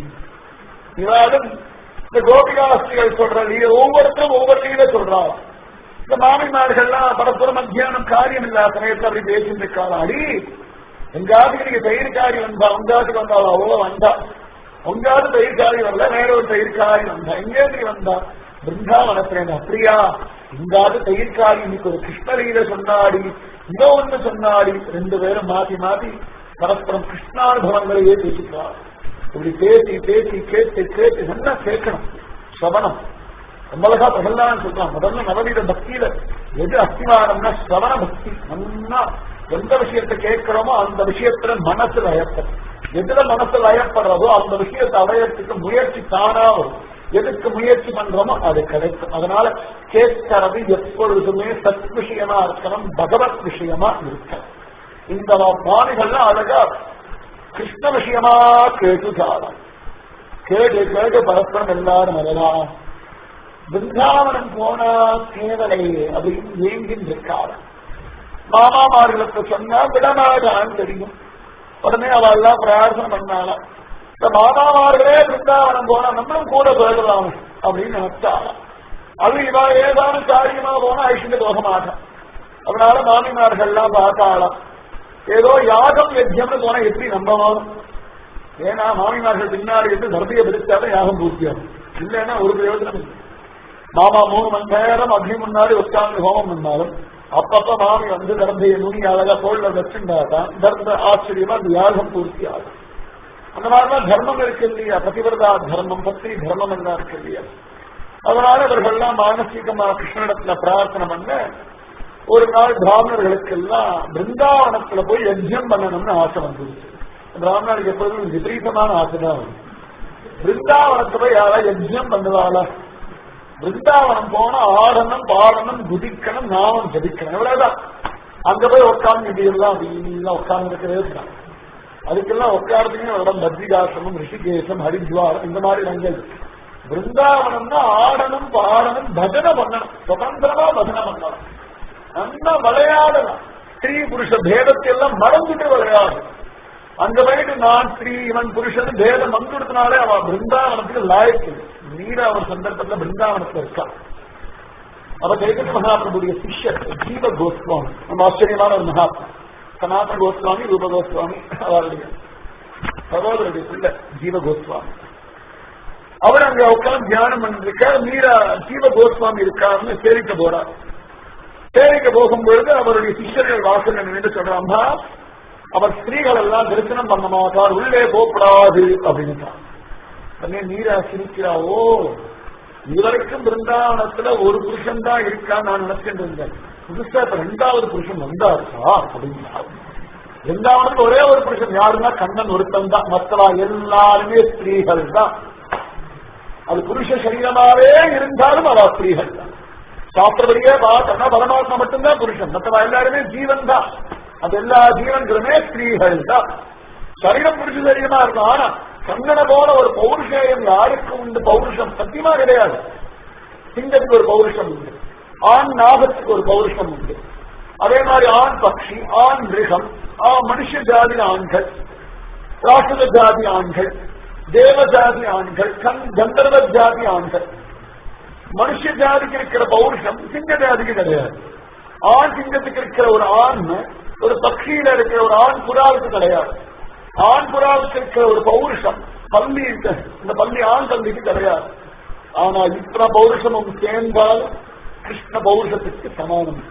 இவாலும் இந்த கோபிகாஸ்திகள் சொல்ற நீ ஒவ்வொருத்தரும் ஒவ்வொரு நீங்க சொல்றாங்க இந்த மாமிமார்கள்லாம் பரப்புற மத்தியானம் காரியம் இல்லாத சமயத்தில் அப்படி பேசிட்டு இருக்காங்க அடி எங்காவது நீங்க தயிர்காரி வந்தா உங்காத்துக்கு வந்தாலும் அவ்வளோ வந்தா உங்காவது தயிர்காரி வரல வேற ஒரு தயிர்காரி வந்தா எங்கே நீ வந்தா பிருந்தாவனத்திலேருந்து அப்படியா இங்காவது தயிர்காரி இன்னைக்கு ஒரு கிருஷ்ணலீல சொன்னாடி இதோ ஒண்ணு சொன்னாடி ரெண்டு பேரும் மாத்தி மாத்தி பரஸ்பரம் கிருஷ்ணானுபவங்களையே பேசிக்கிறார் இப்படி பேசி பேசி கேட்டு கேட்டு நல்லா கேட்கணும் சவனம் ரொம்ப அழகா பிரகல்லான்னு சொல்றான் முதல்ல நவநீத பக்தியில எது அஸ்திவாரம்னா ஸ்ரவண பக்தி நல்லா எந்த விஷயத்தை கேட்கிறோமோ அந்த விஷயத்துல மனசு லயப்படும் எதுல மனசு லயப்படுறதோ அந்த விஷயத்தை அடையறதுக்கு முயற்சி தானா வரும் எதுக்கு முயற்சி பண்றோமோ அது கிடைக்கும் அதனால கேட்கறது எப்பொழுதுமே சத் விஷயமா இருக்கணும் பகவத் விஷயமா இருக்கணும் இந்த பாணிகள்லாம் அழகா கிருஷ்ண விஷயமா கேட்டுட்டாராம் கேட்டு கேட்டு பரஸ்பரம் எல்லாரும் வரலாம் பிருந்தாவனம் போனா தேவலை அப்படின்னு ஏங்கின்னு இருக்காரு மாமாமார்களுக்கு சொன்னா விடமாட்டான்னு தெரியும் உடனே அவ எல்லாம் பிரார்த்தனை பண்ணாலாம் இந்த மாமாமார்களே பிருந்தாவனம் போனா நம்மளும் கூட போயிடலாம் அப்படின்னு நினைச்சாலாம் அது இவ ஏதாவது காரியமா போனா ஐஷுக்கு போக மாட்டான் அதனால மாமிமார்கள்லாம் பார்த்தாலாம் ஏதோ யாகம் யஜ்யம்னு போனா எப்படி நம்பணும் ஏன்னா மாமிமார்கள் பின்னாடி இருந்து தர்பியை பிடிச்சாதான் யாகம் பூர்த்தியாகும் இல்லைன்னா ஒரு பிரயோஜனம் இல்லை மாமா மூணு மணி நேரம் அக்னி முன்னாடி உட்கார்ந்து ஹோமம் பண்ணாலும் அப்பப்ப மாமி வந்து தர்பையை நுனி அழகா தோல்ல வச்சுட்டாதான் தர்ம ஆச்சரியமா அந்த யாகம் பூர்த்தி ஆகும் அந்த மாதிரிலாம் தர்மம் இருக்கு இல்லையா பதிவிரதா தர்மம் பத்தி தர்மம் எல்லாம் இருக்கு இல்லையா அதனால இவர்கள்லாம் மானசீகமா கிருஷ்ணனிடத்துல பிரார்த்தனை பண்ண ஒரு நாள் பிராமணர்களுக்கு எல்லாம் பிருந்தாவனத்துல போய் யஜ்யம் பண்ணணும்னு ஆசை வந்துருச்சு பிராமணர்களுக்கு எப்பொழுதும் விபரீதமான ஆசை தான் வரும் பிருந்தாவனத்துல போய் யாரா யஜ்யம் பண்ணுவாளா பிருந்தாவனம் போனா ஆடணும் பாடணும் குதிக்கணும் நாமம் ஜபிக்கணும் இவ்வளவுதான் அங்க போய் உட்கார்ந்து இப்படியெல்லாம் அப்படின்லாம் உட்கார்ந்து இருக்கவே தான் அதுக்கெல்லாம் உட்கார்றதுக்கு இடம் பத்ரிகாசிரமம் ரிஷிகேசம் ஹரித்வாரம் இந்த மாதிரி இடங்கள் பிருந்தாவனம்னா ஆடணும் பாடணும் பஜனை பண்ணணும் சுதந்திரமா பஜனை பண்ணணும் நல்லா விளையாடலாம் ஸ்திரீ புருஷ பேதத்தை எல்லாம் மறந்துட்டு விளையாடும் அங்க போயிட்டு நான் ஸ்திரீ இவன் புருஷன் பேதம் வந்துடுறதுனாலே அவன் பிருந்தாவனத்துக்கு லாயக்கு மீரா அவர் சந்தர்ப்பத்துல பிருந்தாவனத்துல இருக்கான் அவ சைத்தன்ய மகாபிரபுடைய சிஷ்யர் ஜீவ கோஸ்வாமி நம்ம ஆச்சரியமான ஒரு மகாத்மா சனாதன கோஸ்வாமி ரூப கோஸ்வாமி அவருடைய சகோதரருடைய பிள்ளை ஜீவ கோஸ்வாமி அவர் அங்க உட்கார்ந்து தியானம் பண்ணிருக்கார் மீரா ஜீவ கோஸ்வாமி இருக்காருன்னு சேரிக்க போறார் சேரிக்க போகும்பொழுது அவருடைய சிஷ்யர்கள் வாசல் நின்று சொல்றாமா அவர் ஸ்திரீகள் எல்லாம் தரிசனம் பண்ண மாட்டார் உள்ளே போகக்கூடாது அப்படின்னு உடனே மீரா சிரிக்கிறா ஓ இதுவரைக்கும் பிருந்தாவனத்துல ஒரு புருஷன் தான் இருக்கான்னு நான் நினைச்சிட்டு இருந்தேன் புதுசா இப்ப ரெண்டாவது புருஷன் வந்தாருக்கா அப்படின்னா பிருந்தாவனத்துல ஒரே ஒரு புருஷன் யாருன்னா கண்ணன் ஒருத்தன் தான் மற்றவா எல்லாருமே ஸ்திரீகள் தான் அது புருஷ சரீரமாவே இருந்தாலும் அவ ஸ்திரீகள் தான் சாஸ்திரப்படியே பார்த்தோம்னா பரமாத்மா மட்டும்தான் புருஷன் மற்றவா எல்லாருமே ஜீவன் தான் அது எல்லா ஜீவன்களுமே ஸ்திரீகள் தான் சரீரம் புருஷ சரீரமா இருக்கும் ஆனா கண்ணனை போல ஒரு பௌருஷேயம் யாருக்கு உண்டு பௌருஷம் சத்தியமா கிடையாது சிங்கத்துக்கு ஒரு பௌருஷம் உண்டு ஆண் நாகத்துக்கு ஒரு பௌருஷம் உண்டு அதே மாதிரி ஆண் பக்ஷி ஆண் மிருகம் ஆ மனுஷ ஜாதி ஆண்கள் ராட்சத ஜாதி ஆண்கள் தேவ ஜாதி ஆண்கள் கண் கந்தர்வ ஜாதி ஆண்கள் மனுஷ ஜாதிக்கு இருக்கிற பௌருஷம் சிங்க ஜாதிக்கு கிடையாது ஆண் சிங்கத்துக்கு இருக்கிற ஒரு ஆண் ஒரு பக்ஷியில இருக்கிற ஒரு ஆண் புறாவுக்கு கிடையாது ஆண் புறாவுக்கு இருக்கிற ஒரு பௌருஷம் பள்ளி இந்த பள்ளி ஆண் பள்ளிக்கு கிடையாது ஆனா இத்தனை பௌருஷமும் சேர்ந்தால் கிருஷ்ண பௌருஷத்துக்கு சமானம்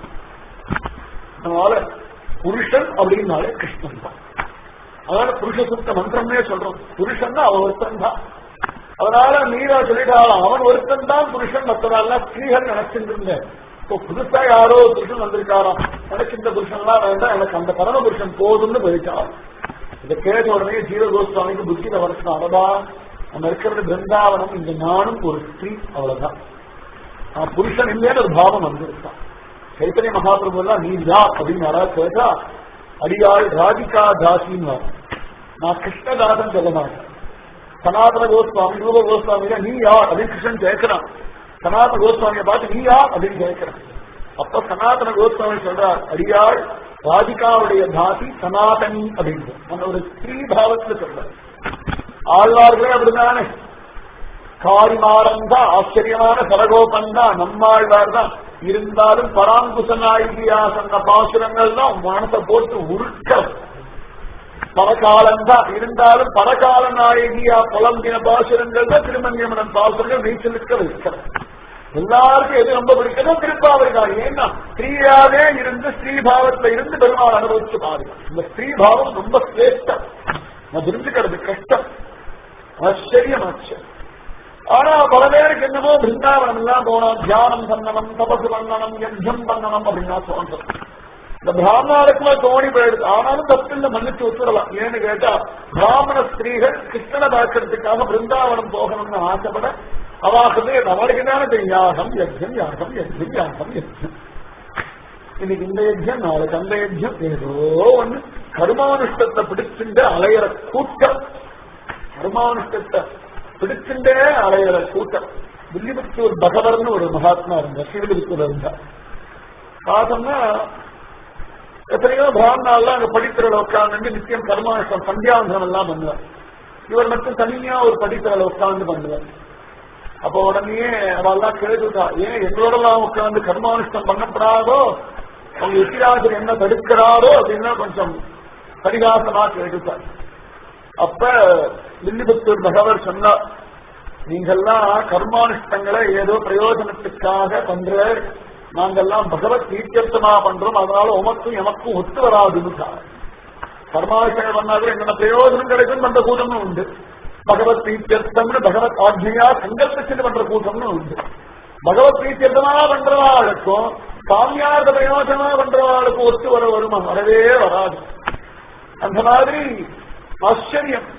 அதனால புருஷன் அப்படின்னாலே கிருஷ்ணன் தான் அதனால புருஷ சுத்த மந்திரமே சொல்றோம் புருஷன் அவன் ஒருத்தன் தான் அதனால மீரா சொல்லிட்டாள் அவன் ஒருத்தன் தான் புருஷன் மற்றவெல்லாம் ஸ்திரீகள் நினைச்சிட்டு இருந்தேன் இப்போ புதுசா யாரோ புருஷன் வந்திருக்காராம் எனக்கு இந்த புருஷன்லாம் வேண்டாம் எனக்கு அந்த பரம புருஷன் போதும்னு போயிட்டான் இதை கேட்ட உடனே ஜீவகோஸ்வாமிக்கு புத்தியில வருஷம் அடடா நம்ம இருக்கிறது பிருந்தாவனம் இங்க நானும் ஒரு ஸ்திரீ அவ்வளவுதான் நான் புருஷன் இல்லைன்னு ஒரு பாவம் வந்திருக்கான் சைத்தன்ய மகாபிரபு எல்லாம் நீ யா அப்படின்னு யாராவது கேட்டா அடியாள் ராதிகா தாசின்னு நான் கிருஷ்ணதாசன் சொல்ல மாட்டேன் சனாதன கோஸ்வாமி ரூப கோஸ்வாமி நீ யார் அப்படின்னு கிருஷ்ணன் கேட்கிறான் சனாதன கோஸ்வாமியை பார்த்து நீ யார் அப்படின்னு கேட்கிறான் அப்ப சனாதன கோஸ்வாமி சொல்றார் அடியாள் ராதிகாவுடைய தாசி சனாதனி அப்படின்னு அந்த ஒரு ஸ்ரீ பாவத்துல சொல்றார் ஆழ்வார்களே அப்படிதானே காரிமாறன் தான் ஆச்சரியமான சரகோபன் தான் நம்மாழ்வார் தான் இருந்தாலும் பராங்குச நாயகியா சொன்ன பாசுரங்கள் தான் மனசை போட்டு உருக்க பரகாலம் தான் இருந்தாலும் பரகால நாயகியா புலம்பின பாசுரங்கள் தான் திருமணியமனன் பாசுரங்கள் நீச்சலுக்க வைக்கிறது எல்லாருக்கும் எது ரொம்ப பிடிக்கிறதோ திருப்பாவரிதான் ஏன்னா ஸ்ரீயாவே இருந்து ஸ்ரீபாவத்துல இருந்து பெருமாள் அனுபவிச்சு பாருங்க இந்த ஸ்ரீபாவம் ரொம்ப சிரேஷ்டம் நான் புரிஞ்சுக்கிறது கஷ்டம் ஆச்சரியம் ஆச்சரியம் ஆனா பல பேருக்கு என்னமோ பிருந்தாவனம் எல்லாம் போனோம் தியானம் பண்ணணும் தபசு பண்ணணும் யஜ்யம் பண்ணணும் அப்படின்னா தோன்றும் இந்த பிராமணருக்குள்ள தோணி போயிடுது ஆனாலும் தப்பில்ல மன்னிச்சு ஒத்துடலாம் ஏன்னு கேட்டா பிராமண ஸ்திரீகள் கிருஷ்ணனை பார்க்கறதுக்காக பிருந்தாவனம் போகணும்னு ஆசைப்பட அவாகவே நம்மளுக்கு தானே யாகம் யஜ்யம் யாகம் யஜ்யம் யாகம் யஜ்யம் இன்னைக்கு இந்த யஜ்யம் நாளைக்கு அந்த யஜ்யம் ஏதோ ஒண்ணு கர்மானுஷ்டத்தை பிடிச்சுட்டு அலையிற கூட்டம் கர்மானுஷ்டத்தை பிடிச்சுட்டே அலையிற கூட்டம் வில்லிபுத்தூர் பகவர்னு ஒரு மகாத்மா இருந்தார் சிவிலிபுத்தூர் இருந்தார் பார்த்தோம்னா எத்தனையோ பிராமணாலாம் அங்க படிக்கிறத உட்கார்ந்து நித்தியம் கர்மானுஷ்டம் சந்தியாவந்தனம் எல்லாம் பண்ணுவார் இவர் மட்டும் தனியா ஒரு படிக்கிறத உட்கார்ந்து பண்ணுவார் அப்ப உடனே அவெல்லாம் கேட்டுட்டா ஏன் எங்களோடலாம் உட்கார்ந்து கர்மானுஷ்டம் பண்ணப்படாதோ அவங்க எத்திராஜர் என்ன தடுக்கிறாரோ அப்படின்னா கொஞ்சம் பரிகாசமா கேட்டுட்டார் அப்ப வில்லிபுத்தூர் பகவர் சொன்னார் நீங்கெல்லாம் கர்மானுஷ்டங்களை ஏதோ பிரயோஜனத்துக்காக பண்ற நாங்கெல்லாம் பகவத் தீர்த்தமா பண்றோம் அதனால உமக்கும் எமக்கும் ஒத்து வராதுன்னு கர்மானுஷ்டங்கள் பண்ணாலும் என்னென்ன பிரயோஜனம் கிடைக்கும் பண்ற கூட்டம்னு உண்டு பகவத் பிரீத்தியர்த்தம்னு பகவத் ஆஜ்ஞையா சங்கல்பிச்சுட்டு பண்ற கூட்டம்னு உண்டு பகவத் பிரீத்தியர்த்தமா பண்றவாளுக்கும் சாமியார்த்த பிரயோஜனமா பண்றவாளுக்கும் ஒத்து வர வருமா வரவே வராது அந்த மாதிரி ஆச்சரியம்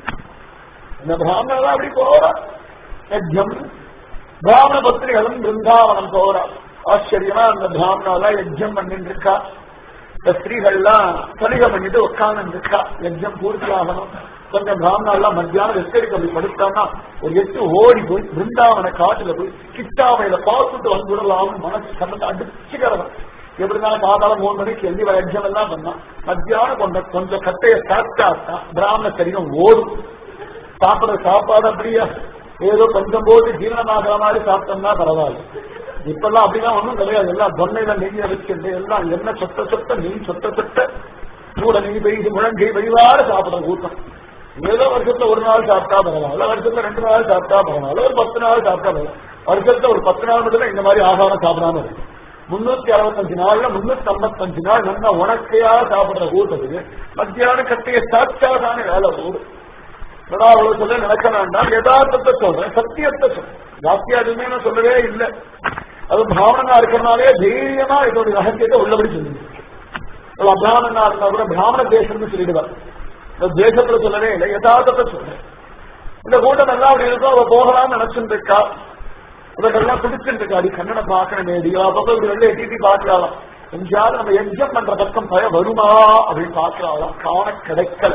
இந்த பிராமணர் அப்படி போறா யஜ்யம் பிராமண பத்திரிகளும் பிருந்தாவனம் போறா ஆச்சரியமா அந்த பிராமணாலாம் யஜ்யம் பண்ணிட்டு இருக்கா இந்த ஸ்திரீகள்லாம் சலிகம் பண்ணிட்டு உட்கார்ந்து இருக்கா யஜ்யம் பூர்த்தி ஆகணும் கொஞ்சம் பிராமணாலாம் மத்தியானம் வெஸ்டடிக்கு அப்படி படுத்தான்னா ஒரு எட்டு ஓடி போய் பிருந்தாவன காட்டுல போய் கிட்டாவையில பார்த்துட்டு வந்துடலாம்னு மனசு கண்ணத்தை அடிச்சுக்கிறவன் எப்படினாலும் காதால மூணு மணிக்கு எழுதி யஜ்யம் எல்லாம் பண்ணான் மத்தியானம் கொண்ட கொஞ்சம் கட்டைய சாப்பிட்டா பிராமண சரீரம் ஓடும் சாப்பிடுற சாப்பாடு அப்படியா ஏதோ கொஞ்சம் போட்டு ஜீரணமாகிற மாதிரி சாப்பிட்டோம்னா பரவாயில்ல இப்பெல்லாம் அப்படிலாம் ஒண்ணும் கிடையாது எல்லாம் தொன்னையில நெய்ய வச்சுட்டு எல்லாம் என்ன சொட்ட சொட்ட நெய் சொட்ட சொட்ட கூட நெய் பெய்து முழங்கை வெயிலாறு சாப்பிடுற கூட்டம் ஏதோ வருஷத்துல ஒரு நாள் சாப்பிட்டா பரவாயில்ல வருஷத்துல ரெண்டு நாள் சாப்பிட்டா பரவாயில்ல ஒரு பத்து நாள் சாப்பிட்டா பரவாயில்ல வருஷத்துல ஒரு பத்து நாள் மட்டும் இந்த மாதிரி ஆகாரம் சாப்பிடாம இருக்கு முன்னூத்தி அறுபத்தஞ்சு நாள்ல முன்னூத்தி ஐம்பத்தஞ்சு நாள் நல்லா உனக்கையா சாப்பிடுற கூட்டத்துக்கு மத்தியான கட்டைய சாட்சாதான வேலை ஓடும் அவ்வளவு சொல்ல நினைக்க வேண்டாம் யதார்த்தத்தை சொல்றேன் சத்தியத்தை சொல்றேன் ஜாஸ்தியா எதுவுமே நான் சொல்லவே இல்லை அது பிராமணனா இருக்கிறனாலே தைரியமா இதோட ரகசியத்தை உள்ளபடி சொல்லுங்க அபிராமணனா இருந்தா கூட பிராமண தேசம்னு சொல்லிடுவார் தேசத்துல சொல்லவே இல்லை யதார்த்தத்தை சொல்றேன் இந்த கூட்டம் எல்லாம் அப்படி இருக்கும் அவ போகலாம்னு நினைச்சுட்டு இருக்கா இவர்கள்லாம் பிடிச்சிட்டு இருக்கா அடி கண்ணனை பார்க்கணும் நேடியோ அப்பப்போ இப்படி வெளியே டிவி பார்க்கலாம் எங்கேயாவது நம்ம எக்ஸாம் பண்ற பக்கம் பய வருமா அப்படின்னு பார்க்கலாம் காண கிடைக்கல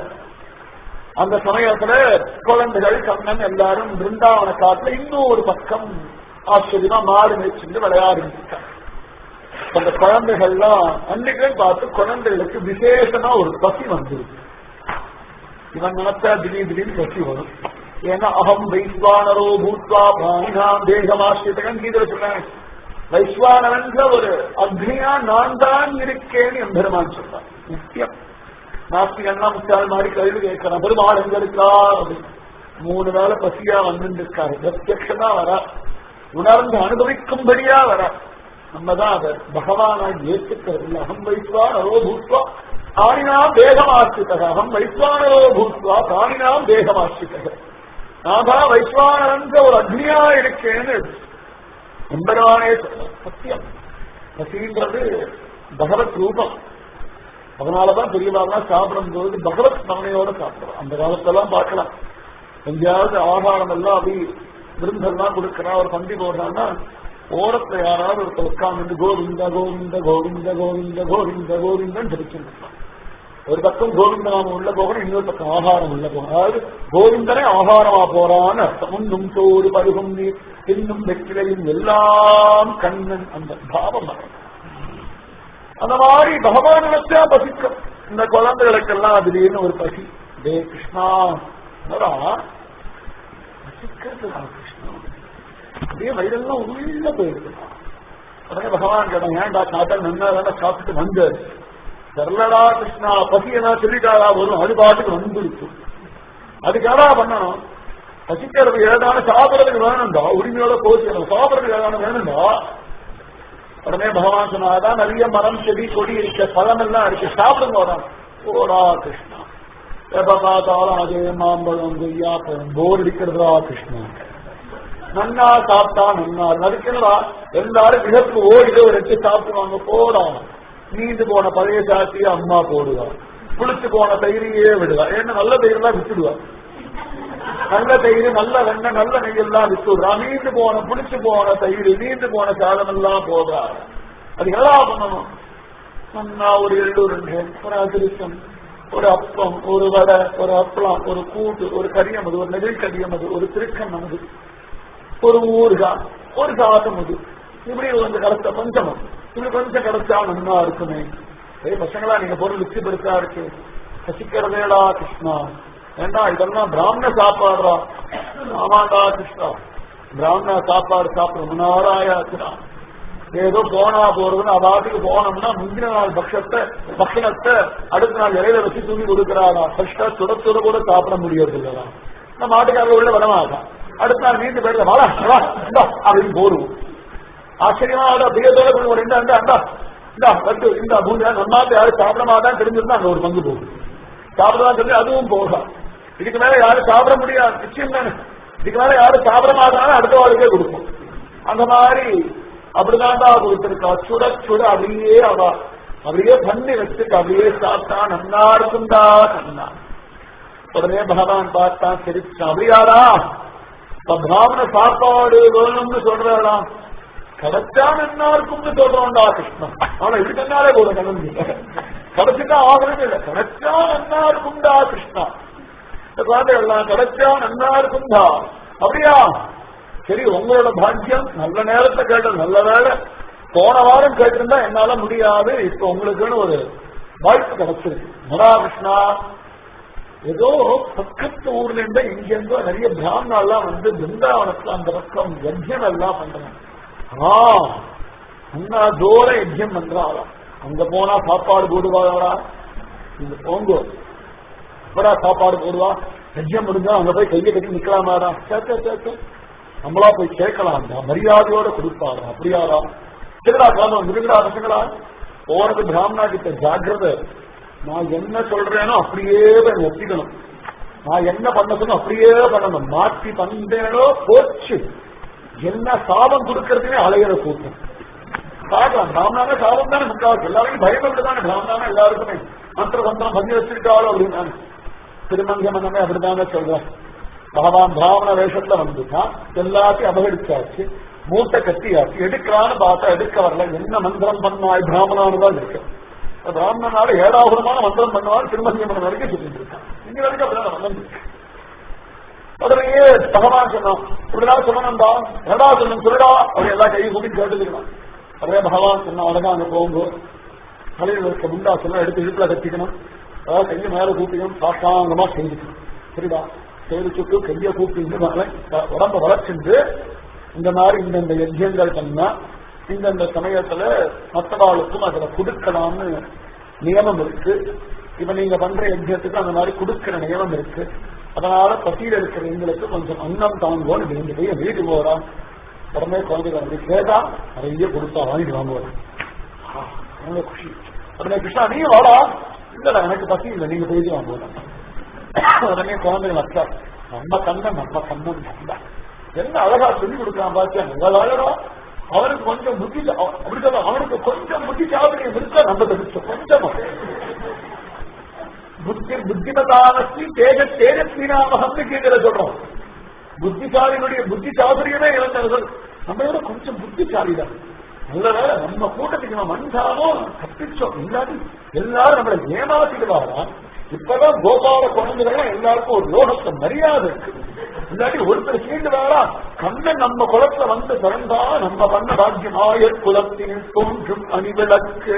அந்த சமயத்துல குழந்தைகள் கண்ணன் எல்லாரும் பிருந்தாவன காட்டுல இன்னும் ஒரு பக்கம் ஆச்சரியமா மாடு மேய்ச்சிட்டு விளையாடிட்டு அந்த குழந்தைகள்லாம் அன்னைக்கு பார்த்து குழந்தைகளுக்கு விசேஷமா ஒரு பசி வந்துருக்கு இவன் நினைச்சா திடீர் திடீர்னு பசி வரும் ஏன்னா அகம் வைஸ்வானரோ பூத்வா பாணினாம் தேகமாசிரியன் கீதை சொன்னேன் வைஸ்வானவன்ற ஒரு அக்னியா நான் தான் இருக்கேன்னு என் பெருமான் சொல்றான் நித்தியம் நாஸ்திகன்னா முத்தாள் மாதிரி கல்வி கேட்கிறான் பெருமாள் எங்க இருக்கா அப்படின்னு மூணு வேளை பசியா வந்துட்டு இருக்காரு பிரத்யட்சமா வரா உணர்ந்து அனுபவிக்கும்படியா வரா நம்ம தான் அதை பகவானா ஏற்றுக்கிறது இல்லை அகம் வைஸ்வானரோ பூத்வா தானினாம் தேகமாசித்தக அகம் வைஸ்வானரோ பூத்வா தானினாம் தேகமாசித்தக நாதா வைஸ்வானரன்ற ஒரு அக்னியா இருக்கேன்னு எம்பெருமானே சொல்ற சத்தியம் பசின்றது பகவத் ரூபம் அதனாலதான் பெரியவாள்லாம் சாப்பிடும்போது பகவத் ஸ்மரணையோட சாப்பிடுறோம் அந்த காலத்தெல்லாம் பார்க்கலாம் எங்கேயாவது ஆகாரம் எல்லாம் அப்படி விருந்தெல்லாம் கொடுக்கிறா ஒரு பந்தி போடுறான்னா ஓரத்துல யாராவது ஒருத்தர் உட்கார்ந்து கோவிந்த கோவிந்த கோவிந்த கோவிந்த கோவிந்த கோவிந்தன்னு ஜபிச்சுருக்கான் ஒரு பக்கம் கோவிந்த நாம உள்ள போகணும் இன்னொரு பக்கம் ஆகாரம் உள்ள போகணும் அதாவது கோவிந்தனே ஆகாரமா போறான்னு அர்த்தம் உண்ணும் சோறு பருகும் நீர் தின்னும் வெற்றிலையும் எல்லாம் கண்ணன் அந்த பாவம் வரணும் அந்த மாதிரி பகவான் நினைச்சா பசிக்கும் இந்த குழந்தைகளுக்கெல்லாம் திடீர்னு ஒரு பசி டே கிருஷ்ணா பசிக்கிறதுடா கிருஷ்ணா அப்படியே வயிறெல்லாம் உள்ள போயிருக்கு உடனே பகவான் கேட்டான் ஏன்டா சாப்பிட்டா நன்னா தானே சாப்பிட்டு வந்தாரு தெரலடா கிருஷ்ணா பசி என்ன சொல்லிட்டாரா வரும் அது பாட்டுக்கு வந்துருச்சு அதுக்காக பண்ணணும் பசிக்கிறது ஏதான சாப்பிடறதுக்கு வேணும்டா உரிமையோட போச்சு சாப்பிடறதுக்கு ஏதான வேணும்டா உடனே பகவான் சொன்னாதான் நிறைய மரம் செடி கொடி இருக்க பழம் எல்லாம் இருக்கு சாப்பிடுங்க வரோம் ஓடா கிருஷ்ணா எப்ப பார்த்தாலும் அதே மாம்பழம் கொய்யா பழம் போர் அடிக்கிறதா கிருஷ்ணா நன்னா சாப்பிட்டா நன்னா நறுக்கிறதா எல்லாரும் விகப்பு ஓடிட்டு ஒரு எட்டு சாப்பிடுவாங்க போடா நீந்து போன பழைய சாத்திய அம்மா போடுவா புளிச்சு போன தயிரையே விடுவா ஏன்னா நல்ல தயிரெல்லாம் விட்டுடுவா நல்ல தயிர் நல்ல வெண்ணெய் நல்ல நெய் எல்லாம் விட்டுடுறா நீண்டு போன புளிச்சு போன தயிர் நீண்டு போன சாதம் எல்லாம் போடுறா அது எல்லாம் பண்ணணும் நன்னா ஒரு எள்ளுருண்டு ஒரு அதிரசம் ஒரு அப்பம் ஒரு வடை ஒரு அப்பளம் ஒரு கூட்டு ஒரு கரியமது ஒரு நெகிழ் கரியமது ஒரு திருக்கண்ணமது ஒரு ஊறுகாய் ஒரு சாதம் அது இப்படி கொஞ்சம் கிடைச்ச பஞ்சமம் இப்படி கொஞ்சம் கிடைச்சா நன்னா இருக்குமே ஏய் பசங்களா நீங்க பொருள் ருச்சி பெருசா இருக்கு பசிக்கிறதேடா கிருஷ்ணா ஏண்டா இதெல்லாம் பிராமண சாப்பாடுறா ஆமாண்டா கிருஷ்ணா பிராமண சாப்பாடு சாப்பிட நாராயாச்சுடா ஏதோ போனா போறதுன்னு அவாட்டுக்கு போனோம்னா முந்தின நாள் பக்ஷத்தை பக்ஷணத்தை அடுத்த நாள் இலையில வச்சு தூக்கி கொடுக்குறாரா ஃபர்ஸ்டா சுட சுட கூட சாப்பிட முடியாது இல்லடா நம்ம மாட்டுக்காரர் உள்ள வரமாட்டான் அடுத்த நாள் மீண்டு போயிடுற வாடா வா இந்தா அப்படின்னு போடுவோம் ஆச்சரியமா ஆடா பிரியத்தோட கொஞ்சம் ஒரு இந்த அந்த அண்டா இந்தா வந்து இந்த பூஜை நம்மாத்த யாரும் சாப்பிட மாட்டான்னு தெரிஞ்சிருந்தா அங்க ஒரு பங்கு போகும் சாப்பிடலாம் சொல்லி அதுவும் போகலாம் இதுக்கு மேல யாரும் சாப்பிட முடியாது நிச்சயம் தானே இதுக்கு மேல யாரும் சாப்பிட மாட்டாங்க அடுத்த வாழ்க்கே கொடுக்கும் அந்த மாதிரி அப்படிதான்டா கொடுத்திருக்கா சுட சுட அப்படியே அவ அப்படியே பண்ணி வச்சுட்டு அப்படியே சாப்பிட்டா நன்னா இருக்கும்டா நன்னா உடனே பகவான் பார்த்தான் சிரிச்சான் அப்படியாடா இப்ப பிராமண சாப்பாடு வேணும்னு சொல்றாடா கிடைச்சா நன்னா இருக்கும்னு சொல்றோம்டா கிருஷ்ணன் ஆனா இது கண்ணாலே போதும் கலந்து கிடைச்சுட்டா ஆகணும் இல்லை கிடைச்சா நன்னா இருக்கும்டா கிருஷ்ணா இந்த குழந்தைகள்லாம் கிடைச்சா நன்னா இருக்கும்டா அப்படியா சரி உங்களோட பாக்கியம் நல்ல நேரத்தை கேட்டது நல்ல வேலை போன வாரம் கேட்டிருந்தா என்னால முடியாது இப்ப உங்களுக்குன்னு ஒரு வாய்ப்பு கிடைச்சிருக்கு மரா கிருஷ்ணா ஏதோ பக்கத்து ஊர்ல இருந்து இங்கிருந்தோ நிறைய பிராமணாலாம் வந்து பிருந்தாவனத்துல அந்த பக்கம் யஜ்யம் எல்லாம் பண்றாங்க ஆ அண்ணா தூர யஜ்யம் பண்றாளா அங்க போனா சாப்பாடு போடுவாளா இந்த போங்கோ எப்படா சாப்பாடு போடுவா யஜ்யம் முடிஞ்சா அங்க போய் கையை கட்டி நிக்கலாமாடா கேட்க கேட்க நம்மளா போய் கேட்கலாம்டா மரியாதையோட கொடுப்பாரா அப்படியாரா சரிடா காலம் இருங்கடா பசங்களா போறது பிராமணா கிட்ட ஜாக்கிரதை நான் என்ன சொல்றேனோ அப்படியே போய் ஒத்திக்கணும் நான் என்ன பண்ண சொன்னோ அப்படியே பண்ணணும் மாற்றி பண்றேனோ போச்சு என்ன சாபம் கொடுக்கறதுனே அலையிற கூட்டம் சாபம் பிராமணான சாபம் தானே முக்காவது எல்லாருக்கும் பயப்பட்டு தானே பிராமணான எல்லாருக்குமே மந்திர மந்திரம் பண்ணி வச்சிருக்காளோ அப்படின்னு திருமங்க மன்னமே அப்படித்தானே சொல்றேன் பகவான் பிராமண வேஷத்துல வந்துட்டான் எல்லாத்தையும் அபகரிச்சாச்சு மூட்டை கட்டியாச்சு எடுக்கலான்னு பார்த்தா எடுக்க வரல என்ன மந்திரம் பண்ணாய் பிராமணான்னு தான் இருக்கு பிராமணனால ஏழாவதுமான மந்திரம் பண்ணுவான் திருமங்கை மன்னன் வரைக்கும் சொல்லிட்டு இருக்கான் இங்க வரைக்கும் அப்படிதான் நடந்து உடனே பகவான் சொன்னான் இப்படிதான் சொல்லணும்டா ஏடா சொல்லணும் சொல்லுடா அப்படி எல்லா கையும் கூட்டி கேட்டுக்கலாம் அதே பகவான் சொன்னா அழகா அங்க போகும்போது தலையில் இருக்க முண்டாசெல்லாம் எடுத்து இடுப்புல கட்டிக்கணும் அதாவது கையை மேல கூட்டிக்கணும் சாஷ்டாங்கமா செஞ்சுக்கணும் சரிடா செய்து சுட்டு கையை கூப்பிட்டு உடம்ப வளர்ச்சிட்டு இந்த மாதிரி இந்தந்த யஜ்யங்கள் பண்ணா இந்தந்த சமயத்துல மற்றவாளுக்கும் அதுல கொடுக்கலாம்னு நியமம் இருக்கு இப்ப நீங்க பண்ற யஜ்யத்துக்கு அந்த மாதிரி கொடுக்கிற நியமம் இருக்கு அதனால பசியில் இருக்கிற எங்களுக்கு கொஞ்சம் அன்னம் தாங்குவோம் நீங்க போய் வீட்டுக்கு போறா உடனே குழந்தைங்க வந்து கேட்டா நிறைய கொடுத்தா வாங்கிட்டு வாங்குவோம் ரொம்ப குஷி உடனே கிருஷ்ணா நீ வாடா இல்லடா எனக்கு பசி இல்லை நீங்க போயிட்டு வாங்குவோம் உடனே குழந்தைங்க வச்சா நம்ம கண்ணன் நம்ம கண்ணன் நம்ம என்ன அழகா சொல்லி கொடுக்கலாம் பாத்தியா நல்ல அழகா அவனுக்கு கொஞ்சம் புத்தி அப்படி சொல்ல அவனுக்கு கொஞ்சம் புத்தி சாதனையம் இருக்கா நம்ம தெரிஞ்சோம் கொஞ்சமா புத்தி புத்திமதானஸ்தி தேஜ தேஜஸ்வீனாமகம்னு கீழே சொல்றோம் புத்திசாலிகளுடைய புத்தி சாதுரியமே இளைஞர்கள் நம்ம விட கொஞ்சம் புத்திசாலிதான் நல்ல வேலை நம்ம கூட்டத்துக்கு நம்ம மனுஷானோ தப்பிச்சோம் இல்லாட்டி எல்லாரும் நம்மளை ஏமாத்திடுவாரா இப்பதான் கோபால குழந்தைகள் எல்லாருக்கும் ஒரு லோகத்துல மரியாதை இருக்கு இல்லாட்டி ஒருத்தர் சீண்டு வேறா கண்ணன் நம்ம குளத்துல வந்து பிறந்தா நம்ம பண்ண பாக்கியமாய குலத்தில் தோன்றும் அணிவிளக்கு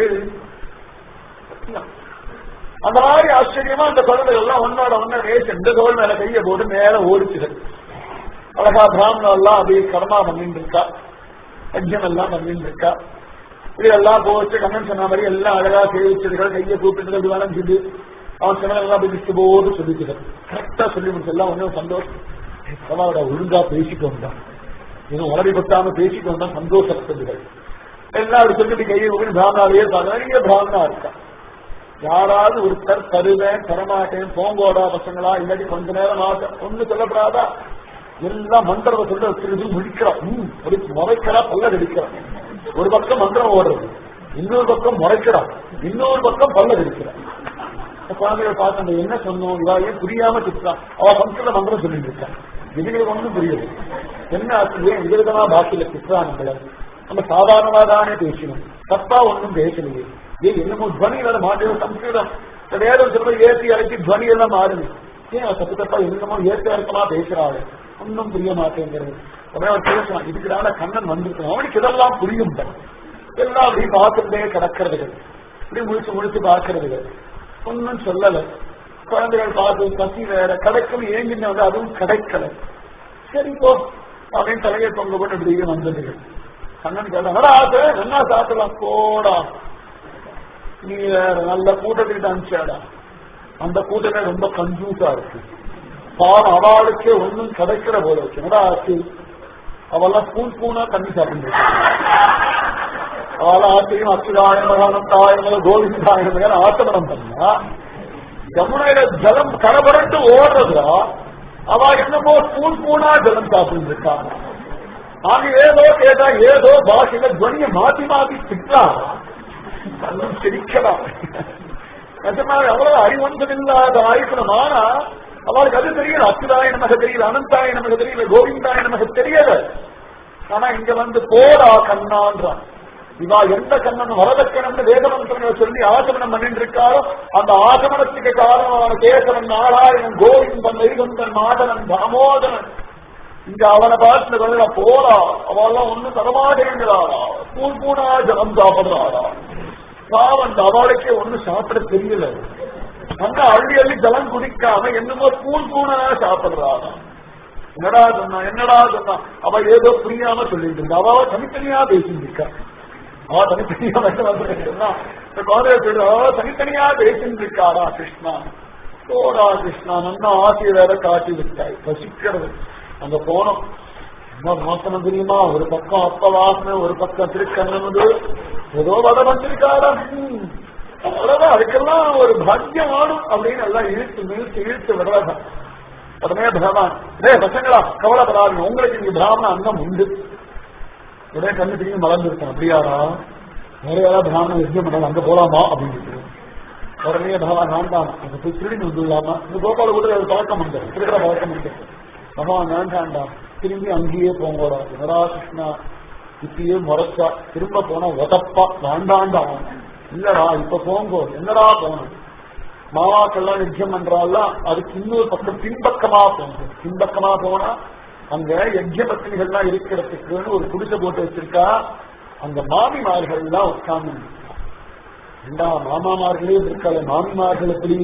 அந்த மாதிரி ஆச்சரியமா அந்த குழந்தைகள் எல்லாம் ஒன்னோட ஒன்ன ரேஸ் எந்த தோல் மேல கைய போட்டு மேல ஓடிச்சுது அழகா பிராமணம் எல்லாம் அப்படியே கடமா பண்ணிட்டு இருக்கா யஜ்யம் எல்லாம் பண்ணிட்டு இருக்கா இப்படி எல்லாம் போச்சு கண்ணன் சொன்ன மாதிரி எல்லாம் அழகா சேவிச்சதுகள் கையை கூப்பிட்டு வளைஞ்சுது அவன் சொன்ன எல்லாம் பிடிச்சு போது சொல்லிச்சுது கரெக்டா சொல்லி முடிச்சு எல்லாம் ஒன்றும் சந்தோஷம் பரவாயில்ல ஒழுங்கா பேசிட்டு வந்தான் இது உடனே பட்டாம பேசிட்டு வந்தா சந்தோஷப்படுதுகள் எல்லாம் அப்படி சொல்லிட்டு கையை கூப்பிட்டு பிராமணாலேயே நிறைய பிராமணா இருக்கா யாராவது ஒருத்தர் தருவேன் தரமாட்டேன் போங்கோடா பசங்களா இல்லாட்டி கொஞ்ச நேரம் ஆட்டம் ஒண்ணு சொல்லப்படாதா எல்லாம் மந்திரத்தை சொல்ல வச்சிருந்து முடிக்கிறான் ம், ஒரு முறைக்கிறா பல்ல கடிக்கிறான் ஒரு பக்கம் மந்திரம் ஓடுறது இன்னொரு பக்கம் முறைக்கிறான் இன்னொரு பக்கம் பல்ல கடிக்கிறான் குழந்தைகள் பார்த்து நம்ம என்ன சொன்னோம் இவா ஏன் புரியாம திட்டான் அவ சம்ஸ்கிருத மந்திரம் சொல்லிட்டு இருக்கான் இதுகளுக்கு ஒன்றும் புரியுது என்ன ஆச்சு ஏன் விதவிதமா பாஷையில திட்டுறான் நம்மள நம்ம சாதாரணமா தானே பேசணும் தப்பா ஒன்றும் பேசலையே ஏய் என்னமோ துவனி வேற மாட்டேன் சம்ஸ்கிருதம் இந்த வேதம் சொல்ல ஏற்றி இறக்கி துவனி எல்லாம் மாறுது ஏன் அவன் தப்பு தப்பா என்னமோ ஏற்றி இறக்கமா பேசுறாள் ஒன்னும் புரிய மாட்டேங்கிறது உடனே அவன் பேசுவான் இதுக்குனால கண்ணன் வந்திருக்கான் அவனுக்கு இதெல்லாம் புரியும் தான். எல்லாம் அப்படி பார்த்துட்டே கிடக்கிறதுகள் இப்படி முடிச்சு முடிச்சு பார்க்கறதுகள் ஒன்னும் சொல்லல குழந்தைகள் பார்த்து பசி வேற கிடைக்கும் ஏங்கின வந்து அதுவும் கிடைக்கல சரி போ அப்படின்னு தலையை தொங்க போட்டு இப்படியே வந்ததுகள் கண்ணன் கேட்டா ஆசை என்ன சாப்பிடலாம் போடா நீ வேற நல்ல கூட்டத்துக்கிட்ட அனுப்பிச்சாடா அந்த கூட்டமே ரொம்ப கன்ஃபியூஸா இருக்கு பாவம் அவளுக்கே ஒண்ணும் கிடைக்கிற போல இருக்கு என்னடா ஆச்சு அவெல்லாம் பூன் பூனா தண்ணி சாப்பிட்டு அவள ஆச்சரியம் அச்சுதாயம் அனந்தாயம் கோவிந்தாயம் ஆச்சமனம் பண்ணா யமுனையில ஜலம் கரபரண்டு ஓடுறதுடா அவ என்னமோ பூன் பூனா ஜலம் சாப்பிட்டு இருக்கா நாங்க ஏதோ கேட்டா ஏதோ பாஷையில துவனிய மாத்தி மாத்தி திட்டலாம் கண்ணும் சிரிக்கலாம் நிஜமாக அவ்வளவு அறிவந்தம் இல்லாத ஆயுஷனம் ஆனா அவளுக்கு அது தெரியல அச்சுதாய நமக்கு தெரியல அனந்தாய நமக்கு தெரியல கோவிந்தாய நமக்கு தெரியல ஆனா இங்க வந்து போடா கண்ணான்றான் இவா எந்த கண்ணன் வரதக்கணம்னு வேதமந்திரங்களை சொல்லி ஆசமனம் பண்ணிட்டு இருக்காரோ அந்த ஆசமனத்துக்கு காரணமான கேசவன் நாராயணன் கோவிந்தன் வைகுந்தன் மாதவன் தாமோதரன் இங்க அவனை பார்த்து வெள்ள போறா அவெல்லாம் ஒண்ணும் தரமாட்டேங்கிறாரா பூன் பூனா ஜலம் சாப்பிடுறாரா பாவம் அவளுக்கே ஒண்ணும் சாப்பிட தெரியல அந்த அள்ளி அள்ளி ஜலம் குடிக்காம என்னமோ பூன் பூனா சாப்பிடுறாரா என்னடா சொன்னா என்னடா சொன்னா அவ ஏதோ புரியாம சொல்லிட்டு இருந்தா அவ தனித்தனியா பேசிட்டு இருக்கா அவ தனித்தனியா சொன்னா இந்த காலேஜ் அவ தனித்தனியா பேசிட்டு இருக்காரா கிருஷ்ணா போடா கிருஷ்ணா நல்லா ஆசையை வேற காட்டி விட்டாய் பசிக்கிறது அங்க போனோம் என்ன வாசனம் தெரியுமா ஒரு பக்கம் அப்ப வாசனை ஒரு பக்கம் திருக்கண்ணது ஏதோ வட வந்திருக்காரா ஹம். அவ்வளவுதான் அதுக்கெல்லாம் ஒரு பாக்கியம் ஆடும் அப்படின்னு எல்லாம் இழுத்து இழுத்து இழுத்து விடுறதான் உடனே பகவான் டே பசங்களா கவலைப்படாதீங்க உங்களுக்கு இங்க பிராமண அன்னம் உண்டு உடனே கண்ணு திரும்பி மலர்ந்துருக்கேன் அப்படியாரா வேற யாராவது பிராமண யஜ்யம் பண்ணாலும் அங்க போலாமா அப்படின்னு உடனே பகவான் வேண்டாம் அங்க போய் திருடி வந்துடலாமா இந்த கோபால கூட ஒரு பழக்கம் உண்டு திருடுற பழக்கம் உண்டு பகவான் வேண்டாண்டா திரும்பி அங்கேயே போங்கடா என்னடா கிருஷ்ணா இப்பயே முறைச்சா திரும்ப போனா உதப்பா வேண்டாண்டா இல்லடா இப்ப போங்கோ என்னடா போகணும் மாவாக்கெல்லாம் யஜ்யம் பண்றாள் அதுக்கு இன்னொரு பக்கம் பின்பக்கமா போகும் பின்பக்கமா போனா அங்க யஜ்ய பத்தினிகள்லாம் இருக்கிறதுக்குன்னு ஒரு குடிசை போட்டு வச்சிருக்கா அங்க மாமிமார்கள் எல்லாம் உட்கார்ந்து ரெண்டா மாமாமார்களே இருக்காது மாமிமார்கள் எப்படி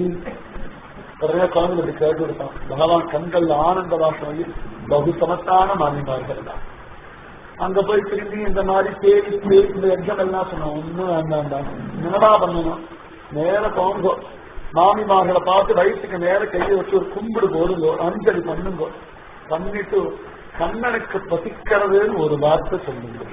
உடனே குழந்தை இப்படி கேட்டு கொடுத்தான் பகவான் கண்கள் ஆனந்த வாசனையில் பகு சமத்தான மாமிமார்கள் தான் அங்க போய் திரும்பி இந்த மாதிரி தேடி தேடி இந்த எக்ஸாம் எல்லாம் சொன்னோம் ஒன்னும் வேண்டாம் என்னடா பண்ணணும் நேர போங்கோ மாமிமார்களை பார்த்து வயிற்றுக்கு நேர கையை வச்சு ஒரு கும்பிடு போடுங்கோ அஞ்சலி பண்ணுங்கோ பண்ணிட்டு கண்ணனுக்கு பசிக்கிறதுன்னு ஒரு வார்த்தை சொல்லுங்க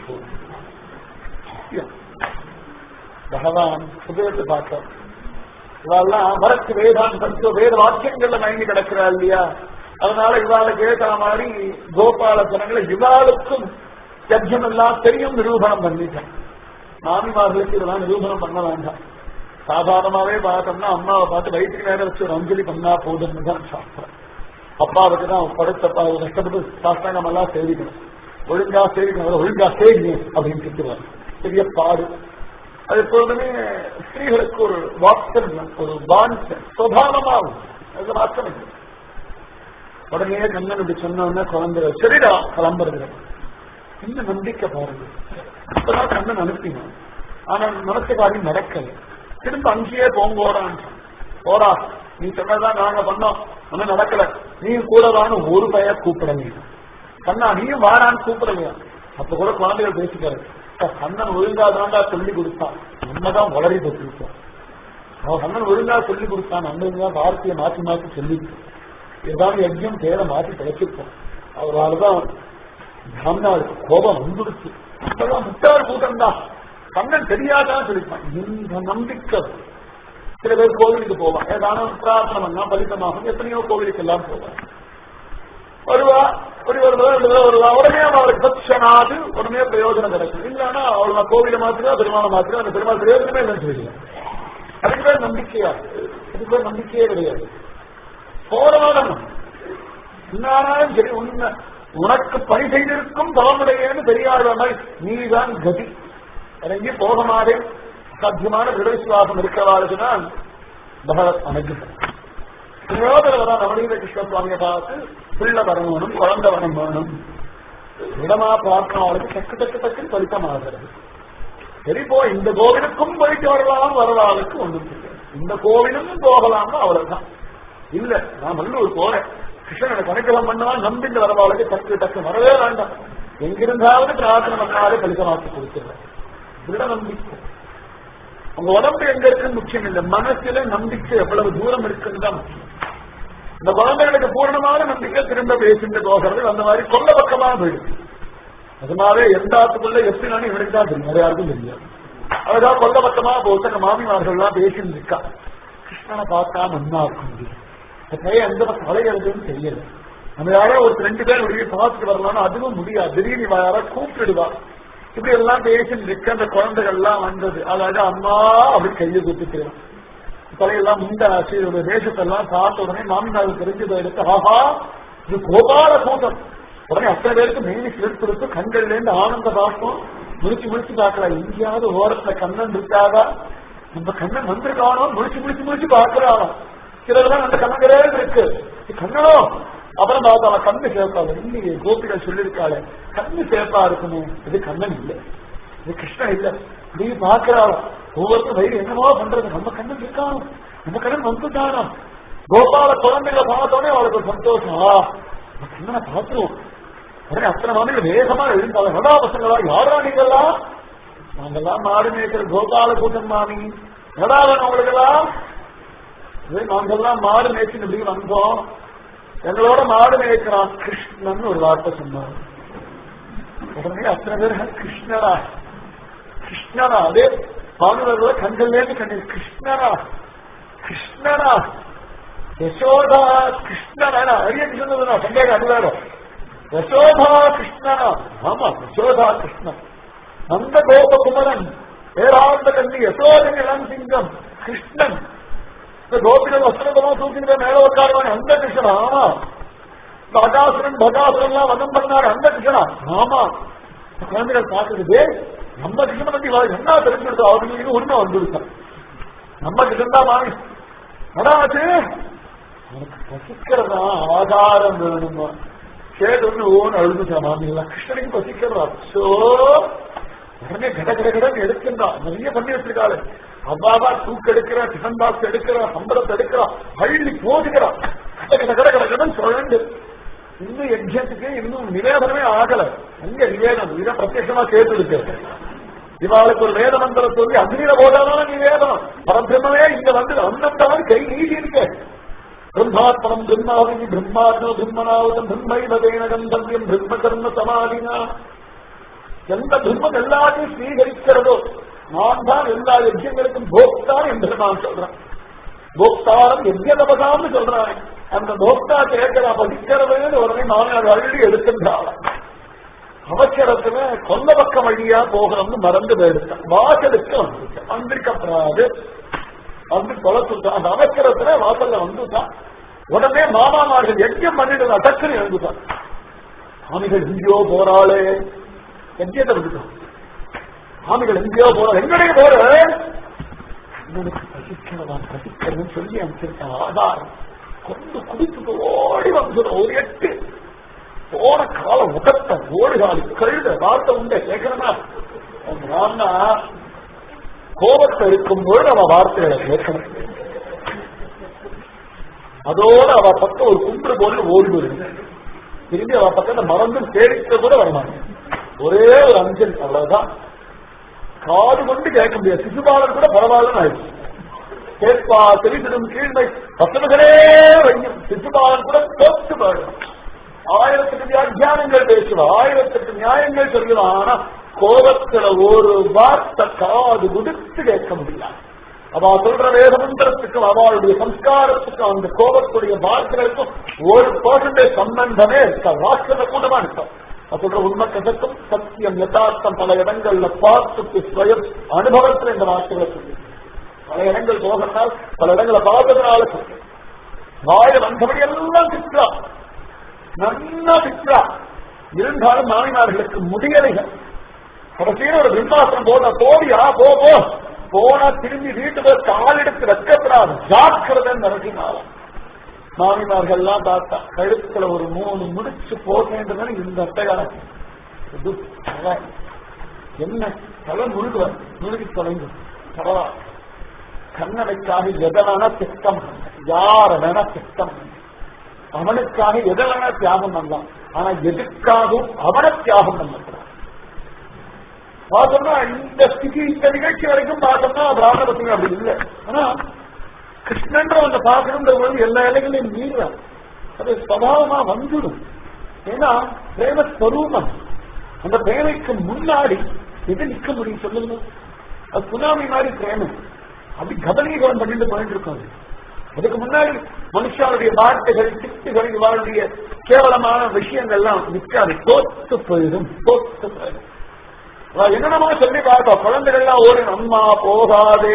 பகவான் புதயத்தை பார்க்க இவெல்லாம் வரத்து வேதாந்த தத்துவ வேத வாக்கியங்கள்ல மயங்கி கிடக்கிறா இல்லையா அதனால இவாளுக்கு ஏற்ற மாதிரி கோபால ஜனங்களை இவாளுக்கும் யஜ்யம் எல்லாம் தெரியும் நிரூபணம் பண்ணிட்டேன் மாமிமார்களுக்கு இதெல்லாம் நிரூபணம் பண்ண வேண்டாம் சாதாரணமாவே பார்த்தோம்னா அம்மாவை பார்த்து வயிற்றுக்கு நேரம் வச்சு ஒரு அஞ்சலி பண்ணா போதும்னு தான் சாஸ்திரம் அப்பாவுக்கு தான் படுத்தப்பா கஷ்டப்பட்டு சாஸ்திரம் எல்லாம் சேவிக்கணும் ஒழுங்கா சேவிக்கணும் ஒழுங்கா சேவிங்க அப்படின்னு திட்டுவார் பெரிய பாடு அது எப்பொழுதுமே ஸ்திரீகளுக்கு ஒரு வாத்சல்யம் ஒரு பாண்ட் சுவாவமாகும் அது மாற்றம் இல்லை உடனே கண்ணன் இப்படி சொன்ன உடனே குழந்தை சரிடா கிளம்புறது இன்னும் நம்பிக்கை பாருங்க இப்பதான் கண்ணன் அனுப்பினான் ஆனா நினைச்ச காரியம் நடக்கல திரும்ப அங்கேயே போங்கோடான் போடா நீ சொன்னதான் நாங்க பண்ணோம் ஒன்னும் நடக்கல நீ கூடவான்னு ஒரு பையன் கூப்பிடலையா கண்ணா நீயும் வாடான்னு கூப்பிடலையா அப்ப கூட குழந்தைகள் பேசிக்காரு கண்ணன் ஒழுங்கா தாண்டா சொல்லி கொடுத்தான் உண்மைதான் வளரி கொடுத்தான் அவன் கண்ணன் ஒழுங்கா சொல்லி கொடுத்தான் நம்ம வார்த்தையை மாற்றி மாற்றி சொல்லி ஏதாவது யஜ்யம் பேரை மாற்றி கிடைச்சிருப்போம் அவரால்தான் பிராமணாவுக்கு கோபம் வந்துடுச்சு அப்பதான் முட்டாள் கூட்டம் தான் கண்ணன் தெரியாதான் சொல்லிப்பான் இந்த நம்பிக்கை சில பேர் கோவிலுக்கு போவான் ஏதான பிரார்த்தனை பண்ணா பலிதமாகும் எத்தனையோ கோவிலுக்கு எல்லாம் போவான் வருவா ஒரு ஒரு தடவை ரெண்டு தடவை வருவா உடனே அவளுக்கு பட்சனாது உடனே பிரயோஜனம் கிடைக்கும் இல்லைன்னா அவள் நான் கோவில மாத்திரா பெருமாளை மாத்திரா அந்த பெருமாள் பிரயோஜனமே இல்லைன்னு சொல்லிடுவேன் அதுக்கு பேர் நம்பிக்கையா அதுக்கு பேர் நம்பிக்கையே கிடையாது போராடணும் என்னாலும் சரி உண்மை உனக்கு பணி செய்திருக்கும் பலமுடையன்னு தெரியாத மாதிரி நீதான் கதி இறங்கி போக மாட்டேன் சாத்தியமான விட விசுவாசம் இருக்கிறவாளுக்கு தான் பகவத் அனுகிரகம் வினோதரவதான் நவநீத கிருஷ்ண சுவாமியை பார்த்து பிள்ளை வரம் வேணும் குழந்தை வரம் வேணும் இடமா பார்க்கறவளுக்கு டக்கு டக்கு டக்குன்னு பலித்தமாகிறது சரி போ இந்த கோவிலுக்கும் போயிட்டு வரலாம் வரவாளுக்கு ஒன்றும் இல்லை இந்த கோவிலும் போகலாம்னு அவ்வளவுதான் இல்ல நான் மல்லூர் போறேன் கிருஷ்ணன் எனக்கு அனுகிரகம் பண்ணா நம்பிட்டு வரவாளுக்கு டக்கு டக்கு வரவே வேண்டாம் எங்கிருந்தாவது பிரார்த்தனை பண்ணாலே பலிதமாக்கி கொடுத்துருவேன் திருட நம்பிக்கை உங்க உடம்பு எங்க இருக்குன்னு முக்கியம் இல்லை மனசுல நம்பிக்கை எவ்வளவு தூரம் இருக்குன்னு தான் முக்கியம் இந்த குழந்தைகளுக்கு பூர்ணமான நம்பிக்கை திரும்ப பேசிட்டு போகிறது அந்த மாதிரி கொல்ல பக்கமா போயிடுது அதனாலே எந்த ஆத்துக்குள்ள எப்படி நானும் இவனுக்கு தான் தெரியும் வேற யாருக்கும் தெரியாது அதான் கொல்ல பக்கமா போட்டு அந்த மாமிமார்கள்லாம் பேசிட்டு இருக்கா கிருஷ்ணனை பார்த்தா நன்னா இருக்கும் முடியும் இந்த பையன் எந்த பக்கம் அலைகிறதுன்னு தெரியல நம்ம யாரோ ஒரு ரெண்டு பேர் வெளியே பார்த்துட்டு வரலாம்னு அதுவும் முடியாது திடீர்னு இவ யாரோ கூப்பிட்டுடுவா இப்படி எல்லாம் பேசிட்டு இருக்க அந்த குழந்தைகள் எல்லாம் வந்தது அதாவது அம்மா அப்படி கையை குத்துக்கிறோம் தலையெல்லாம் முண்ட ஆச்சு இதோட தேசத்தெல்லாம் பார்த்த உடனே மாமினாருக்கு தெரிஞ்சதை எடுத்து ஆஹா இது கோபால கூட்டம் உடனே அத்தனை பேருக்கு மெயினி சிலிர்த்து கொடுத்து கண்கள்ல இருந்து ஆனந்த பாஷ்பம் முடிச்சு முடிச்சு பார்க்கலாம் எங்கேயாவது ஓரத்துல கண்ணன் இருக்காதா நம்ம கண்ணன் வந்திருக்கானோ முடிச்சு முடிச்சு முடிச்சு பார்க்கிறானோ சிலர்லாம் அந்த கண்ணங்களே இருக்கு இது கண்ணனோ அப்புறம் பார்த்தா அவன் கண்ணு சேர்ப்பாங்க இல்லையே கோபிகள் சொல்லியிருக்காளே கண்ணு சேர்ப்பா இருக்குமே இது கண்ணன் இல்லை இது கிருஷ்ணன் இல்ல நீ பாக்குறாள் ஒவ்வொருத்தரும் வயிறு என்னமோ பண்றது நம்ம கண்ணன் இருக்கானோ நம்ம கண்ணன் வந்துட்டானோ கோபால குழந்தைகளை பார்த்தோன்னே அவளுக்கு ஒரு சந்தோஷம் ஆ, நம்ம கண்ணனை பார்த்துருவோம் உடனே அத்தனை மாமிகள் வேகமா எழுந்தாங்க சதா பசங்களா யாரா நீங்கெல்லாம் நாங்கெல்லாம் மாடு மேய்க்கிற கோபால கூட்டம் மாமி நடாவன் அவங்களுக்கெல்லாம் இதே நாங்கெல்லாம் மாடு மேய்ச்சி இப்படி வந்தோம் எங்களோட மாடு மேய்க்கிறான் கிருஷ்ணன் ஒரு வார்த்தை சொன்னார் உடனே அத்தனை பேர் கிருஷ்ணரா கிருஷ்ணரா அதே பாடுவர்கள கண்கள்லேருந்து கண்ணீர் கிருஷ்ணரா கிருஷ்ணரா யசோதா கிருஷ்ணரா அரிய சொன்னதுனா சந்தேகம் அது வேற யசோதா கிருஷ்ணரா ஆமா யசோதா கிருஷ்ணன் நந்த கோபகுமரன் வேறாந்த கண்ணி யசோதன் இளம் சிங்கம் கிருஷ்ணன் இந்த கோபிகள் வஸ்திரமா தூக்கிட்டு மேல உட்காருவாங்க அந்த கிருஷ்ணன் ஆமா இந்த அகாசுரன் பகாசுரன் எல்லாம் வதம் பண்ணாரு அந்த கிருஷ்ணா ஆமா குழந்தைகள் பார்த்துட்டு நம்ம கிருஷ்ணன் பத்தி வா- என்ன தெரிஞ்சுடுது அவங்களுக்கு உண்மை வந்துருக்கான் நம்ம கிருஷ்ணன் தான் வாங்கி அடாச்சு எனக்கு பசிக்கிறதா ஆதாரம் வேணுமா கேட்டு ஒண்ணு ஓன்னு அழுதுச்சா மாமிங்களா கிருஷ்ணனுக்கு பசிக்கிறதா சோ உடனே கட கட கடன் எடுக்கின்றான் நிறைய பண்ணி வச்சிருக்காரு அவ்வாவா தூக்கு எடுக்கிறா டிஃபன் பாக்ஸ் எடுக்கிறா சம்பளத்தை எடுக்கிறா அள்ளி போதுகிறான் கட கட கட கட கடன் சுழண்டு இன்னும் யஜ்யத்துக்கு இன்னும் நிவேதனமே ஆகல எங்க நிவேதனம் இதை பிரத்யட்சமா கேட்டு இருக்கு இவாளுக்கு ஒரு வேத மந்திரம் சொல்லி அக்னியில போதாதான் நிவேதனம் பரபிரமே இங்க வந்து அந்தந்தான் கை நீதி இருக்கு பிரம்மாத்மனம் பிரம்மாவினி பிரம்மாத்ம பிரம்மனாவதம் பிரம்மைவதேன கந்தவியம் பிரம்ம கர்ம சமாதினா எந்த பிரம்மம் எல்லாத்தையும் ஸ்வீகரிக்கிறதோ நான் தான் எல்லா யஜ்யங்களுக்கும் போக்தான் என்று நான் சொல்றேன் போக்தாரம் யஜ்யதபதான்னு சொல்றாங்க அந்த போக்தா கேட்கிற பதிக்கிறதுன்னு உடனே நானே அதை அள்ளி எடுக்கின்றாள் அவசரத்துல கொல்ல பக்கம் வழியா போகணும்னு மறந்து போயிடுச்சேன் வாசலுக்கு வந்துட்டேன் வந்திருக்கப்படாது வந்து கொலத்துட்டான் அந்த அவசரத்துல வாசல்ல வந்துட்டான் உடனே மாமாமார்கள் யஜ்யம் பண்ணிட்டு டக்குன்னு எழுந்துட்டான் சாமிகள் எங்கேயோ போறாளே யஜ்யத்தை விட்டுட்டான் சாமிகள் எங்கேயோ போறா எங்கடைய போற எனக்கு பசிக்கிறதா பசிக்கிறதுன்னு சொல்லி அமைச்சிருக்கான் ஆதாரம் கொண்டு குடிச்சுட்டு ஓடி வந்துடும் ஒரு எட்டு போன கால முகத்தை ஓடு காலி கழுத வார்த்தை உண்டே கேட்கணுமா ராம்னா கோபத்தை இருக்கும்போது அவ வார்த்தைகளை கேட்கணும் அதோட அவ பக்கம் ஒரு குன்று போல ஓடி வருது திரும்பி அவ பக்கத்தை மறந்து தேடிக்க கூட வரமாட்டேன் ஒரே ஒரு அஞ்சல் அவ்வளவுதான் காது கொண்டு கேட்க முடியாது சிசுபாலன் கூட பரவாயில்லன்னு ஆயிடுச்சு கேட்பா தெரிந்திடும் கீழ்மை பசங்களே வையும் சிசுபாலன் கூட தோத்து போயிடும் ஆயிரத்துக்கு வியாக்கியானங்கள் பேசுவான் ஆயிரத்துக்கு நியாயங்கள் சொல்லுவான் ஆனா கோபத்துல ஒரு வார்த்தை காது கொடுத்து கேட்க முடியாது அவ சொல்ற வேதமந்திரத்துக்கும் அவளுடைய சம்ஸ்காரத்துக்கும் அந்த கோபத்துடைய வார்த்தைகளுக்கும் ஒரு பர்சன்டேஜ் சம்பந்தமே இருக்காது வாஸ்தவ கூடமா இருக்கும் அது சொல்ற உண்மை கசக்கும் சத்தியம் யதார்த்தம் பல இடங்கள்ல பார்த்துட்டு ஸ்வயம் அனுபவத்துல இந்த வார்த்தைகளை சொல்லி பல இடங்கள் போகனால் பல இடங்களை பார்த்ததுனால சொல்லி வாய வந்தபடி எல்லாம் திட்டா நல்லா திட்டா இருந்தாலும் மாமிமார்களுக்கு முடியலைகள் கடைசியில் ஒரு பிரம்மாசனம் போட போடியா போ போ போனா திரும்பி வீட்டுக்கு கால் எடுத்து வைக்கப்படாது ஜாக்கிரதன் நரசிம்மாவும் மாமிமார்கள்லாம் பார்த்தா கழுத்துல ஒரு மூணு முடிச்சு போட்டேன்றதுனால இந்த அட்டகாரம் இது தலை. என்ன தலை முழுகுவார் முழுகி தொலைந்து பரவா கண்ணனைக்காக எதை வேணா திட்டம் யார வேணா திட்டம் அவனுக்காக எதை வேணா தியாகம் பண்ணலாம் ஆனா எதுக்காகவும் அவனை தியாகம் பண்ணக்கூடாது பார்த்தோம்னா இந்த ஸ்திதி இந்த நிகழ்ச்சி வரைக்கும் பார்த்தோம்னா பிராமண பசங்க அப்படி இல்லை ஆனா கிருஷ்ணன்ற அந்த பார்க்கணுன்ற பொழுது எல்லா இலைகளையும் மீறான் அது சபாவமா வந்துடும் ஏன்னா பிரேமஸ்வரூபம் அந்த பிரேமைக்கு முன்னாடி எது நிக்க முடியும் சொல்லுங்க அது சுனாமி மாதிரி பிரேமம் அப்படி கபலீகரம் பண்ணிட்டு போயிட்டு இருக்கோம் அதுக்கு முன்னாடி மனுஷாவுடைய வார்த்தைகள் திட்டுகள் இவாளுடைய கேவலமான விஷயங்கள்லாம் நிற்காது தோத்து போயிடும் தோத்து போயிடும் அவ என்னென்னமோ சொல்லி பார்த்தோம் குழந்தைகள்லாம் ஓடு அம்மா போகாதே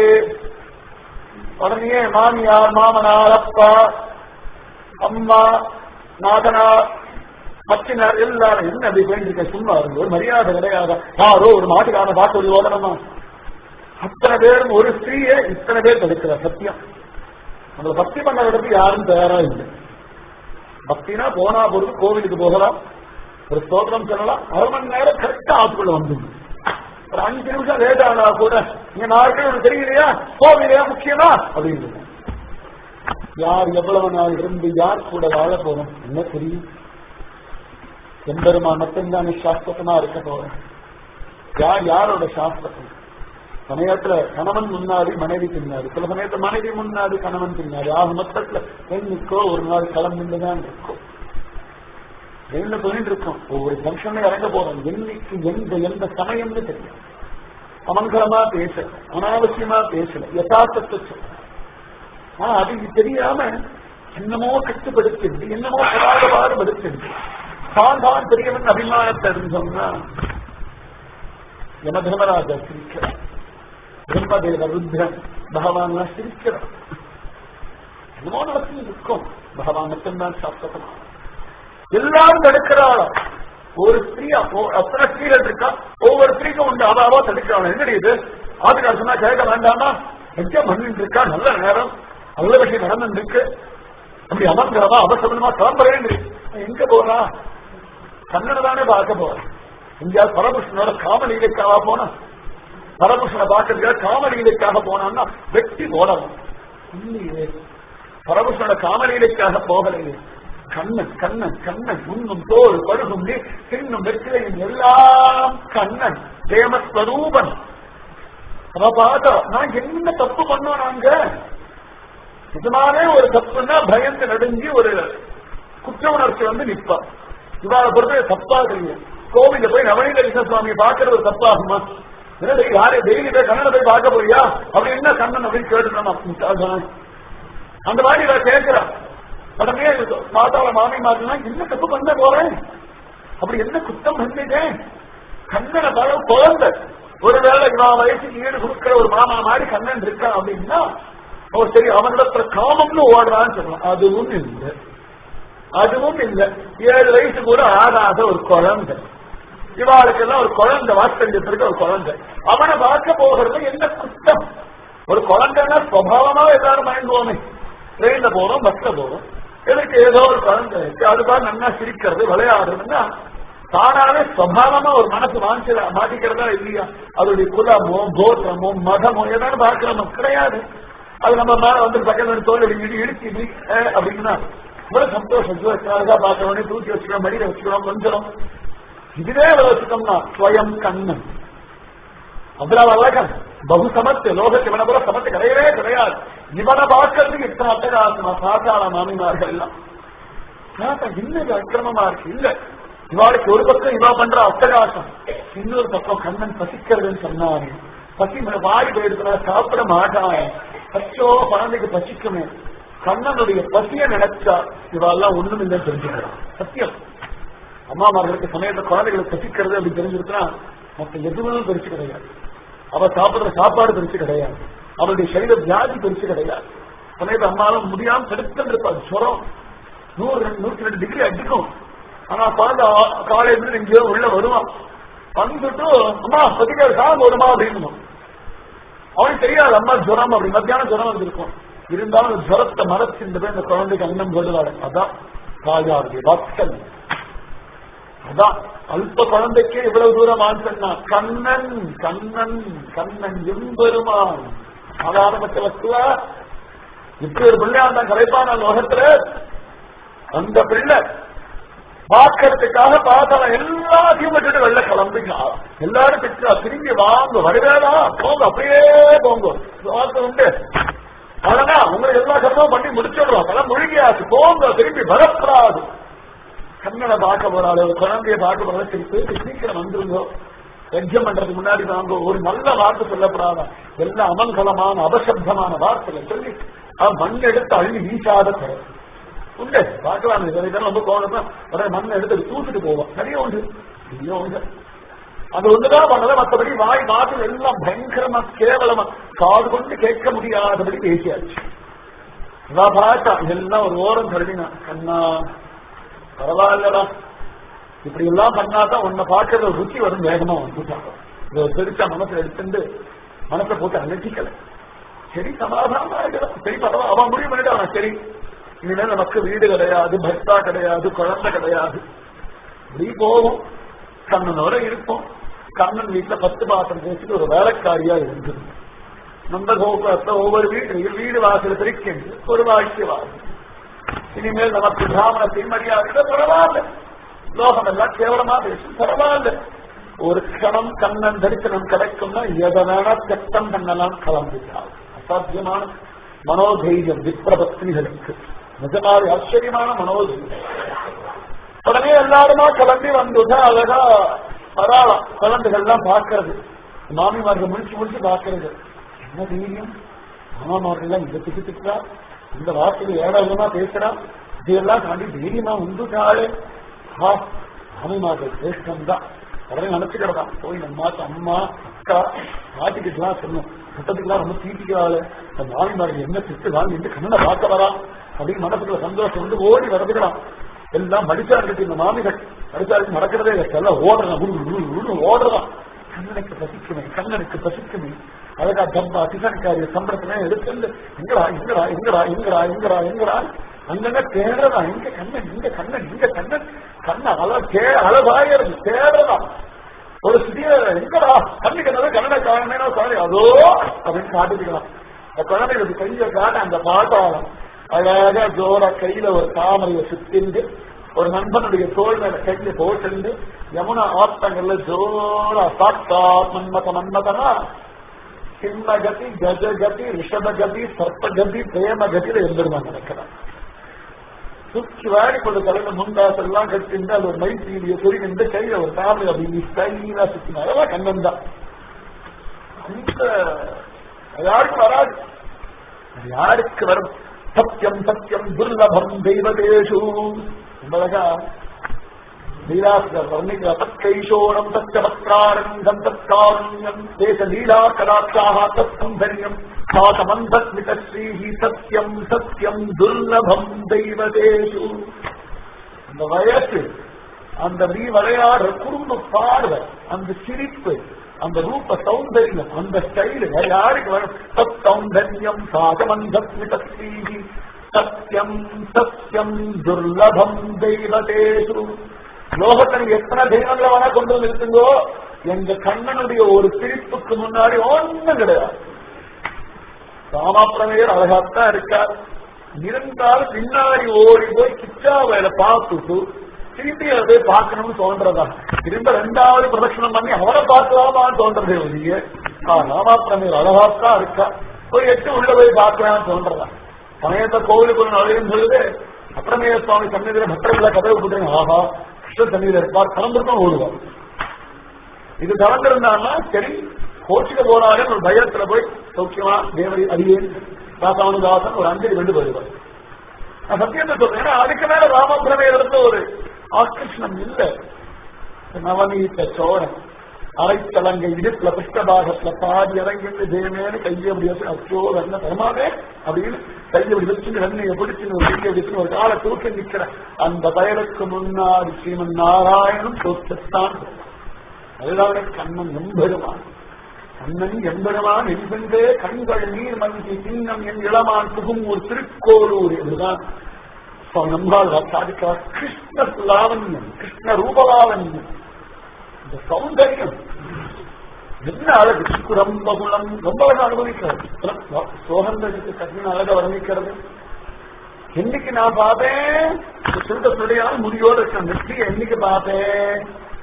உடனே மாமியார் மாமனார் அப்பா அம்மா நாதனார் மச்சினார் எல்லாரும் என்ன அப்படி போயிருக்க சும்மா இருக்கு ஒரு மரியாதை கிடையாது யாரோ ஒரு மாட்டுக்கான பார்த்து சொல்லி ஓடணுமா அத்தனை பேரும் ஒரு ஸ்திரீயை இத்தனை பேர் தடுக்கிறார் சத்தியம் நம்மளை பக்தி பண்ண விடத்துக்கு யாரும் தயாரா இல்லை பக்தினா போனா பொறுத்து கோவிலுக்கு போகலாம் ஒரு ஸ்தோத்திரம் சொல்லலாம் அரை மணி நேரம் கரெக்டா ஆத்துக்குள்ள வந்துடும் ஒரு அஞ்சு நிமிஷம் லேட் ஆனா கூட நீங்க நாளைக்கு உனக்கு தெரியலையா கோவிலையா முக்கியமா அப்படின்னு யார் எவ்வளவு நாள் இருந்து யார் கூட வாழ போறோம் என்ன தெரியும் எம்பெருமா மட்டும்தான் சாஸ்திரமா இருக்க போறோம் யார் யாரோட சாஸ்திரம் சமயத்துல கணவன் முன்னாடி மனைவி பின்னாடி சில சமயத்துல மனைவி முன்னாடி கணவன் பின்னாடி ஆக மொத்தத்துல பெண்ணுக்கோ ஒரு நாள் கிளம்பிண்டுதான் இருக்கும் ட்ரெயின்ல போயிட்டு இருக்கோம் ஒவ்வொரு ஃபங்க்ஷன்ல இறங்க போறோம் என்னைக்கு எந்த எந்த சமயம்னு தெரியும் அமங்கலமா பேச அனாவசியமா பேசல யதார்த்தத்தை சொல்ல ஆனா அது தெரியாம என்னமோ கட்டுப்படுத்தி என்னமோ படாத பாடுபடுத்தி தான் தான் பெரியவன் அபிமானத்தை இருந்தோம்னா யம தர்மராஜா சிரிக்கிறார் பிரம்மதேவ ருத்ரன் பகவான் சிரிக்கிறார் என்னமோ நடத்தி இருக்கும் பகவான் மட்டும்தான் சாப்பிட்டமா எல்லாரும் தடுக்கிறாளா ஒரு ஸ்திரீ அத்தனை ஸ்திரீகள் இருக்கா ஒவ்வொரு ஸ்திரீக்கும் உண்டு அவ அவா தடுக்கிறாள் என்னடி இது ஆதிகார சொன்னா கேட்க வேண்டாமா எங்க பண்ணிட்டு இருக்கா நல்ல நேரம் நல்ல விஷயம் நடந்து இருக்கு அப்படி அமர்கிறவா அவசரமா கிளம்புறேன் எங்க போறா கண்ணனை தானே பார்க்க போறேன் எங்கேயாவது பரமகிருஷ்ணனோட காமலீலைக்காக போனா பரமகிருஷ்ணனை பார்க்கறதுக்காக காமலீலைக்காக போனான்னா வெட்டி போடணும் இல்லையே பரமகிருஷ்ணனோட காமலீலைக்காக போகலையே கண்ணன் கண்ணன் கண்ணன் உண்ணும் தோல் பருகும் நீர் தின்னும் வெற்றிலையும் எல்லாம் கண்ணன் தேமஸ்வரூபன் அவ பார்த்தா நான் என்ன தப்பு பண்ணோம் நாங்க நிஜமாவே ஒரு தப்புன்னா பயந்து நடுங்கி ஒரு குற்ற உணர்ச்சி வந்து நிற்பா இவாளை பொறுத்த தப்பா தெரியும் கோவில போய் நவநீத கிருஷ்ண சுவாமியை பார்க்கறது ஒரு தப்பாகுமா என்ன யாரே டெய்லி போய் கண்ணனை போய் பார்க்க போறியா அப்படி என்ன கண்ணன் அப்படின்னு கேட்டு அந்த மாதிரி இவ கேட்கிறான் உடனே மாதாவ மாமி மாறினா என்ன தப்பு பண்ண போறேன் அப்படி என்ன குத்தம் பண்ணிட்டேன் கண்ணனை பல குழந்தை ஒருவேளை இவன் வயசுக்கு ஈடு கொடுக்கிற ஒரு மாமா மாதிரி கண்ணன் இருக்கான் அப்படின்னா ஓ சரி அவனிடத்துல காமம்னு ஓடுறான்னு சொல்லலாம் அதுவும் இல்லை அதுவும் இல்லை ஏழு வயசு கூட ஆகாத ஒரு குழந்தை இவாளுக்கெல்லாம் ஒரு குழந்தை வாத்சல்யத்திற்கு ஒரு குழந்தை அவனை பார்க்க போகிறது என்ன குத்தம் ஒரு குழந்தைன்னா சுவாவமா எல்லாரும் மயங்குவோமே ட்ரெயின்ல போறோம் பஸ்ல போறோம் எதுக்கு ஏதோ ஒரு குழந்தை இருக்கு அதுதான் நல்லா சிரிக்கிறது விளையாடுறதுன்னா தானாவே சுவாவமா ஒரு மனசு வாங்கில மாட்டிக்கிறதா இல்லையா அதோடைய குலமோ கோத்திரமோ மதமோ ஏதாவது பார்க்கிறோமோ கிடையாது அது நம்ம மேல வந்து பக்கத்துல தோல் இடி இடிச்சு இப்படி அப்படின்னா இவ்வளவு சந்தோஷம் அழகா பார்க்கறோம் தூக்கி வச்சுக்கிறோம் மடியில வச்சுக்கிறோம் கொஞ்சம் இதுவே வச்சுட்டோம்னா ஸ்வயம் கண்ணன் அவ்வளவு அழகன் பகு சமத்து லோகத்து இவனை போல சமத்து கிடையவே கிடையாது இவனை பார்க்கறதுக்கு இத்தனை அட்டகாசமா சாதாரண மாமிமார்கள் எல்லாம் இன்னது அக்கிரமமா இருக்கு இல்ல இவாளுக்கு ஒரு பக்கம் இவா பண்ற அட்டகாசம் இன்னொரு பக்கம் கண்ணன் பசிக்கிறதுன்னு சொன்னாரு பசி வாடி போயிடுச்சுனா சாப்பிட மாட்டான் பச்சோ குழந்தைக்கு பசிக்குமே கண்ணனுடைய பசிய நினைச்சா இவெல்லாம் ஒண்ணும் இல்லைன்னு தெரிஞ்சுக்கிறான் சத்தியம் அம்மாமார்களுக்கு சமயத்தை குழந்தைகளுக்கு பசிக்கிறது அப்படி தெரிஞ்சிருச்சுன்னா மற்ற எதுவும் பெருசு கிடையாது அவ சாப்பிடுற சாப்பாடு பெருசு கிடையாது அவருடைய சரீர வியாதி பெருசு கிடையாது சமயத்தை அம்மாவும் முடியாம தடுத்து இருப்பாது சுரம் நூறு ரெண்டு நூத்தி ரெண்டு டிகிரி அடிக்கும் ஆனா குழந்தை காலேஜ்ல எங்கேயோ உள்ள வருவான் வந்துட்டு அம்மா பத்திக்காரு சாதம் போடுமா அப்படின்னு அவனுக்கு தெரியாது அம்மா ஜுரம் அப்படி மத்தியானம் ஜுரம் வந்திருக்கும் இருந்தாலும் அந்த ஜுரத்தை மறைச்சிட்டு போய் அந்த குழந்தைக்கு அன்னம் போடுவாரு அதான் தாயாருடைய பக்தன் அதான் அல்ப குழந்தைக்கு இவ்வளவு தூரம் ஆன்சன்னா கண்ணன் கண்ணன் கண்ணன் எம்பெருமான் சாதாரண வஸ்துவா இப்படி ஒரு பிள்ளையா இருந்தான் கலைப்பான லோகத்துல அந்த பிள்ளை பார்க்கறதுக்காக பார்த்தவன் எல்லாத்தையும் விட்டுட்டு வெளில கிளம்பிக்கா எல்லாரும் திட்டா திரும்பி வாங்க வருவேடா போங்க அப்படியே போங்க வார்த்தை உண்டு அதனா உங்களை எல்லா கர்மம் பண்ணி முடிச்சிடுறோம் அதெல்லாம் முழுகியாச்சு போங்க திரும்பி வரப்படாது கண்ணனை பார்க்க போறாள் ஒரு குழந்தைய பார்க்க போறாள் சரி போயிட்டு சீக்கிரம் வந்துருங்க யஜ்யம் பண்றதுக்கு முன்னாடி வாங்க ஒரு நல்ல வார்த்தை சொல்லப்படாத எல்லாம் அமங்கலமான அபசப்தமான வார்த்தைகளை சொல்லி அவன் மண் எடுத்து அள்ளி வீசாத குறை உண்டு பார்க்கலாம் இது இதெல்லாம் ரொம்ப கோணம் உடனே மண்ணை எடுத்து தூக்கிட்டு போவோம் நிறைய உண்டு நிறைய உண்டு அது ஒண்ணுதான் பண்ணல மற்றபடி வாய் மாதம் எல்லாம் பயங்கரமா கேவலமா காது கொண்டு கேட்க முடியாதபடி பேசியாச்சு நான் பார்த்தா எல்லாம் ஒரு ஓரம் கருதினா கண்ணா பரவாயில்லடா இப்படி எல்லாம் பண்ணாதான் உன்னை பார்க்கறது ஒரு ருச்சி வரும் வேகமா வந்துட்டாங்க இதை ஒரு பெருசா மனசுல எடுத்துட்டு மனசை போட்டு அலட்டிக்கல சரி சமாதானமா இருக்கிறோம் சரி பரவாயில்ல அவன் முடிவு பண்ணிட்டான் சரி இனிமேல் நமக்கு வீடு கிடையாது பர்த்தா கிடையாது குழந்தை கிடையாது இப்படி போவோம் கண்ணனோட இருப்போம் கண்ணன் வீட்டுல பத்து பாத்திரம் பேசிட்டு ஒரு வேலைக்காரியா இருந்தது நந்த கோபுரத்தை ஒவ்வொரு வீட்டையும் வீடு வாசல் பிரிக்கின்ற ஒரு வாழ்க்கை வாசல் இனிமேல் நமக்கு பிராமணத்தை மரியாதை பரவாயில்ல லோகம் எல்லாம் கேவலமா பேசும் பரவாயில்ல ஒரு கணம் கண்ணன் தரிசனம் கிடைக்கும்னா எதை வேணா சட்டம் பண்ணலாம் கலந்துட்டால் அசாத்தியமான மனோதைரியம் விப்ரபத்னிகளுக்கு நிஜமாரி ஆச்சரியமான மனோதைரியம் உடனே எல்லாருமா கிளம்பி வந்துட்டா அழகா பரவாயில்ல குழந்தைகள்லாம் பார்க்கறது மாமிமார்கள் முடிச்சு முடிச்சு பார்க்கறது என்ன தைரியம் மாமாமார்கள் இந்த திட்டு திட்டா இந்த வார்த்தையில ஏடாவிதமா பேசுறா இதெல்லாம் தாண்டி தைரியமா உண்டுட்டாளே ஆ மாமிமார்கள் சிரேஷ்டம் தான் உடனே நினைச்சுக்கிறதான் போய் நம்ம அம்மா அக்கா பாட்டிக்கிட்டுலாம் சொன்னோம் சட்டத்துக்குலாம் ரொம்ப தீட்டிக்கிறாள் இந்த மாமிமார்கள் என்ன திட்டு வாங்கி இந்த கண்ணனை பார்க்க வரா அப்படின்னு மனசுக்குள்ள சந்தோஷம் வந்து ஓடி வரதுக்கலாம் எல்லாம் மடிச்சாருக்கு இந்த மாமிகள் மடிச்சாருக்கு நடக்கிறதே இல்லை எல்லாம் ஓடுறான் ஓடுறான் கண்ணனுக்கு பசிக்குமே கண்ணனுக்கு பசிக்குமே அழகா டப்பா டிஃபன்காரிய சம்பளத்துல எடுத்து எங்கடா எங்கடா எங்கடா எங்கடா எங்கடா எங்கடா அங்கங்க தேடுறதா எங்க கண்ணன் இங்க கண்ணன் இங்க கண்ணன் கண்ணன் அழ தே அழகாயிருக்கு தேடுறதா ஒரு சிறிய எங்கடா கண்ணுக்கு என்ன கண்ணனை காரணமே சாரி அதோ அப்படின்னு காட்டுக்கலாம் அந்த குழந்தைகளுக்கு கையை காட்ட அந்த பாட்டாளம் அழகா ஜோரா கையில ஒரு தாமரையை சுத்திண்டு ஒரு நண்பனுடைய தோல் மேல கையில போட்டு யமுனா ஆத்தங்கள்ல ஜோரா சாத்தா மன்மத மன்மதனா சிம்மகதி கஜகதி ரிஷபகதி சர்ப்பகதி பிரேமகதியில இருந்துருவான் நினைக்கிறான் சுற்றி வாடி கொண்டு தலையில முண்டாசல் எல்லாம் கட்டிண்டு அது ஒரு மைத்தீலிய சொல்லி நின்று கையில ஒரு தாமரை அப்படி ஸ்டைலா சுத்தினா அதெல்லாம் கண்ணன் தான் அந்த யாருக்கும் வராது யாருக்கு வரும் சத்தியம் சத்தியம் துர்லபம் தெய்வதேஷு என்பதா லீலாசுரர் வர்ணிக்கிற தற்கைஷோரம் தச்சபத்ராரங்கம் தற்காருண்யம் தேச லீலா கடாட்சாக தத்சந்தரியம் சாதமந்தஸ்மித ஸ்ரீஹி சத்தியம் சத்தியம் துர்லபம் தெய்வதேஷு அந்த வயசு அந்த நீ விளையாடுற குடும்ப பார்வை அந்த சிரிப்பு அந்த ரூப சௌந்தரியம் அந்த ஸ்டைலு யாருக்கு வரும் சத் சௌந்தர்யம் சாகமந்தஸ்மித ஸ்ரீஹி சத்தியம் சத்தியம் துர்லபம் தெய்வதேஷு லோகத்தில் எத்தனை தெய்வங்களை வேணா கொண்டு வந்து இருக்குங்கோ எங்க கண்ணனுடைய ஒரு சிரிப்புக்கு முன்னாடி ஒண்ணும் கிடையாது ராமாப்பிரமையர் அழகாத்தான் இருக்கார் இருந்தாலும் பின்னாடி ஓடி போய் கிச்சாவையில பார்த்துட்டு திரும்பி அதை போய் பார்க்கணும்னு தோன்றதா திரும்ப ரெண்டாவது பிரதட்சணம் பண்ணி அவரை பார்க்கலாமான்னு தோன்றதே ஒழிய ராமாப்பிரமையர் அழகாத்தான் இருக்கா போய் எட்டு உள்ள போய் பார்க்கலாம்னு தோன்றதா சமயத்தை கோவிலுக்கு ஒரு நுழையும் பொழுது அப்புறமேய சுவாமி சன்னதியில பக்தர்களை கதவை போட்டுருங்க ஆஹா கிருஷ்ண சன்னதியில இருப்பார் கலந்துருக்கும் ஓடுவார் இது கலந்திருந்தாங்கன்னா சரி கோச்சிக்க போனாலே ஒரு பயத்துல போய் சௌக்கியமா தேவரி அடியேன் ராசானுதாசன் ஒரு அஞ்சலி ரெண்டு போயிடுவார் நான் சத்தியத்தை சொல்றேன் ஏன்னா அதுக்கு மேல ராமபிரமையிலிருந்து ஒரு ஆக்கிருஷ்ணம் இல்ல நவநீத சோழன் அரைத்தலங்கை இடுப்புல புஷ்டபாகத்துல பாதி இறங்கிட்டு தேமேனு கையை அப்படி வச்சு அச்சோ என்ன பெருமாவே அப்படின்னு கையை அப்படி வச்சு வெண்ணையை பிடிச்சு ஒரு கையை வச்சு ஒரு காலை தூக்கி நிக்கிற அந்த பயலுக்கு முன்னாடி ஸ்ரீமன் நாராயணன் தோற்றத்தான் அதுதான் கண்ணன் எம்பெருமான் கண்ணன் எம்பெருமான் என்பென்றே கண்கள் நீர் மங்கி சின்னம் என் இளமான் புகும் ஒரு திருக்கோளூர் இதுதான் நம்மால் சாதிக்கிறார் கிருஷ்ண லாவண்யம் கிருஷ்ண ரூபலாவண்யம் இந்த சௌந்தரியம் என்ன அழகு ரொம்ப குணம் ரொம்ப அழகா அனுபவிக்கிறது சோகந்தருக்கு கண்ணன் அழக வர்ணிக்கிறது என்னைக்கு நான் பார்த்தேன் சுருட சுடையால் முடியோடு இருக்க நெற்றியை என்னைக்கு பார்த்தேன்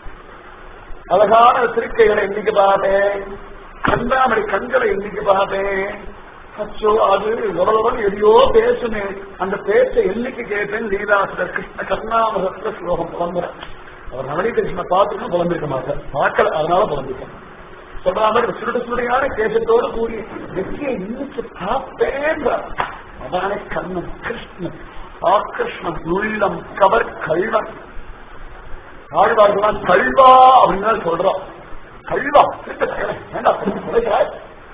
அழகான திருக்கைகளை என்னைக்கு பார்த்தேன் கண்டாமடி கண்களை என்னைக்கு பார்த்தேன் அச்சோ அது எவ்வளவு எதையோ பேசுமே அந்த பேச்சை என்னைக்கு கேட்டேன் லீலாசுரர் கிருஷ்ண கர்ணாமகத்துல ஸ்லோகம் புலம்புற அவர் நவனி கிருஷ்ண பார்த்துன்னு புலம்பிருக்க மாட்டார் பார்க்கல அதனால புலம்பிருக்கேன் சொல்ற மாதிரி சுருட சுருடையான கேசத்தோடு கூடிய வெற்றியை இன்னைக்கு பார்ப்பேன்றார் அதானே கண்ணன் கிருஷ்ணன் ஆகிருஷ்ணன் உள்ளம் கவர் கல்வன் ஆழ்வார்கள்லாம் கல்வா அப்படின்னு சொல்றோம் கல்வா வேண்டாம்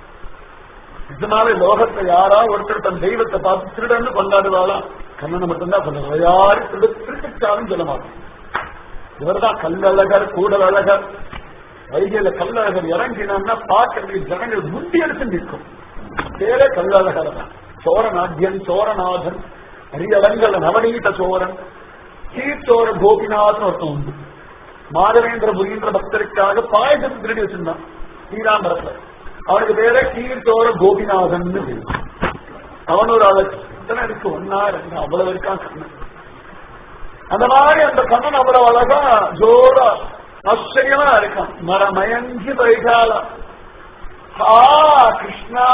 இதனால லோகத்தை யாரா ஒருத்தர் தன் தெய்வத்தை பார்த்து திருடன்னு கொண்டாடுவாளா கண்ணனை மட்டும்தான் சொல்லுவாங்க யாரும் திருட திருட்டாலும் சொல்ல மாட்டோம் இவர்தான் கல்லழகர் கூடல் அழகர் வைகையில கல்லழகர் இறங்கினா பார்க்கறதுக்கு ஜனங்கள் முண்டி எடுத்து நிற்கும் பேரே கல்லழகர் தான் சோரநாத்தியன் சோரநாதன் அரியலங்கல் நவநீத சோரன் கீர்த்தோர கோபிநாதன் ஒருத்தன் உண்டு மாதவேந்திர புரீந்திர பக்தருக்காக பாயசத்தை திருடி வச்சிருந்தான் ஸ்ரீராம்பரத்துல அவனுக்கு பேர கீர்த்தோர கோபிநாதன் அவன் ஒரு அழகு இத்தனை இருக்கு ஒன்னா ரெண்டு அவ்வளவு இருக்கான் கண்ணன் அந்த மாதிரி அந்த கண்ணன் அவ்வளவு அழகா ஜோரா ஆச்சரியமா இருக்கான் மரமயங்கி வைகாலம் ஆ கிருஷ்ணா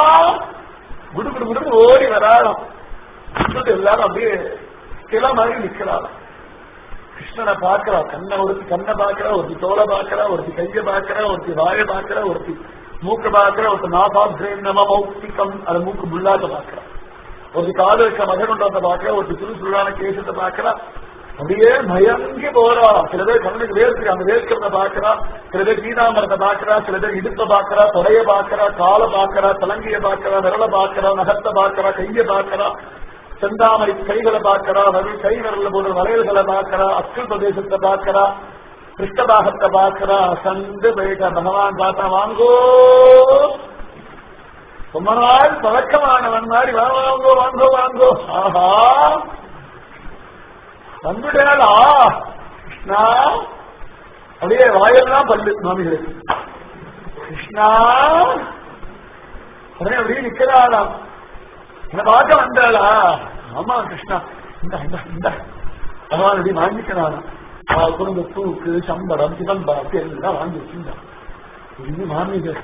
குடு குடு குடு ஓடி வராளாம் எல்லாரும் அப்படியே கிளை மாதிரி நிக்கிறாளாம் கிருஷ்ணனை பாக்குறா கண்ணை ஒருத்தி கண்ணை பாக்குறா ஒருத்தி தோலை பாக்குறா ஒருத்தி கைய பாக்குறா ஒருத்தி வாயை பாக்குறா ஒருத்தி மூக்க பாக்குறா ஒருத்தி நாபாத்ரேன் நம மௌக்திகம் அது மூக்கு புல்லாத பாக்குறா ஒருத்தி காது இருக்க மகனுண்டத்தை பாக்குறா ஒருத்தி சுரு சுருளான கேசத்தை பாக்குறா அப்படியே மயங்கி போறா சில பேர் கண்ணுக்கு வேர்க்கு அந்த வேர்க்கிறத பாக்குறா சில பேர் கீதாமரத்தை பாக்குறா சில பேர் இடுப்ப பாக்குறா தொடைய பாக்குறா காலை பாக்குறா தலங்கிய பாக்குறா விரல பாக்குறா நகத்தை பாக்குறா கைய பாக்குறா செந்தாமரை கைகளை பார்க்கிறா வரி கை விரல போடுற வளையல்களை பார்க்கிறா அஸ்கல் பிரதேசத்தை பார்க்கிறா கிருஷ்ணபாகத்தை பார்க்கிறா சந்து போயிட்ட பகவான் பார்த்தா வாங்கோ ரொம்ப நாள் பழக்கமானவன் மாதிரி வா வாங்கோ வாங்கோ வாங்கோ ஆஹா வந்துட்டாளா கிருஷ்ணா அப்படியே வாயெல்லாம் பல்லு மாமிகளுக்கு கிருஷ்ணா உடனே அப்படியே நிக்கிறாளாம் என்ன பார்க்க வந்தாளா ஆமா கிருஷ்ணா இந்த இந்த இந்த பகவான் அப்படி வாங்கிக்கிறானா குடும்ப தூக்கு சம்பளம் சிதம்பரம் எல்லாம் வாங்கி வச்சிருந்தான் இது மாமிகள்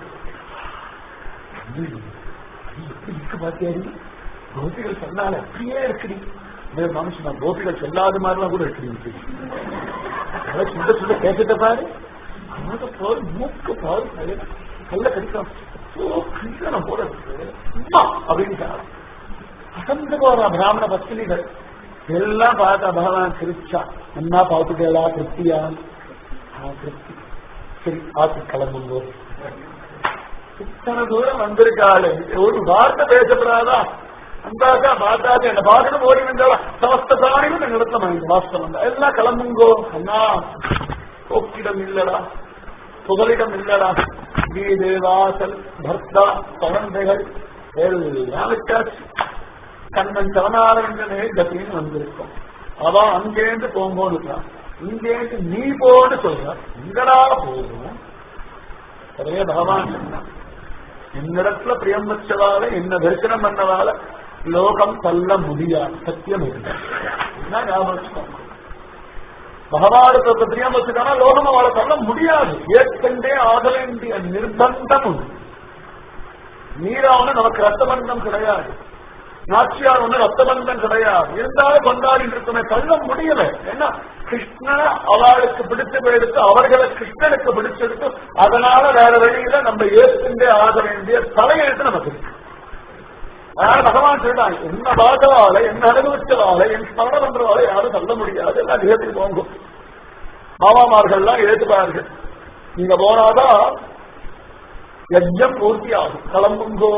எப்படி இருக்கு பாத்தியாடி கோபிகள் சொன்னால அப்படியே இருக்குடி மனுஷன் கோபிகள் சொல்லாத மாதிரிலாம் கூட இருக்கு சுண்ட சுண்ட கேட்டுட்ட பாரு காத பாரு மூக்கு பாரு கல்ல கடிக்கலாம் கடிக்கணும் போல அப்படின்னு அசந்து போற பிராமண பத்தினிகள் எல்லாம் பார்த்தா பகவான் சிரிச்சா என்ன பார்த்துட்டா திருப்தியா திருப்தி சரி ஆத்து கிளம்புங்கோ இத்தனை தூரம் வந்திருக்காளு ஒரு வார்த்தை பேசப்படாதா அந்தாக்கா பார்த்தாக்க என்ன பார்க்கணும் ஓடி வந்தாளா சமஸ்த பிராணிகளும் எங்க இடத்துல வாங்கி வாஸ்தம் வந்தா எல்லாம் கிளம்புங்கோ அண்ணா போக்கிடம் இல்லடா புகலிடம் இல்லடா வீடு வாசல் பர்த்தா குழந்தைகள் எல்லாம் விட்டாச்சு கண்ணன் சரணாரங்கனே கத்தின்னு வந்திருக்கோம் அவன் அங்கேருந்து போங்கோன்னு இங்கேருந்து நீ போன்னு சொல்ற இங்கடா போகும் அதே பகவான் சொன்னான் என்னிடத்துல பிரியம் வச்சவால என்ன தரிசனம் பண்ணவால லோகம் தள்ள முடியாது சத்தியம் இல்லை ஞாபகம் பகவானுக்கு பிரியம் வச்சுட்டானா லோகம் அவளை தள்ள முடியாது ஏற்கண்டே ஆக வேண்டிய நிர்பந்தம் உண்டு நீராவன நமக்கு ரத்தபந்தம் கிடையாது நாச்சியார் ஒண்ணு ரத்தபந்தம் கிடையாது இருந்தாலும் கொண்டாடி இருக்குமே தள்ள முடியல ஏன்னா கிருஷ்ண அவளுக்கு பிடித்து போயிடுத்து அவர்களை கிருஷ்ணனுக்கு பிடிச்செடுத்து அதனால வேற வழியில நம்ம ஏற்கண்டே ஆக வேண்டிய தலையெழுத்து நமக்கு இருக்கு அதனால பகவான் சொல்றான் என்ன பார்த்தவால என்ன அனுபவிச்சவால என் ஸ்மரணம் பண்றவால யாரும் சொல்ல முடியாது எல்லாம் ஏற்றி போங்கும் மாமாமார்கள்லாம் ஏற்றுப்பார்கள் நீங்க போனாதான் யஜ்யம் பூர்த்தி ஆகும் கிளம்புங்கோ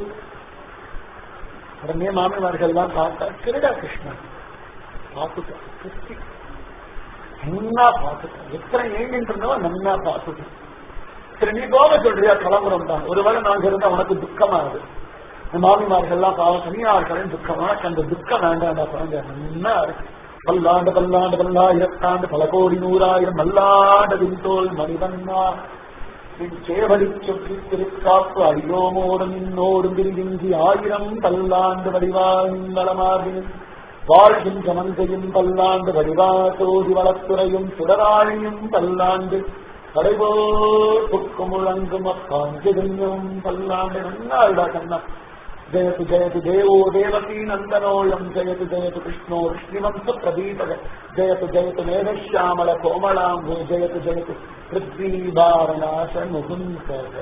உடனே மாமிமார்கள்லாம் பார்த்தா திருடா கிருஷ்ணன் பார்த்துட்டோம் திருப்தி நன்னா பார்த்துட்டோம் எத்தனை ஏங்கின்றனோ நன்னா பார்த்துட்டோம் சரி நீ போக சொல்றியா கிளம்புறோம் தான் ஒருவேளை நாங்க இருந்தா உனக்கு துக்கமா இருக்கு இந்த மாமிமார்கள்லாம் பாவம் தனியார்களையும் துக்கம் உனக்கு அந்த துக்கம் வேண்டாம்டா குழந்தை நல்லா இருக்கு பல்லாண்டு பல்லாண்டு பல்லாயிரத்தாண்டு பல கோடி நூறாயிரம் மல்லாண்டு விண்தோல் மணிவண்ணா நின் சேவடி சொற்றி திருக்காப்பு அடியோமோடும் இன்னோடும் விரிவின்றி ஆயிரம் பல்லாண்டு வடிவாளமார்பின் வாழ்கின்ற மந்தையும் பல்லாண்டு வடிவா சோதி வளத்துறையும் சுடராழியும் பல்லாண்டு கடைபோர் புக்கு முழங்கும் அப்பாஞ்செதும் பல்லாண்டு நன்னாள்டா கண்ணா ஜயது ஜயது தேவோ தேவகீ நந்தனோயம் ஜயது ஜயது கிருஷ்ணோ விஷ்ணிவம்ச பிரதீபக ஜயது ஜயது மேகஷாமல கோமளாம்பு ஜயது ஜயது பிருத்வீபாரணாச முகுந்தக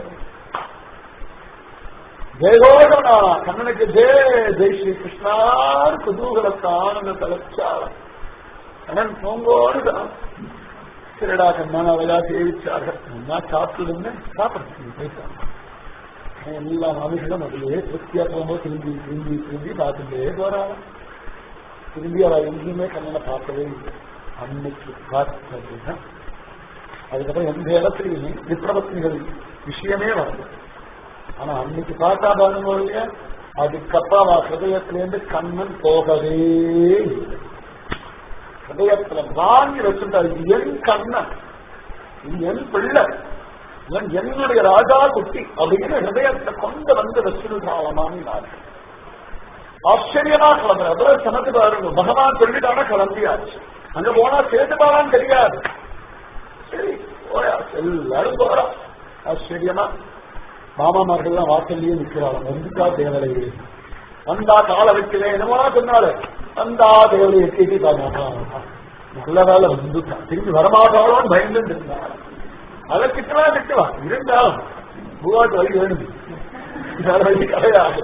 ஜெயகோஷனா கண்ணனுக்கு ஜெய ஜெய் ஸ்ரீ கிருஷ்ணார் குதூகலத்த ஆனந்த தலைச்சாரம் கண்ணன் தூங்கோடு தான் சரிடா கண்ணன் அவளா சேவிச்சார்கள் நான் சாப்பிட்டு சாப்பிடுறேன் போயிட்டாங்க எல்லா மனுஷனும் அதிலே திருப்தியா போகும்போது திரும்பி திரும்பி திரும்பி பார்த்துட்டே போறாங்க திரும்பி அவ எங்கேயுமே கண்ணனை பார்க்கவே இல்லை அன்னைக்கு பார்த்ததுன்னா அதுக்கப்புறம் எந்த இடத்துலையுமே விப்ரபத்னிகள் விஷயமே வருது ஆனா அன்னைக்கு பார்த்தா பாருங்க இல்லையா அதுக்கப்புறம் அவ ஹிருதயத்திலேருந்து கண்ணன் போகவே இல்லை ஹிருதயத்துல வாங்கி வச்சுட்டாரு இது என் கண்ணன் இது என் பிள்ளை இவன் என்னுடைய ராஜா குட்டி அப்படின்னு ஹிருதயத்தை கொண்டு வந்து வச்சிருந்தாளமான்னு ஆச்சரியமா கிளம்புற அப்புறம் சமத்து பாருங்க பகவான் சொல்லிட்டானா கிளம்பியாச்சு அங்க போனா சேர்த்துப்பாளான்னு தெரியாது சரி போயா எல்லாரும் போறா ஆச்சரியமா மாமாமார்கள்லாம் வாசல்லையே நிற்கிறாள் வந்துட்டா தேவலையே வந்தா கால வைக்கல என்னமோ சொன்னாரு வந்தா தேவலையை கேட்டி பாருங்க நல்ல வேலை வந்துட்டான் திரும்பி வரமாட்டாளோன்னு பயந்து இருந்தாள் அதை திட்டவா திட்டுவா இருந்தாலும் பூவாட்டு வழி வேணும் வேற வழி கிடையாது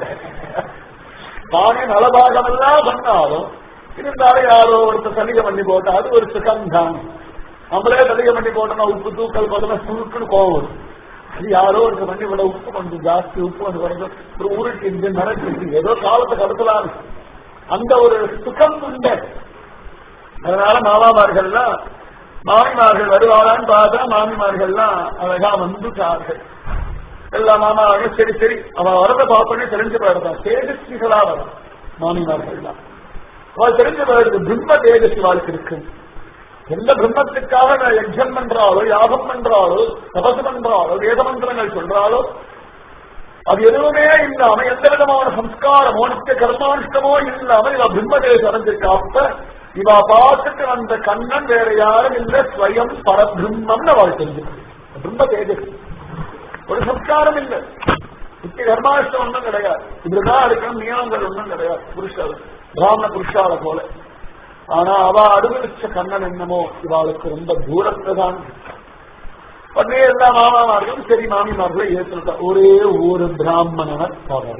தானே நலபாகம் எல்லாம் பண்ணாலும் இருந்தாலும் யாரோ ஒருத்தர் சலிகை பண்ணி போட்டா அது ஒரு சுகம் தான் நம்மளே சலிகை பண்ணி போட்டோம்னா உப்பு தூக்கல் பார்த்தோம்னா சுருக்குன்னு கோவம் வரும் அது யாரோ ஒரு பண்ணி விட உப்பு கொஞ்சம் ஜாஸ்தி உப்பு கொஞ்சம் குறைஞ்சு ஒரு உருட்டு இந்த நடக்கு ஏதோ காலத்தை கடத்தலாம் அந்த ஒரு சுகம் உண்டு அதனால மாமாமார்கள்லாம் மாமிமார்கள் வருவாளான்னு பார்த்தா மாமிமார்கள்லாம் அழகா வந்துட்டார்கள் எல்லா மாமாவர்கள் சரி சரி அவ வரத பார்ப்பனே தெரிஞ்சு போயிருந்தா தேஜஸ்விகளா வரும் மாமிமார்கள்லாம் அவள் தெரிஞ்சு போயிருக்கு பிரம்ம தேஜஸ்வி வாழ்க்கை இருக்கு எந்த பிரம்மத்துக்காக நான் யஜ்யம் பண்றாளோ யாகம் பண்றாளோ தபசு பண்றாளோ வேத மந்திரங்கள் சொல்றாளோ அது எதுவுமே இல்லாம எந்த விதமான சம்ஸ்காரமோ நித்திய கர்மானுஷ்டமோ இல்லாம இவ பிரம்ம தேசம் அடைஞ்சிருக்காப்ப இவ பார்த்துட்டு வந்த கண்ணன் வேற யாரும் இல்ல ஸ்வயம் பரபிரம்மம்னு அவள் தெரிஞ்சுக்கணும் பிரம்ம தேஜஸ் ஒரு சம்ஸ்காரம் இல்லை நித்திய கர்மாஷ்டம் ஒன்றும் கிடையாது இப்படிதான் இருக்கணும் நியமங்கள் ஒன்றும் கிடையாது புருஷால பிராமண புருஷால போல ஆனா அவ அனுபவிச்ச கண்ணன் என்னமோ இவாளுக்கு ரொம்ப தூரத்துல தான் உடனே எல்லா மாமாமார்களும் சரி மாமிமார்களை ஏற்றுட்டா ஒரே ஒரு பிராமணனை தவிர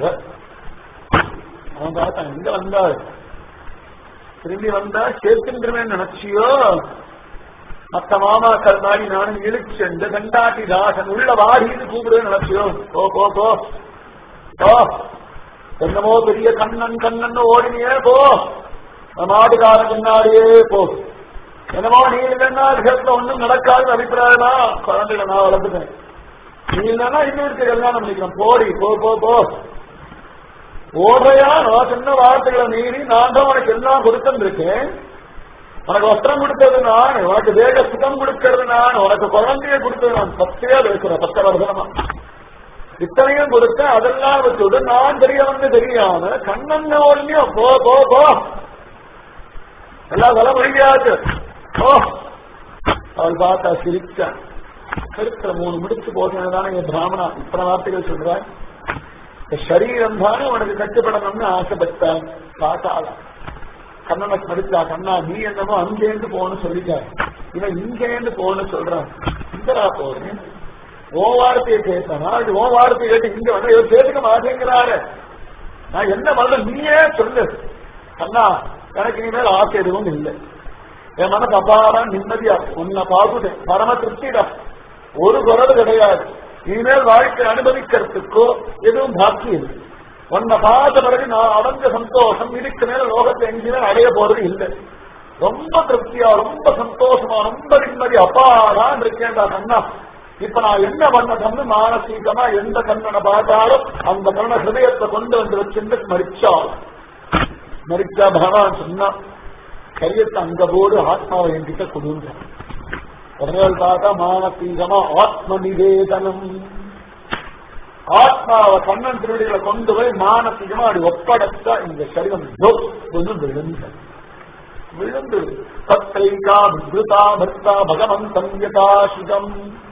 அவன் பார்த்தான் எங்க வந்தாள் திரும்பி வந்தா சேர்த்துன்றவன் நினைச்சியோ மத்த மாமாக்கள் மாதிரி நானும் இழுச்சென்று கண்டாட்டி தாசன் உள்ள வாடின்னு கூப்பிடுவேன் நினைச்சியோ போ போ போ போ என்னமோ பெரிய கண்ணன் கண்ணன் ஓடினியே போ மாட்டுக்கார பின்னாடியே போ என்னமோ நீ இல்லைன்னா விஷயத்துல ஒண்ணும் நடக்காதுன்னு அபிப்பிராயமா குழந்தைகளை நான் வளர்த்துட்டேன் நீ இல்லைன்னா இன்னொருக்கு கல்யாணம் பண்ணிக்கிறேன் போடி போ போ போ ஓடுறையா நான் சொன்ன வார்த்தைகளை மீறி நான் தான் உனக்கு எல்லாம் கொடுத்துருக்கேன் உனக்கு வஸ்திரம் கொடுத்தது நான் உனக்கு வேக சுகம் கொடுக்கிறது நான் உனக்கு குழந்தைய கொடுத்தது நான் சத்தையா பேசுறேன் பத்த வருஷமா இத்தனையும் கொடுத்த அதெல்லாம் வச்சுட்டு நான் தெரிய வந்து தெரியாம கண்ணன் ஓடலையோ போ போ போ எல்லாம் வர முடியாது ஓ அவள் பார்த்தா சிரிச்சான் கருத்துல மூணு முடிச்சு போட்டதானே என் பிராமணா இத்தனை வார்த்தைகள் சொல்றாய் இந்த சரீரம் தானே உனக்கு கட்டுப்படணும்னு ஆசைப்பட்டான் பார்த்தாலாம் கண்ணனை ஸ்மரிச்சா கண்ணா நீ என்னமோ அங்கேருந்து போன்னு சொல்லிட்டார் இவன் இங்கேருந்து போன்னு சொல்றான் இங்கடா போறேன் ஓ வார்த்தையை கேட்டானா இது ஓ வார்த்தையை கேட்டு இங்க வந்து இவர் கேட்டுக்க மாட்டேங்கிறாரு நான் என்ன பண்ண நீயே சொல்லு கண்ணா எனக்கு இனிமேல் ஆசை எதுவும் இல்லை என் மனசு அபாரா நிம்மதியா உன்னை பார்த்துட்டேன் பரம திருப்திடா ஒரு குறவு கிடையாது இனிமேல் வாழ்க்கை அனுபவிக்கிறதுக்கோ எதுவும் பாக்கி இல்லை உன்னை பார்த்த பிறகு நான் அடைஞ்ச சந்தோஷம் இதுக்கு மேல லோகத்தை எங்கேயுமே அடைய போறது இல்லை ரொம்ப திருப்தியா ரொம்ப சந்தோஷமா ரொம்ப நிம்மதி அப்பாடான் இருக்கேன்டா கண்ணா இப்ப நான் என்ன பண்ணணும்னு மானசீகமா எந்த கண்ணனை பார்த்தாலும் அந்த கண்ண ஹிருதயத்தை கொண்டு வந்து வச்சிருந்து மறிச்சால் மறிச்சா பகவான் சொன்னா கையத்தை அங்க போடு ஆத்மாவை என்கிட்ட கொடுங்க உடனே பார்த்தா மானசீகமா ஆத்ம நிவேதனம் ஆத்மாவை கண்ணன் திருடிகளை கொண்டு போய் மானசீகமா அப்படி ஒப்படைச்சா இந்த சரீரம் கொஞ்சம் விழுந்து விழுந்து சத்தைகா வித்ருதா பக்தா பகவந்தம் யதாசிதம்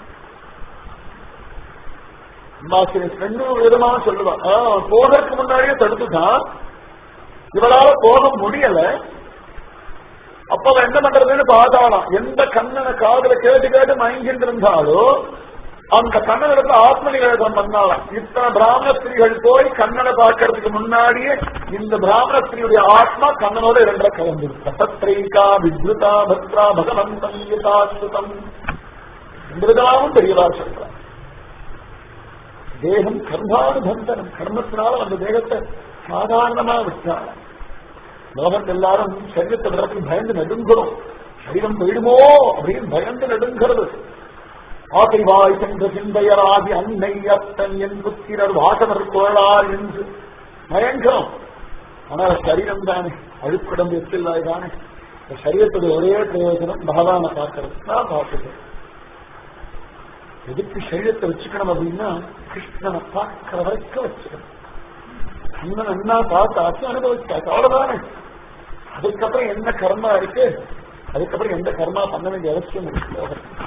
ரெண்டு விதமா சொல்லுவான் போகிறதுக்கு முன்னாடியே தடுத்துட்டான் இவளால போக முடியல அப்ப அவன் என்ன பண்றதுன்னு பார்த்தாலாம் எந்த கண்ணனை காதல கேட்டு கேட்டு மயங்கிட்டு இருந்தாலோ அந்த கண்ணனிடத்துல ஆத்ம நிகழ்தம் பண்ணாலாம் இத்தனை பிராமண ஸ்திரீகள் போய் கண்ணனை பார்க்கறதுக்கு முன்னாடியே இந்த பிராமண ஸ்திரீயுடைய ஆத்மா கண்ணனோட இரண்டரை கலந்து சத்ரைகா வித்ருதா பத்ரா பகவந்தம் யதாசுதம் விதமாவும் பெரியவா சொல்றான் தேகம் கர்மானுபந்தனம் கர்மத்தினால அந்த தேகத்தை சாதாரணமா விட்டாங்க லோகம் எல்லாரும் சரீரத்தை விடறதுக்கு பயந்து நெடுங்கிறோம் சரீரம் போயிடுமோ அப்படின்னு பயந்து நெடுங்கிறது ஆசைவாய் சென்ற சிந்தையராகி அன்னை அத்தன் என் புத்திரர் வாசவர் தோழார் என்று பயங்கரம் ஆனால் சரீரம் தானே அழுக்குடம்பு எத்தில்லாய் தானே இந்த சரீரத்துடைய ஒரே பிரயோஜனம் பகவானை பார்க்கறது நான் பார்த்துக்கிறேன் எதுக்கு சரீரத்தை வச்சுக்கணும் அப்படின்னா கிருஷ்ணனை பார்க்கிற வரைக்கும் வச்சுக்கணும் கண்ணன் என்ன பார்த்தாச்சு அனுபவிச்சாச்சு அவ்வளவுதானே அதுக்கப்புறம் என்ன கர்மா இருக்கு அதுக்கப்புறம் எந்த கர்மா பண்ண வேண்டிய அவசியம் இருக்கு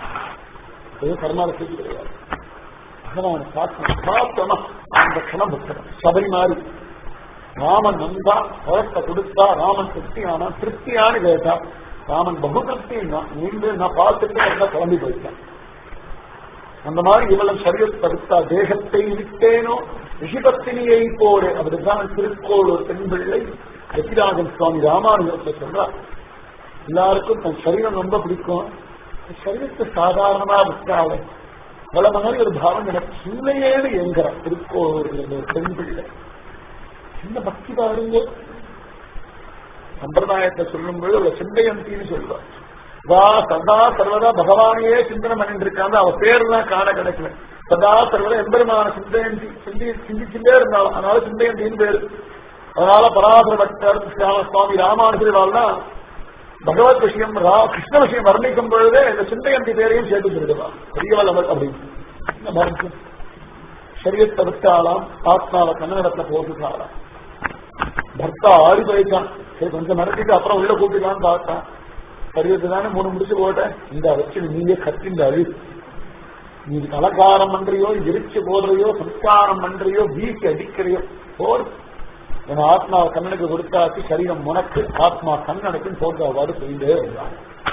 ஏதோ கர்மாவை செய்தி கிடையாது பகவானை பார்க்கணும் பார்த்தோமா அந்த கணம் புத்தகம் சபரி மாறி ராமன் வந்தா பழத்தை கொடுத்தா ராமன் திருப்தியானா திருப்தியானு கேட்டா ராமன் பகு திருப்தினா நீண்டு நான் பார்த்துட்டு வந்தா கிளம்பி போயிட்டேன் அந்த மாதிரி இவளும் சரீரத்தை விட்டா தேகத்தை விட்டேனோ ரிஷிபத்தினியை போடு அப்படிதான் திருக்கோளூர் பெண் பிள்ளை எத்திராஜன் சுவாமி ராமானுஜத்தை சொல்றார் எல்லாருக்கும் தன் சரீரம் ரொம்ப பிடிக்கும் சரீரத்தை சாதாரணமா விட்டாலே பல மாதிரி ஒரு பாவம் எனக்கு சின்னையேன்னு என்கிறார் திருக்கோளூர் ஒரு பெண் பிள்ளை சின்ன பக்தி பாருங்க சம்பிரதாயத்தை சொல்லும்போது ஒரு சிந்தையந்தின்னு சொல்லுவார் வா சதா சர்வதா பகவானையே சிந்தனை பண்ணிட்டு இருக்காங்க அவ பேர்லாம் காண கிடைக்கல சதா சர்வதா எம்பெருமான சிந்தையந்தி சிந்தி சிந்திச்சுட்டே இருந்தாலும் அதனால சிந்தையந்தின்னு பேரு அதனால பராசர பக்தர் சுவாமி ராமானுஜர்வாள்லாம் பகவத் விஷயம் ரா கிருஷ்ண விஷயம் வர்ணிக்கும் பொழுதே இந்த சிந்தையந்தி பேரையும் சேர்த்து சொல்லிடுவா பெரியவள் அவர் அப்படின்னு சரியத்தை விட்டாலாம் ஆத்மாவை கன்னடத்துல போட்டுட்டாலாம் பர்த்தா ஆடி போயிட்டான் சரி கொஞ்சம் நடத்திட்டு அப்புறம் உள்ள கூட்டிக்கலாம்னு பார்த்தான் சரீரத்தை தானே மூணு முடிச்சு போட்டேன் இந்த வச்சு நீங்க கத்திந்த அழி நீ கலகாரம் பண்றியோ எரிச்சு போடுறியோ சம்ஸ்காரம் பண்றியோ வீசி அடிக்கிறியோ போர் என் ஆத்மாவை கண்ணனுக்கு கொடுத்தாச்சு சரீரம் உனக்கு ஆத்மா கண்ணனுக்குன்னு போட்டு அவ்வாறு செய்தே இருந்தான்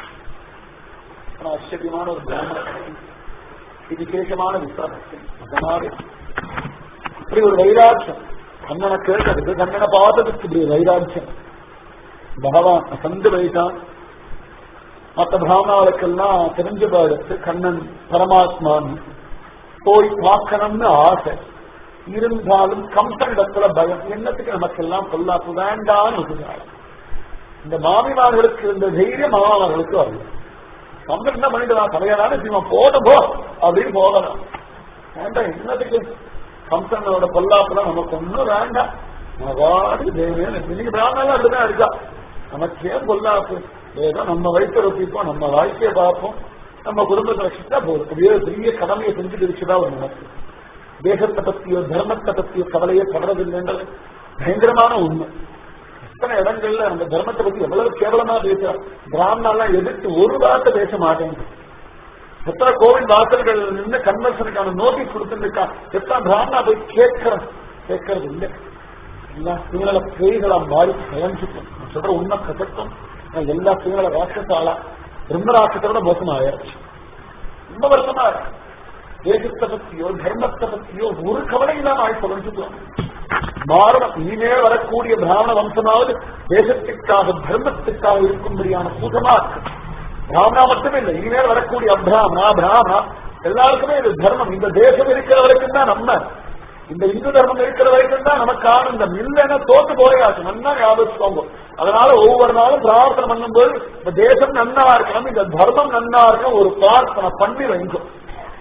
ஆச்சரியமான ஒரு பிராமணன் இது விசேஷமான விசாரம் அந்த மாதிரி இப்படி ஒரு வைராட்சம் கண்ணனை கேட்டதுக்கு கண்ணனை பார்த்ததுக்கு இப்படி வைராட்சம் பகவான் அசந்து வைத்தான் மற்ற பிராமணர்களுக்கெல்லாம் தெரிஞ்ச பாடத்து கண்ணன் பரமாத்மான்னு போய் பார்க்கணும்னு ஆசை இருந்தாலும் கம்சனிடத்துல பயம் என்னத்துக்கு நமக்கெல்லாம் பொல்லாப்பு வேண்டான்னு ஒதுங்காலம் இந்த மாமிமார்களுக்கு இந்த தைரியம் மாமாவர்களுக்கு வரல கம்சன் என்ன பண்ணிட்டு நான் தலையாதானே இவன் போட போ அப்படின்னு போகலாம் வேண்டாம் என்னத்துக்கு கம்சனோட பொல்லாப்புலாம் நமக்கு ஒன்றும் வேண்டாம் வாடி தேவையான இன்னைக்கு பிராமணம் அப்படிதான் இருக்கா நமக்கு ஏன் பொல்லாப்பு ஏதோ நம்ம வயிற்று ரொப்பிப்போம் நம்ம வாழ்க்கையை பார்ப்போம் நம்ம குடும்பத்தை ரசிச்சா போதும் அப்படியே பெரிய கடமையை செஞ்சுட்டு இருக்குதா ஒரு நமக்கு தேசத்தை பத்தியோ தர்மத்தை பத்தியோ கவலையே படுறதில்லைன்றது பயங்கரமான உண்மை எத்தனை இடங்கள்ல அந்த தர்மத்தை பத்தி எவ்வளவு கேவலமா பேசுறோம் பிராமணெல்லாம் எதிர்த்து ஒரு வார்த்தை பேச மாட்டேங்குது எத்தனை கோவில் வாசல்கள் நின்று கன்வர்ஷனுக்கான நோட்டீஸ் கொடுத்துருக்கா எத்தனை பிராமணா போய் கேட்கிறோம் கேட்கறது இல்லை எல்லா சிங்கள பேய்களா மாறி பயஞ்சுக்கும் நான் சொல்ற உண்மை கசட்டம் எல்லா சிங்கள ராட்சசாலா பிரம்மராட்சத்தோட மோசம் ஆயாச்சு ரொம்ப வருஷமா இருக்கு தேசத்தை பத்தியோ தர்மத்தை பத்தியோ ஒரு கவலை இல்லாம ஆய் தொலைஞ்சுக்கலாம் மாறணும் இனிமேல் வரக்கூடிய பிராமண வம்சமாவது தேசத்திற்காக தர்மத்திற்காக இருக்கும்படியான கூட்டமா இருக்கு பிராமணா மட்டுமே இல்லை இனிமேல் வரக்கூடிய அப்ராமணா பிராமணா எல்லாருக்குமே இது தர்மம் இந்த தேசம் இருக்கிற வரைக்கும் தான் நம்ம இந்த இந்து தர்மம் இருக்கிற வரைக்கும் தான் நமக்கு ஆனந்தம் இல்லைன்னா தோத்து போயாச்சு நல்லா ஞாபகம் அதனால ஒவ்வொரு நாளும் பிரார்த்தனை பண்ணும்போது இந்த தேசம் நன்னா இருக்கணும் இந்த தர்மம் நன்னா இருக்கணும் ஒரு பிரார்த்தனை பண்ணி வைக்கும்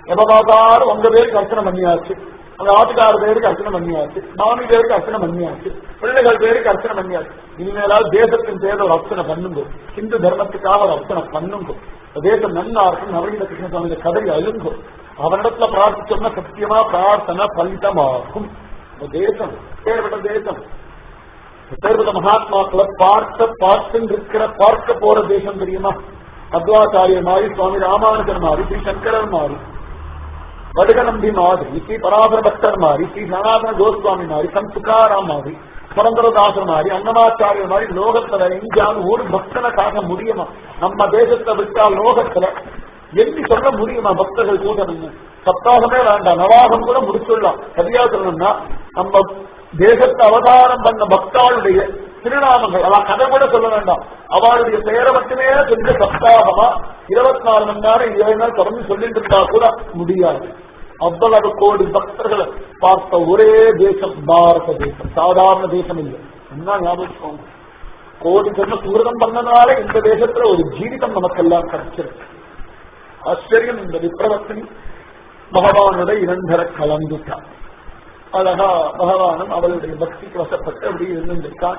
எப்ப பார்த்தாலும் உங்க பேருக்கு அர்ச்சனை பண்ணியாச்சு உங்க ஆட்டுக்கார பேருக்கு அர்ச்சனை பண்ணியாச்சு மாமி பேருக்கு அர்ச்சனை பண்ணியாச்சு பிள்ளைகள் பேருக்கு அர்ச்சனை பண்ணியாச்சு இனிமேலாவது தேசத்தின் பேரில் ஒரு அர்ச்சனை பண்ணுங்க இந்து தர்மத்துக்காக ஒரு அர்ச்சனை பண்ணுங்க தேசம் நன்னா இருக்கும் நவீன கிருஷ்ண சுவாமி கதறி அழுங்கோ அவனிடத்துல பிரார்த்திச்சோம்னா சத்தியமா பிரார்த்தனை பலிதமாகும் இந்த தேசம் பேர்பட்ட தேசம் பேர்பட்ட மகாத்மாக்களை பார்க்க பார்த்து இருக்கிற பார்க்க போற தேசம் தெரியுமா மத்வாச்சாரியர் மாதிரி சுவாமி ராமானுஜர் மாதிரி ஸ்ரீ சங்கரர் மாதிரி வடுகநம்பி மாதிரி ஸ்ரீ பராசர பக்தர் மாதிரி ஸ்ரீ சனாதன கோஸ்வாமி மாதிரி சந்த் துக்காராம் மாதிரி சுரந்தரதாசர் மாதிரி அன்னமாச்சாரியர் மாதிரி லோகத்துல எங்கேயாவது ஒரு பக்தனை காக்க முடியுமா நம்ம தேசத்தை விட்டால் லோகத்துல எண்ணி சொல்ல முடியுமா பக்தர்கள் கூட்டம் என்ன சப்தாகமே வேண்டாம் நவாகம் கூட முடிச்சுடலாம் சரியா சொல்லணும்னா நம்ம தேசத்தை அவதாரம் பண்ண பக்தாளுடைய திருநாமங்கள் அவன் கதை கூட சொல்ல வேண்டாம் அவளுடைய பெயரை மட்டுமே செஞ்ச சப்தாகமா இருபத்தி நாலு மணி நேரம் ஏழு நாள் தொடர்ந்து சொல்லிட்டு இருந்தா கூட முடியாது அவ்வளவு கோடி பக்தர்களை பார்த்த ஒரே தேசம் பாரத தேசம் சாதாரண தேசம் இல்லை என்ன ஞாபகம் கோடி ஜென்ம சூரதம் பண்ணனால இந்த தேசத்துல ஒரு ஜீவிதம் நமக்கெல்லாம் கிடைச்சிருக்கு ஆச்சரியம் இந்த விப்ரவர்த்தனி பகவானுடைய இரண்டர கலந்துட்டான் அழகா பகவானும் அவளுடைய பக்திக்கு வசப்பட்டு அப்படி இருந்திருக்கான்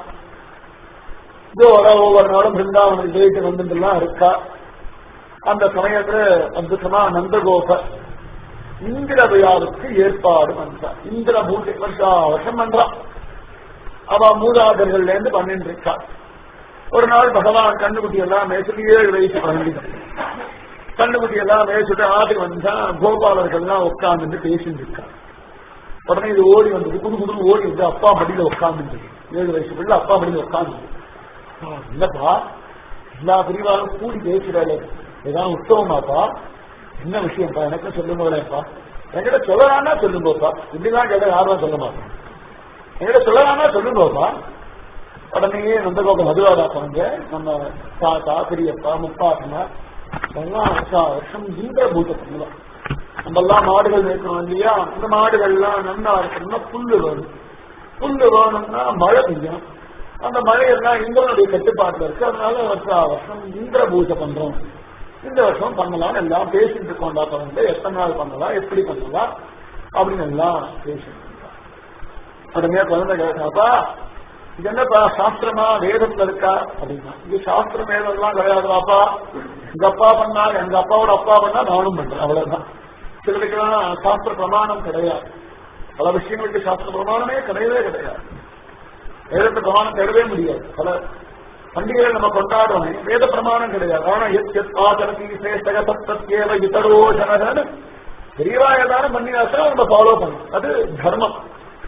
இதோ வர ஒவ்வொரு நாளும் பிருந்தாவனம் ஜெயிச்சு வந்துட்டுலாம் இருக்கா அந்த சமயத்துல அற்புதமா நந்தகோபர் இந்திர விழாவுக்கு ஏற்பாடு பண்றான் இந்திர பூஜை வருஷா வருஷம் பண்றான் அவ மூதாதர்கள்ல இருந்து பண்ணிட்டு இருக்கா ஒரு நாள் பகவான் கண்ணுக்குட்டி எல்லாம் மேய்ச்சிட்டு ஏழு வயசு குழந்தைகள் கண்ணுக்குட்டி எல்லாம் மேய்ச்சிட்டு ஆட்டுக்கு வந்தா கோபாலர்கள்லாம் உட்கார்ந்து பேசிட்டு இருக்கா உடனே இது ஓடி வந்தது புது புது ஓடி வந்து அப்பா மடியில உட்கார்ந்து ஏழு வயசு பிள்ளை அப்பா மடியில உட்கார்ந்து இல்லப்பா எல்லா பிரிவாலும் கூடி பேசுறாளே ஏதாவது உத்தவமாப்பா என்ன விஷயம்ப்பா எனக்கு சொல்லுங்களேப்பா என்கிட்ட சொல்லலாம்னா சொல்லுங்கப்பா இப்படிதான் கேட்ட யாரும் சொல்ல மாட்டேன் என்கிட்ட சொல்லலாம்னா சொல்லுங்கப்பா உடனே நந்தகோபம் மதுவாதா போங்க நம்ம தாத்தா பெரியப்பா முப்பாட்டனா எல்லாம் வருஷம் வருஷம் இந்திர பூஜை பண்ணலாம் நம்ம எல்லாம் மாடுகள் வைக்கணும் இல்லையா அந்த மாடுகள்லாம் நன்னா இருக்கணும்னா புல்லு வேணும் புல்லு வேணும்னா மழை பெய்யும் அந்த மழையெல்லாம் இந்திரனுடைய கட்டுப்பாட்டுல இருக்கு அதனால வருஷா வருஷம் இந்திர பூஜை பண்றோம் இந்த வருஷம் பண்ணலாம் எல்லாம் பேசிட்டு இருக்கோம்டா குழந்தை எத்தனை நாள் பண்ணலாம் எப்படி பண்ணலாம் அப்படின்னு எல்லாம் பேசிட்டு இருக்கோம் உடனே குழந்தை கேட்டாப்பா இது என்னப்பா சாஸ்திரமா வேதத்துல இருக்கா அப்படின்னா இது சாஸ்திரம் வேதம் எல்லாம் கிடையாதுவாப்பா எங்க அப்பா பண்ணா எங்க அப்பாவோட அப்பா பண்ணா நானும் பண்றேன் அவ்வளவுதான் சிலருக்கெல்லாம் சாஸ்திர பிரமாணம் கிடையாது பல விஷயங்களுக்கு சாஸ்திர பிரமாணமே கிடையவே கிடையாது வேதத்தை பிரமாணம் தேடவே முடியாது பல பண்டிகைகள் நம்ம கொண்டாடுறோம் வேத பிரமாணம் கிடையாது ஆனா எத் எத் ஆச்சரதி சேஷ்டக சத்தேவ இதரோ ஜனகன்னு பெரியவா ஏதாரும் பண்ணினாச்சா நம்ம ஃபாலோ பண்ணணும் அது தர்மம்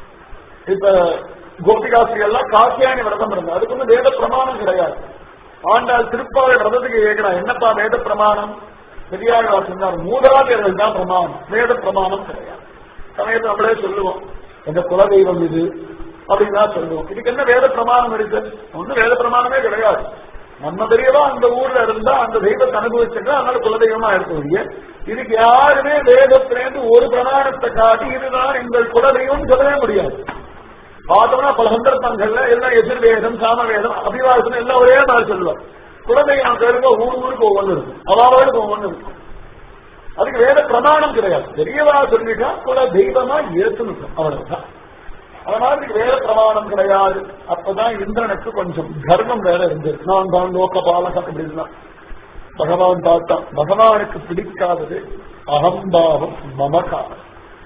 இப்ப கோபிகாஸ்ரீ எல்லாம் காசியானி விரதம் இருந்தா அதுக்கு வந்து வேத பிரமாணம் கிடையாது ஆண்டாள் திருப்பாவை விரதத்துக்கு கேட்கிறான் என்னப்பா வேத பிரமாணம் பெரியாழ்வார் சொன்னார் மூதாதையர்கள் தான் பிரமாணம் வேத பிரமாணம் கிடையாது சமயத்தை நம்மளே சொல்லுவோம் எங்க குலதெய்வம் இது அப்படின்னு தான் சொல்லுவோம் இதுக்கு என்ன வேத பிரமாணம் இருக்கு ஒன்னும் வேத பிரமாணமே கிடையாது நம்ம பெரியவா அந்த ஊர்ல இருந்தா அந்த தெய்வத்தை அனுபவிச்சுட்டா அதனால குலதெய்வமா இருக்கக்கூடிய இதுக்கு யாருமே வேதத்திலேருந்து ஒரு பிரமாணத்தை காட்டி இதுதான் எங்கள் குலதெய்வம் சொல்லவே முடியாது பார்த்தோம்னா பல சந்தர்ப்பங்கள்ல எல்லாம் எதிர்வேதம் சாமவேதம் அபிவாசனம் எல்லாம் ஒரே மாதிரி சொல்லுவார் குலதெய்வம் கேளுங்க ஊர் ஊருக்கு ஒவ்வொன்று இருக்கும் அவாவோருக்கு ஒவ்வொன்று இருக்கும் அதுக்கு வேத பிரமாணம் கிடையாது பெரியவா சொல்லிட்டா குல தெய்வமா ஏத்துணும் அவ்வளவுதான் அதனால இதுக்கு வேத பிரமாணம் கிடையாது அப்பதான் இந்திரனுக்கு கொஞ்சம் கர்வம் வேற இருந்தது நான் தான் லோகபாலக அப்படின்னா பகவான் பார்த்தான் பகவானுக்கு பிடிக்காதது அகம்பாவம் மமகாரம்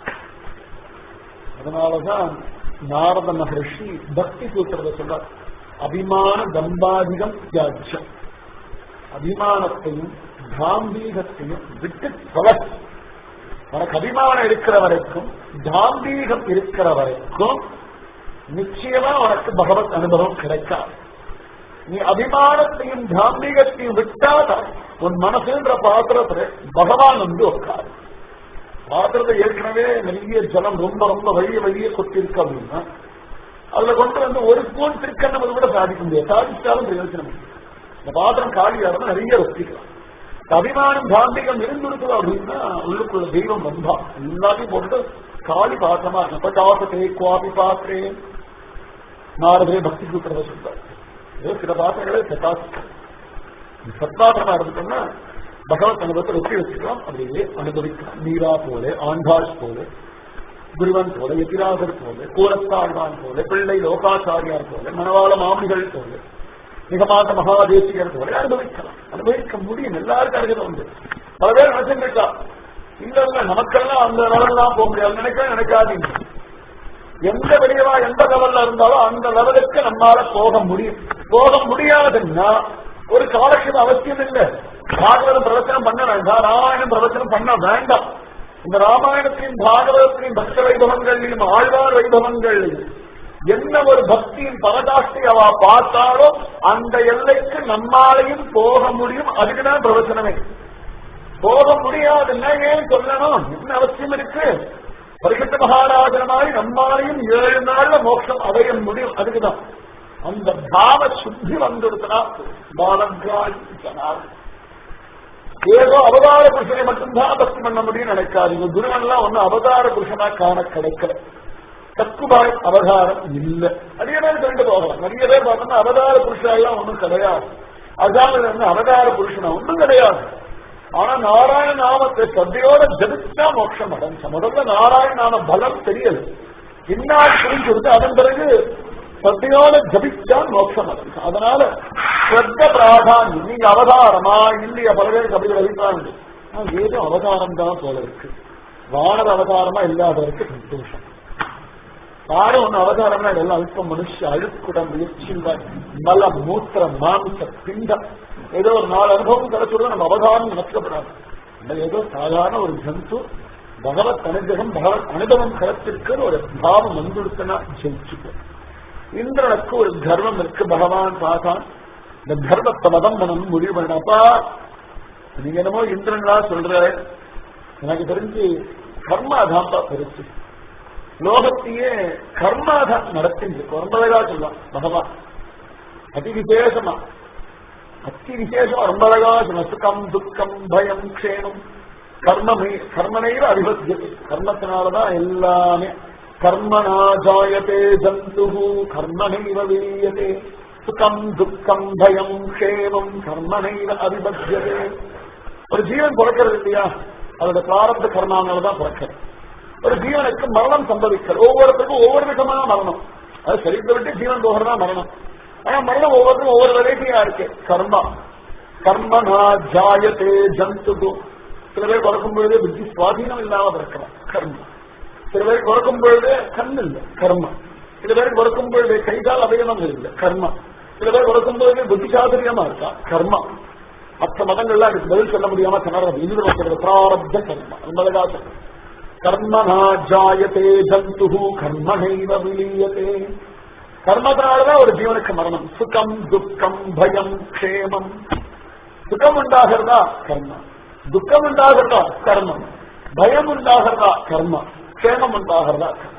அதனாலதான் நாரத மகர்ஷி பக்தி சூத்திரத்தை சொல்றார் அபிமான தம்பாதிகம் தியாஜ்யம் அபிமானத்தையும் தாம்பீகத்தையும் விட்டு தொலை உனக்கு அபிமானம் இருக்கிற வரைக்கும் தாம்பீகம் இருக்கிற வரைக்கும் நிச்சயமா உனக்கு பகவத் அனுபவம் கிடைக்காது நீ அபிமானத்தையும் தாம்பீகத்தையும் விட்டாதான் உன் மனசுன்ற பாத்திரத்துல பகவான் வந்து உட்காரு பாத்திரத்தை ஏற்கனவே நிறைய ஜலம் ரொம்ப ரொம்ப வழிய வழிய கொட்டிருக்கு அப்படின்னா அதுல கொண்டு வந்து ஒரு ஸ்பூன் திருக்கண்ணம் கூட சாதிக்க முடியாது சாதிச்சாலும் பிரயோஜனம் இல்லை. இந்த பாத்திரம் காலியா இருந்தா நிறைய வச்சிக்கலாம் அபிமானம் தாந்திகம் இருந்திருக்குது அப்படின்னா உள்ளுக்குள்ள தெய்வம் வந்தா எல்லாத்தையும் போட்டு காலி பாத்திரமா இருக்கும் பட்டாசத்தை குவாபி பாத்திரேன் நாரதே பக்தி சூத்திரத்தை சொல்றாரு ஏதோ சில பாத்திரங்களே சத்தாசி சத்தாத்திரமா இருந்துட்டோம்னா பகவத் அனுபவத்தை ஒட்டி வச்சுக்கலாம் அப்படியே அனுபவிக்கலாம் நீரா போல ஆண்டாள் போல குருவன் போல எதிராகர் போல கூரத்தாழ்வான் போல பிள்ளை லோகாச்சாரியார் போல மணவாள மாமிகள் போல மிகமாத மகாதேசிகர் போல அனுபவிக்கலாம் அனுபவிக்க முடியும் எல்லாருக்கும் அருகதை உண்டு பல பேர் நினைச்சிருக்கா இல்ல இல்ல நமக்கெல்லாம் அந்த லெவல்லாம் போக முடியாது நினைக்க நினைக்காதீங்க எந்த வெளியவா எந்த லெவல்ல இருந்தாலும் அந்த லெவலுக்கு நம்மால போக முடியும் போக முடியாதுன்னா ஒரு காலக்ஷேபம் அவசியம் இல்லை பாகவதம் பிரவச்சனம் பண்ண வேண்டாம் ராமாயணம் பிரவச்சனம் பண்ண வேண்டாம் இந்த ராமாயணத்தின் பாகவதத்தின் பக்த வைபவங்களையும் ஆழ்வார் வைபவங்களையும் என்ன ஒரு பக்தியின் பரதாஷ்டி அவ பார்த்தாலோ அந்த எல்லைக்கு நம்மாலையும் போக முடியும் அதுக்குதான் பிரவச்சனமே போக முடியாதுன்னா ஏன் சொல்லணும் என்ன அவசியம் இருக்கு பரிசுத்த மகாராஜன மாதிரி நம்மாலையும் ஏழு நாள்ல மோட்சம் அடைய முடியும் அதுக்குதான் அந்த பாவ சுத்தி வந்துடுத்தனா பாலங்காய் சொன்னார் ஏதோ அவதார புருஷனை மட்டும்தான் பக்தி பண்ண முடியும் நினைக்காதீங்க குருவன்லாம் ஒன்னும் அவதார புருஷனா காண கிடைக்கல தக்குபாய் அவதாரம் இல்ல நிறைய பேர் சொல்லிட்டு போகலாம் நிறைய பேர் பார்த்தோம்னா அவதார புருஷா எல்லாம் ஒண்ணும் கிடையாது அதான் வந்து அவதார புருஷனா ஒண்ணும் கிடையாது ஆனா நாராயண நாமத்தை சத்தையோட ஜபிச்சா மோட்சம் அடைஞ்ச முதல்ல நாராயண நாம பலம் தெரியல இன்னாள் புரிஞ்சு கொடுத்து அதன் பிறகு சத்தையோட ஜபிச்சா மோட்சம் அடைஞ்ச அதனால ஸ்ரத்த பிராதானியம் நீங்க அவதாரமா இல்லையா பல பேருக்கு அப்படி ஒரு அபிப்பிராயம் உண்டு. ஆனா, ஏதோ அவதாரம் தான் போல இருக்கு வானர அவதாரமா இல்லாதவருக்கு சந்தோஷம் யாரும் ஒண்ணு அவதாரம்னா இதெல்லாம் அல்ப மனுஷ அழுக்குடம் முயற்சிகள் மல மூத்திர மாமிச பிண்டம் ஏதோ ஒரு நாலு அனுபவம் கிடைச்சுடன் நம்ம அவதாரம் நடத்தப்படாது நம்ம ஏதோ சாதாரண ஒரு ஜந்து பகவத் அனுகிரகம் பகவத் அனுபவம் கிடைச்சிருக்கிற ஒரு பாவம் வந்துடுத்துனா ஜெயிச்சுக்கும் இந்திரனுக்கு ஒரு கர்வம் இருக்கு பகவான் பார்த்தான் இந்த கர்வத்தை மதம் மனம் முடிவு பண்ணப்பா நீங்க என்னமோ இந்திரன்லா சொல்ற எனக்கு தெரிஞ்சு கர்மாதாம்பா பெருசு லோகத்தையே கர்மாதான் நடத்தின்னு ரொம்ப அழகா சொல்லலாம் பகவான் அதி விசேஷமா அத்தி விசேஷமா ரொம்ப அழகா சொல்ல சுகம் துக்கம் பயம் க்ஷேமம் கர்மமே கர்மனையில அதிபத்தியது கர்மத்தினாலதான் எல்லாமே கர்மனா ஜாயத்தே ஜந்து கர்மனைவ வீயதே சுகம் துக்கம் பயம் க்ஷேமம் கர்மனைவ அதிபத்தியதே ஒரு ஜீவன் பிறக்கிறது இல்லையா அதோட பிராரப்த கர்மானாலதான் பிறக்கிறது ஒரு ஜீவனுக்கு மரணம் சம்பவிக்கிறது ஒவ்வொருத்தருக்கும் ஒவ்வொரு விதமான மரணம் அது சரீரத்தை விட்டு ஜீவன் போகிறதா மரணம் ஆனா மரணம் ஒவ்வொருத்தரும் ஒவ்வொரு வெரைட்டியா இருக்கு கர்மா கர்மனா ஜாயத்தே ஜந்து சில பேர் பிறக்கும் பொழுது புத்தி சுவாதீனம் இல்லாம பிறக்கலாம் கர்மா சில பேர் பிறக்கும் பொழுது கண் இல்லை கர்மா சில பேர் பிறக்கும் பொழுது கைகால் அவயவம் இல்லை கர்மா சில பேர் பிறக்கும் பொழுது புத்திசாதுரியமா இருக்கா கர்மா மற்ற மதங்கள்லாம் அதுக்கு பதில் சொல்ல முடியாம திணறது இது நமக்கு பிராரப்த கர்மா ரொம்ப அழகா சொல்றேன் கர்மனா ஜாயத்தே ஜந்து கர்மனைவ விலீயத்தே கர்மத்தினாலதான் ஒரு ஜீவனுக்கு மரணம் சுகம் துக்கம் பயம் க்ஷேமம் சுகம் உண்டாகிறதா கர்மா துக்கம் உண்டாகிறதா கர்மம் பயம் உண்டாகிறதா கர்மா க்ஷேமம் உண்டாகிறதா கர்மம்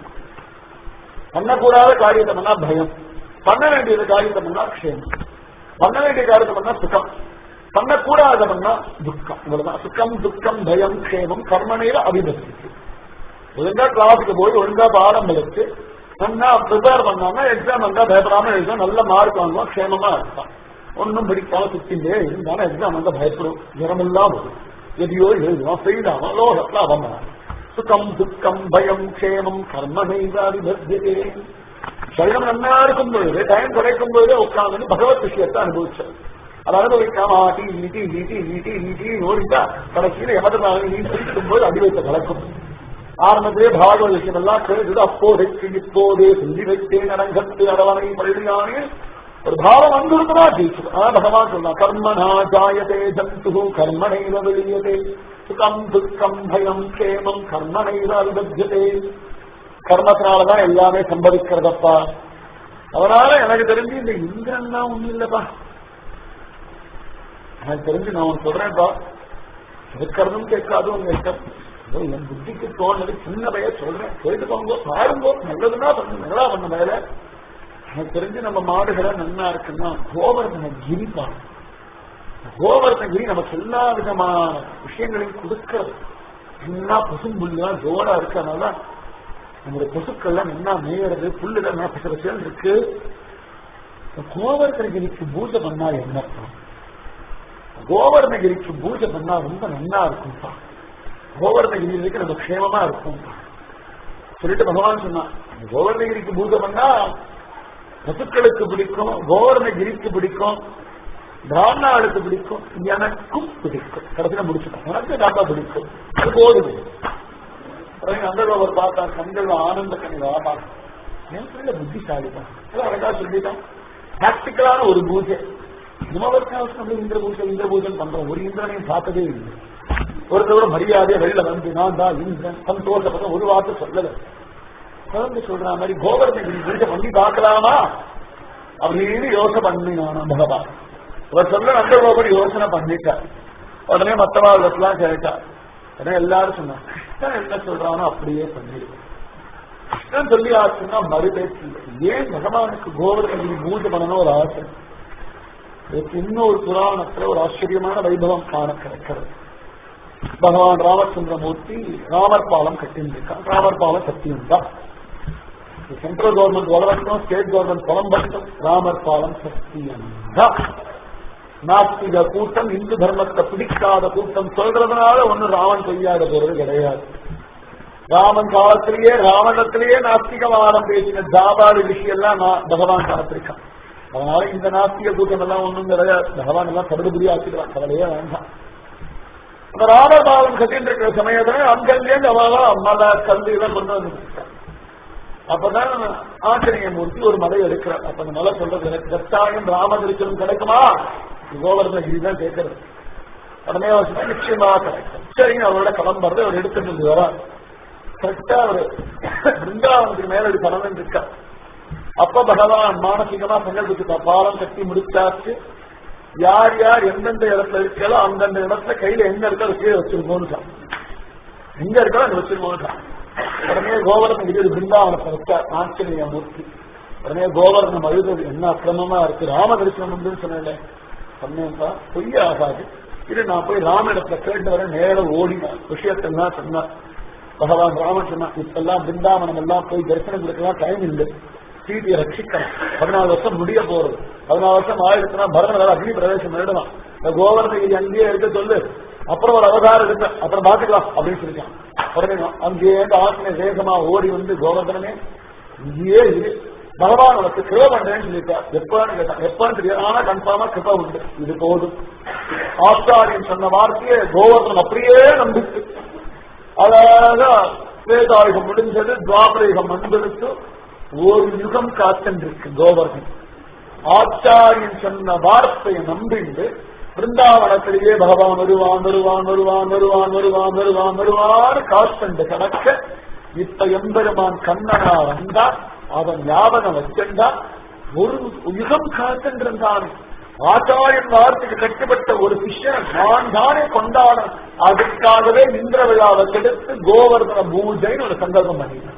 பண்ணக்கூடாத காரியத்தை பண்ணா பயம் பண்ண வேண்டியது காரியத்தை பண்ணா க்ஷேமம் பண்ண வேண்டிய காரியத்தை பண்ணா சுகம் பண்ணக்கூடாத பண்ணா துக்கம் இவ்வளவுதான் சுகம் துக்கம் பயம் க்ஷேமம் கர்மனையில அபிபத்தி ஒழுங்கா கிளாஸுக்கு போய் ஒழுங்கா பாடம் படிச்சு நல்லா ப்ரிப்பேர் பண்ணாம எக்ஸாம் வந்தா பயப்படாம எழுதா நல்ல மார்க் வாங்குவோம் க்ஷேமமா இருப்பான் ஒன்னும் படிக்காம சுத்திண்டே இருந்தாலும் எக்ஸாம் வந்தா பயப்படும் ஜனமெல்லாம் வரும் எதையோ எழுதுவான் ஃபெயில் ஆகும் லோகத்துல அவன் சுகம் துக்கம் பயம் க்ஷேமம் கர்மனைவாதிபத்தியதே சரீரம் நன்னா இருக்கும் பொழுது டைம் கிடைக்கும் பொழுதே உட்கார்ந்து பகவத் விஷயத்தை அனுபவிச்சது அதை அனுபவிக்காம ஆட்டி நீட்டி நீட்டி நீட்டி நீட்டி ஓடிட்டா கடைசியில எமதனாக நீ பிடிக்கும் போது அடி வைத்த கலக்கும் ஆரம்பத்திலே பாகவத விஷயம் எல்லாம் கேட்டது அப்போதைக்கு இப்போதே சொல்லி வைத்தேன் அரங்கத்து அரவணை பள்ளியானே ஒரு பாவம் வந்துருந்தா ஜெயிச்சு அதான் பகவான் சொன்னா கர்மனா ஜாயதே ஜந்து கர்மனைவ வெளியதே சுகம் துக்கம் பயம் கேமம் கர்மனைவ அனுபத்தியதே கர்மத்தினாலதான் எல்லாமே சம்பவிக்கிறதப்பா அதனால எனக்கு தெரிஞ்சு இந்த இந்திரன் தான் ஒண்ணும் இல்லப்பா எனக்கு தெரிஞ்சு நான் உனக்கு சொல்றேன்ப்பா கேட்கறதும் கேட்காதும் உங்க இஷ்டம் ஏதோ என் புத்திக்கு தோணுது சின்ன பைய சொல்றேன் கேட்டுக்கோங்க பாருங்க நல்லதுன்னா பண்ணு நல்லா பண்ண மேல எனக்கு தெரிஞ்சு நம்ம மாடுகளை நன்னா இருக்குன்னா கோவர்தன கிரிப்பா கோவர்தன கிரி நமக்கு எல்லா விதமான விஷயங்களையும் கொடுக்கிறது என்ன பசும்புல்லாம் ஜோடா இருக்கு அதனால நம்முடைய பசுக்கள்லாம் என்ன மேயறது புல்லுல என்ன பசுரசல் இருக்கு கோவர்தன கிரிக்கு பூஜை பண்ணா என்னப்பா கோவர்ணகிரிக்கு பூஜை பண்ணா ரொம்ப நன்னா இருக்கும்பா கோவர்ணகிரிக்கு நம்ம க்ஷேமமா இருக்கும்பா சொல்லிட்டு பகவான் சொன்னான் கோவர்ணகிரிக்கு பூஜை பண்ணா பசுக்களுக்கு பிடிக்கும் கோவர்ணகிரிக்கு பிடிக்கும் பிராமணாளுக்கு பிடிக்கும் எனக்கும் பிடிக்கும் கடைசியில முடிச்சுட்டோம் எனக்கு தாத்தா பிடிக்கும் அது போதும் அந்த ஒரு பார்த்தான் கண்கள் ஆனந்த கண்கள் ஆமா என் பிள்ளை புத்திசாலி தான் அழகா சொல்லிட்டான் பிராக்டிக்கலான ஒரு பூஜை நம்ம இந்திர பூஜை இந்திர பூஜை பண்றோம் ஒரு இந்திரனையும் பார்த்ததே இல்லை ஒரு தவிர மரியாதையை வெளியில வந்து நான் தான் இந்திரன் சந்தோஷப்பட்ட ஒரு வார்த்தை சொல்லல குழந்தை சொல்ற மாதிரி கோவர்ணகிரி பூஜை பண்ணி பார்க்கலாமா அப்படின்னு யோசனை பண்ணினானா பகவான் இவர் சொல்ல நந்த கோபர் யோசனை பண்ணிட்டார் உடனே மத்தவாழ்லாம் கேட்டா உடனே எல்லாரும் சொன்னாங்க கிருஷ்ணன் என்ன சொல்றானோ அப்படியே பண்ணிடுவோம் கிருஷ்ணன் சொல்லி ஆச்சுன்னா மறுபேச்சு ஏன் பகவானுக்கு கோவர்தனகிரி பூஜை பண்ணணும் ஒரு ஆசை இதுக்கு இன்னொரு புராணத்துல ஒரு ஆச்சரியமான வைபவம் காண கிடைக்கிறது பகவான் ராமச்சந்திரமூர்த்தி ராமர் பாலம் கட்டியிருக்கான் ராமர் பாலம் சத்தியம் தான் சென்ட்ரல் கவர்மெண்ட் வளரட்டும் ஸ்டேட் கவர்மெண்ட் புலம்பட்டும் ராமர் பாலம் சத்தியம் தான் நாஸ்திக கூட்டம் இந்து தர்மத்தை பிடிக்காத கூட்டம் சொல்றதுனால ஒண்ணு ராமன் செய்யாத போறது கிடையாது ராமன் காலத்திலேயே ராவணத்திலேயே நாஸ்திகவாதம் பேசின ஜாபாடு விஷயம் எல்லாம் பகவான் காலத்திருக்கான் அதனால இந்த நாஸ்திக கூட்டம் எல்லாம் ஒண்ணும் கிடையாது பகவான் எல்லாம் படுபுரி ஆக்கிடுவான் கவலையே வேண்டாம் அந்த ராமபாலம் கட்டிட்டு இருக்கிற சமயத்துல அங்கிருந்து அவெல்லாம் மலை கல்வி எல்லாம் கொண்டு வந்து அப்பதான் ஆஞ்சநேயமூர்த்தி ஒரு மலை எடுக்கிறார் அப்ப அந்த மலை சொல்றது கட்டாயம் ராமதரிசனம் கிடைக்குமா கோவர்தனகிரி தான் கேட்கறது உடனே சொன்னா நிச்சயமா கிடைக்கும் சரிங்க அவரோட கிளம்புறது அவர் எடுத்துட்டு வரா கரெக்டா அவரு பிருந்தாவனத்துக்கு மேல ஒரு பலன் இருக்கா அப்ப பகவான் மானசீகமா சங்கல்பிச்சுட்டா பாலம் கட்டி முடிச்சாச்சு யார் யார் எந்தெந்த இடத்துல இருக்காலோ அந்தந்த இடத்துல கையில எங்க இருக்கோ அதை கீழே வச்சிருக்கோன்னு எங்க இருக்கோ அங்க வச்சிருக்கோன்னு உடனே கோவர்தனகிரி பிருந்தாவனத்தை வச்சா ஆஞ்சநேய மூர்த்தி உடனே கோவர்தனம் அழுதது என்ன அக்கிரமமா இருக்கு ராம தரிசனம் உண்டுன்னு சொன்னேன் சொன்னேன்ப்பா பொய்ய ஆகாது இது நான் போய் ராம இடத்துல கேட்டு வர நேரம் ஓடினார் விஷயத்தெல்லாம் சொன்னார் பகவான் ராமன் சொன்னான் இப்பெல்லாம் பிருந்தாவனம் எல்லாம் போய் தரிசனம் கொடுக்கலாம் டைம் இல்லை சீதையை ரட்சிக்கணும் பதினாலு வருஷம் முடிய போறது பதினாலு வருஷம் ஆயிடுச்சுன்னா பரதனால அக்னி பிரவேசம் பண்ணிடலாம் இந்த கோவர்தகிரி அங்கேயே இருக்க சொல்லு அப்புறம் ஒரு அவதாரம் இருக்கு அப்புறம் பாத்துக்கலாம் அப்படின்னு சொல்லிட்டான் உடனே அங்கேயே இருந்து ஆசிரியர் வேகமா ஓடி வந்து கோவர்தனமே இங்கேயே இரு பகவான் உனக்கு கிருப பண்றேன்னு சொல்லிட்டார் எப்பன்னு கேட்டான் எப்பன்னு தெரியாது ஆனா கன்ஃபார்மா கிருப உண்டு இது போதும் ஆச்சாரியன் சொன்ன வார்த்தையை கோவர்தன் அப்படியே நம்பிச்சு அழகா வேதாயுகம் முடிஞ்சது துவாபரயுகம் வந்துடுச்சு ஒரு யுகம் காத்தன்றிருக்கு கோவர்தன் ஆச்சாரியன் சொன்ன வார்த்தையை நம்பிண்டு பிருந்தாவனத்திலேயே பகவான் வருவான் வருவான் வருவான் வருவான் வருவான் வருவான் வருவான் காத்தண்டு கணக்க இப்ப எம்பெருமான் கண்ணனா வந்தா அவன் ஞாபகம் வச்சிருந்தா ஒரு யுகம் காத்தென்றிருந்தான் ஆச்சாரியன் வார்த்தைக்கு கட்டுப்பட்ட ஒரு சிஷ்யன் நான் தானே கொண்டாட அதுக்காகவே இந்திர விழாவை கெடுத்து கோவர்தன பூஜைன்னு ஒரு சங்கல்பம் பண்ணினான்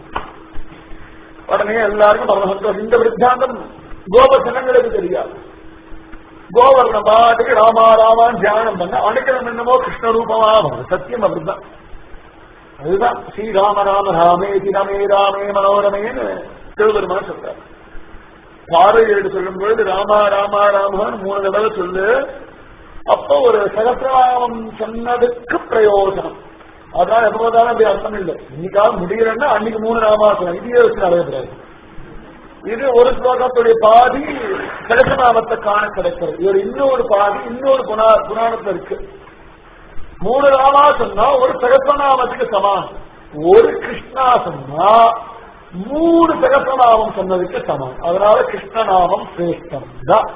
உடனே எல்லாருக்கும் பரம சந்தோஷம் இந்த விருத்தாந்தம் கோபசனங்களுக்கு தெரியாது கோவர்ண பாட்டுக்கு ராமா ராமான் தியானம் பண்ண அனுக்கிறம் என்னமோ கிருஷ்ண ரூபமா வரும் சத்தியம் அப்படிதான் அதுதான் ஸ்ரீராம ராம ராமே திரமே ராமே மனோரமேன்னு திருவருமான சொல்றார் பாரதியோடு சொல்லும் பொழுது ராமா ராமா ராமான்னு மூணு தடவை சொல்லு அப்போ ஒரு சகசிரநாமம் சொன்னதுக்கு பிரயோஜனம் அதனால எப்ப பார்த்தாலும் அப்படி அர்த்தம் இல்லை இன்னைக்காவது முடியலன்னா அன்னைக்கு மூணு ராமாசனம் இதையே வச்சு அடையக்கூடாது இது ஒரு ஸ்லோகத்துடைய பாதி சகசநாமத்தை காண கிடைக்கிறது இது இன்னொரு பாதி இன்னொரு புனா புராணத்துல இருக்கு மூணு ராமா சொன்னா ஒரு சகசநாமத்துக்கு சமான் ஒரு கிருஷ்ணா சொன்னா மூணு சகசநாமம் சொன்னதுக்கு சமம் அதனால கிருஷ்ணநாமம் சிரேஷ்டம் தான்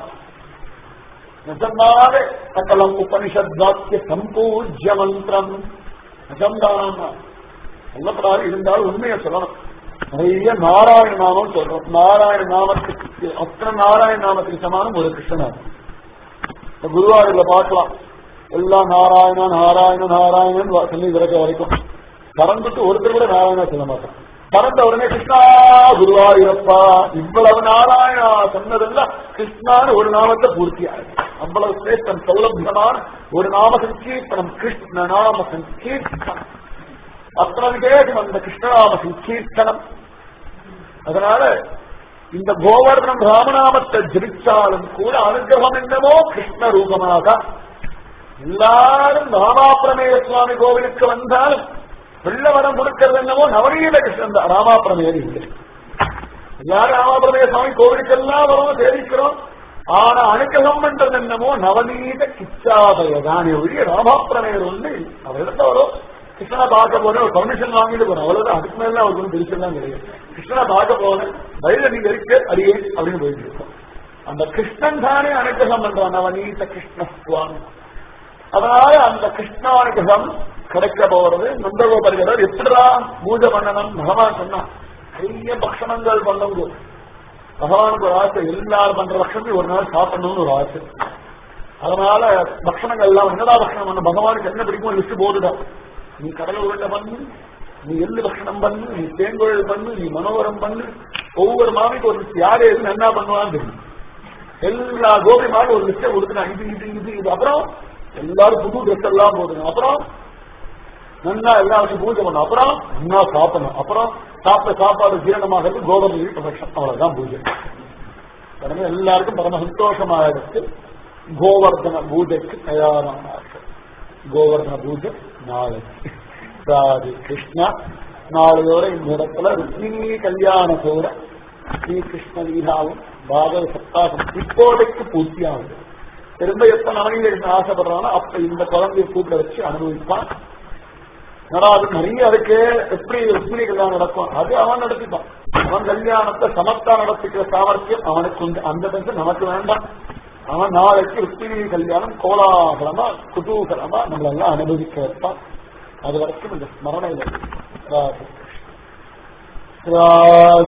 நிஜமாக சகலம் உபனிஷத் வாக்கிய சம்பூஜ்ய மந்திரம் நிஜம்தான் சொல்லப்படாது இருந்தாலும் உண்மையை சொல்லணும் நிறைய நாராயண நாமம் சொல்றோம் நாராயண நாமத்துக்கு அத்தனை நாராயண நாமத்துக்கு சமானம் ஒரு கிருஷ்ணநாமம் இப்ப குருவாயூர்ல பார்க்கலாம் எல்லாம் நாராயண நாராயண நாராயணன் சொல்லி விளக்க வரைக்கும் பறந்துட்டு ஒருத்தர் கூட நாராயணா சொல்ல மாட்டான் பறந்த உடனே கிருஷ்ணா குருவாயூரப்பா இவ்வளவு நாராயணா சொன்னதெல்லாம் கிருஷ்ணான்னு ஒரு நாமத்தை பூர்த்தி ஆகும் அவ்வளவு சிரேஷ்டம் சௌலபியமான ஒரு நாம சங்கீர்த்தனம் கிருஷ்ண நாம சங்கீர்த்தனம் அத்தனை விசேஷம் அந்த கிருஷ்ணநாம சங்கீர்த்தனம் அதனால இந்த கோவர்தனம் ராமநாமத்தை ஜபிச்சாலும் கூட அனுகிரகம் என்னமோ கிருஷ்ண ரூபமாக எல்லாரும் ராமாபிரமேய சுவாமி கோவிலுக்கு வந்தாலும் வெள்ள வரம் கொடுக்கிறது என்னவோ நவநீத கிருஷ்ணன் தான் ராமாபிரமேயர் இல்லை எல்லாரும் ராமாபிரமேய சுவாமி கோவிலுக்கெல்லாம் வரோம் சேவிக்கிறோம் ஆனா அனுகிரகம் பண்றது என்னமோ நவநீத கிச்சாதயதானே ஒழிய ராமாபிரமேயர் ஒண்ணு அவரிடத்துல வரும் கிருஷ்ணனை பார்க்க போன ஒரு பர்மிஷன் வாங்கிட்டு போறோம் அவ்வளவுதான் அதுக்கு மேல அவருக்கு ஒன்றும் பிரிச்செல்லாம் கிடையாது கிருஷ்ணனை பார்க்க போன வயல நீங்க இருக்க அடியே அப்படின்னு போயிட்டு இருக்கோம் அந்த கிருஷ்ணன் தானே அனுகிரகம் பண்றான் நவநீத கிருஷ்ண சுவாமி அதனால அந்த கிருஷ்ணானுகிரகம் கிடைக்க போறது நந்தகோபரிகர் எப்படிடா பூஜை பண்ணணும் பகவான் சொன்னான் நிறைய பக்ஷணங்கள் பண்ணுங்க பகவானுக்கு ஒரு ஆசை எல்லாரும் பண்ற பட்சத்தையும் ஒரு நாள் சாப்பிடணும்னு ஒரு ஆசை அதனால பக்ஷணங்கள் எல்லாம் என்னடா பக்ஷணம் பண்ண பகவானுக்கு என்ன பிடிக்கும் லிஸ்ட் போடுடா நீ கடலை உருண்டை பண்ணு நீ எள்ளு பக்ஷணம் பண்ணு நீ தேங்குழல் பண்ணு நீ மனோகரம் பண்ணு ஒவ்வொரு மாமிக்கு ஒரு லிஸ்ட் யாரு எது என்ன பண்ணுவான்னு தெரியும் எல்லா கோபி மாதிரி ஒரு லிஸ்டை கொடுத்துனா இது இது இது இது அப்புறம் எல்லாரும் புது ட்ரெஸ் எல்லாம் போடுங்க அப்புறம் நல்லா எல்லாம் வச்சு பூஜை பண்ணும் அப்புறம் நல்லா சாப்பிடணும் அப்புறம் சாப்பிட்ட சாப்பாடு ஜீரணமாகிறது கோபதி பிரதட்சம் அவ்வளவுதான் பூஜை உடனே எல்லாருக்கும் பரம சந்தோஷமாக எடுத்து கோவர்தன பூஜைக்கு தயாரானார்கள் கோவர்தன பூஜை நாளைக்கு ராது கிருஷ்ணா நாளையோட இந்த இடத்துல ருக்மிணி கல்யாணத்தோட ஸ்ரீகிருஷ்ண லீலாவும் பாகவ சப்தாகம் இப்போதைக்கு பூர்த்தியாகுது திரும்ப எப்ப நவநீதன் ஆசைப்படுறானோ அப்ப இந்த குழந்தைய கூப்பிட வச்சு அனுபவிப்பான் ஆனா அது நிறைய அதுக்கு எப்படி ருக்மிணி கல்யாணம் நடக்கும் அது அவன் நடத்திப்பான் அவன் கல்யாணத்தை சமத்தா நடத்திக்கிற சாமர்த்தியம் அவனுக்கு உண்டு அந்த டென்ஷன் நமக்கு வேண்டாம் அவன் நாளைக்கு ருக்மிணி கல்யாணம் கோலாகலமா குதூகலமா நம்மளெல்லாம் அனுபவிக்க வைப்பான் அது வரைக்கும் இந்த ஸ்மரணையில் ராது கிருஷ்ணா.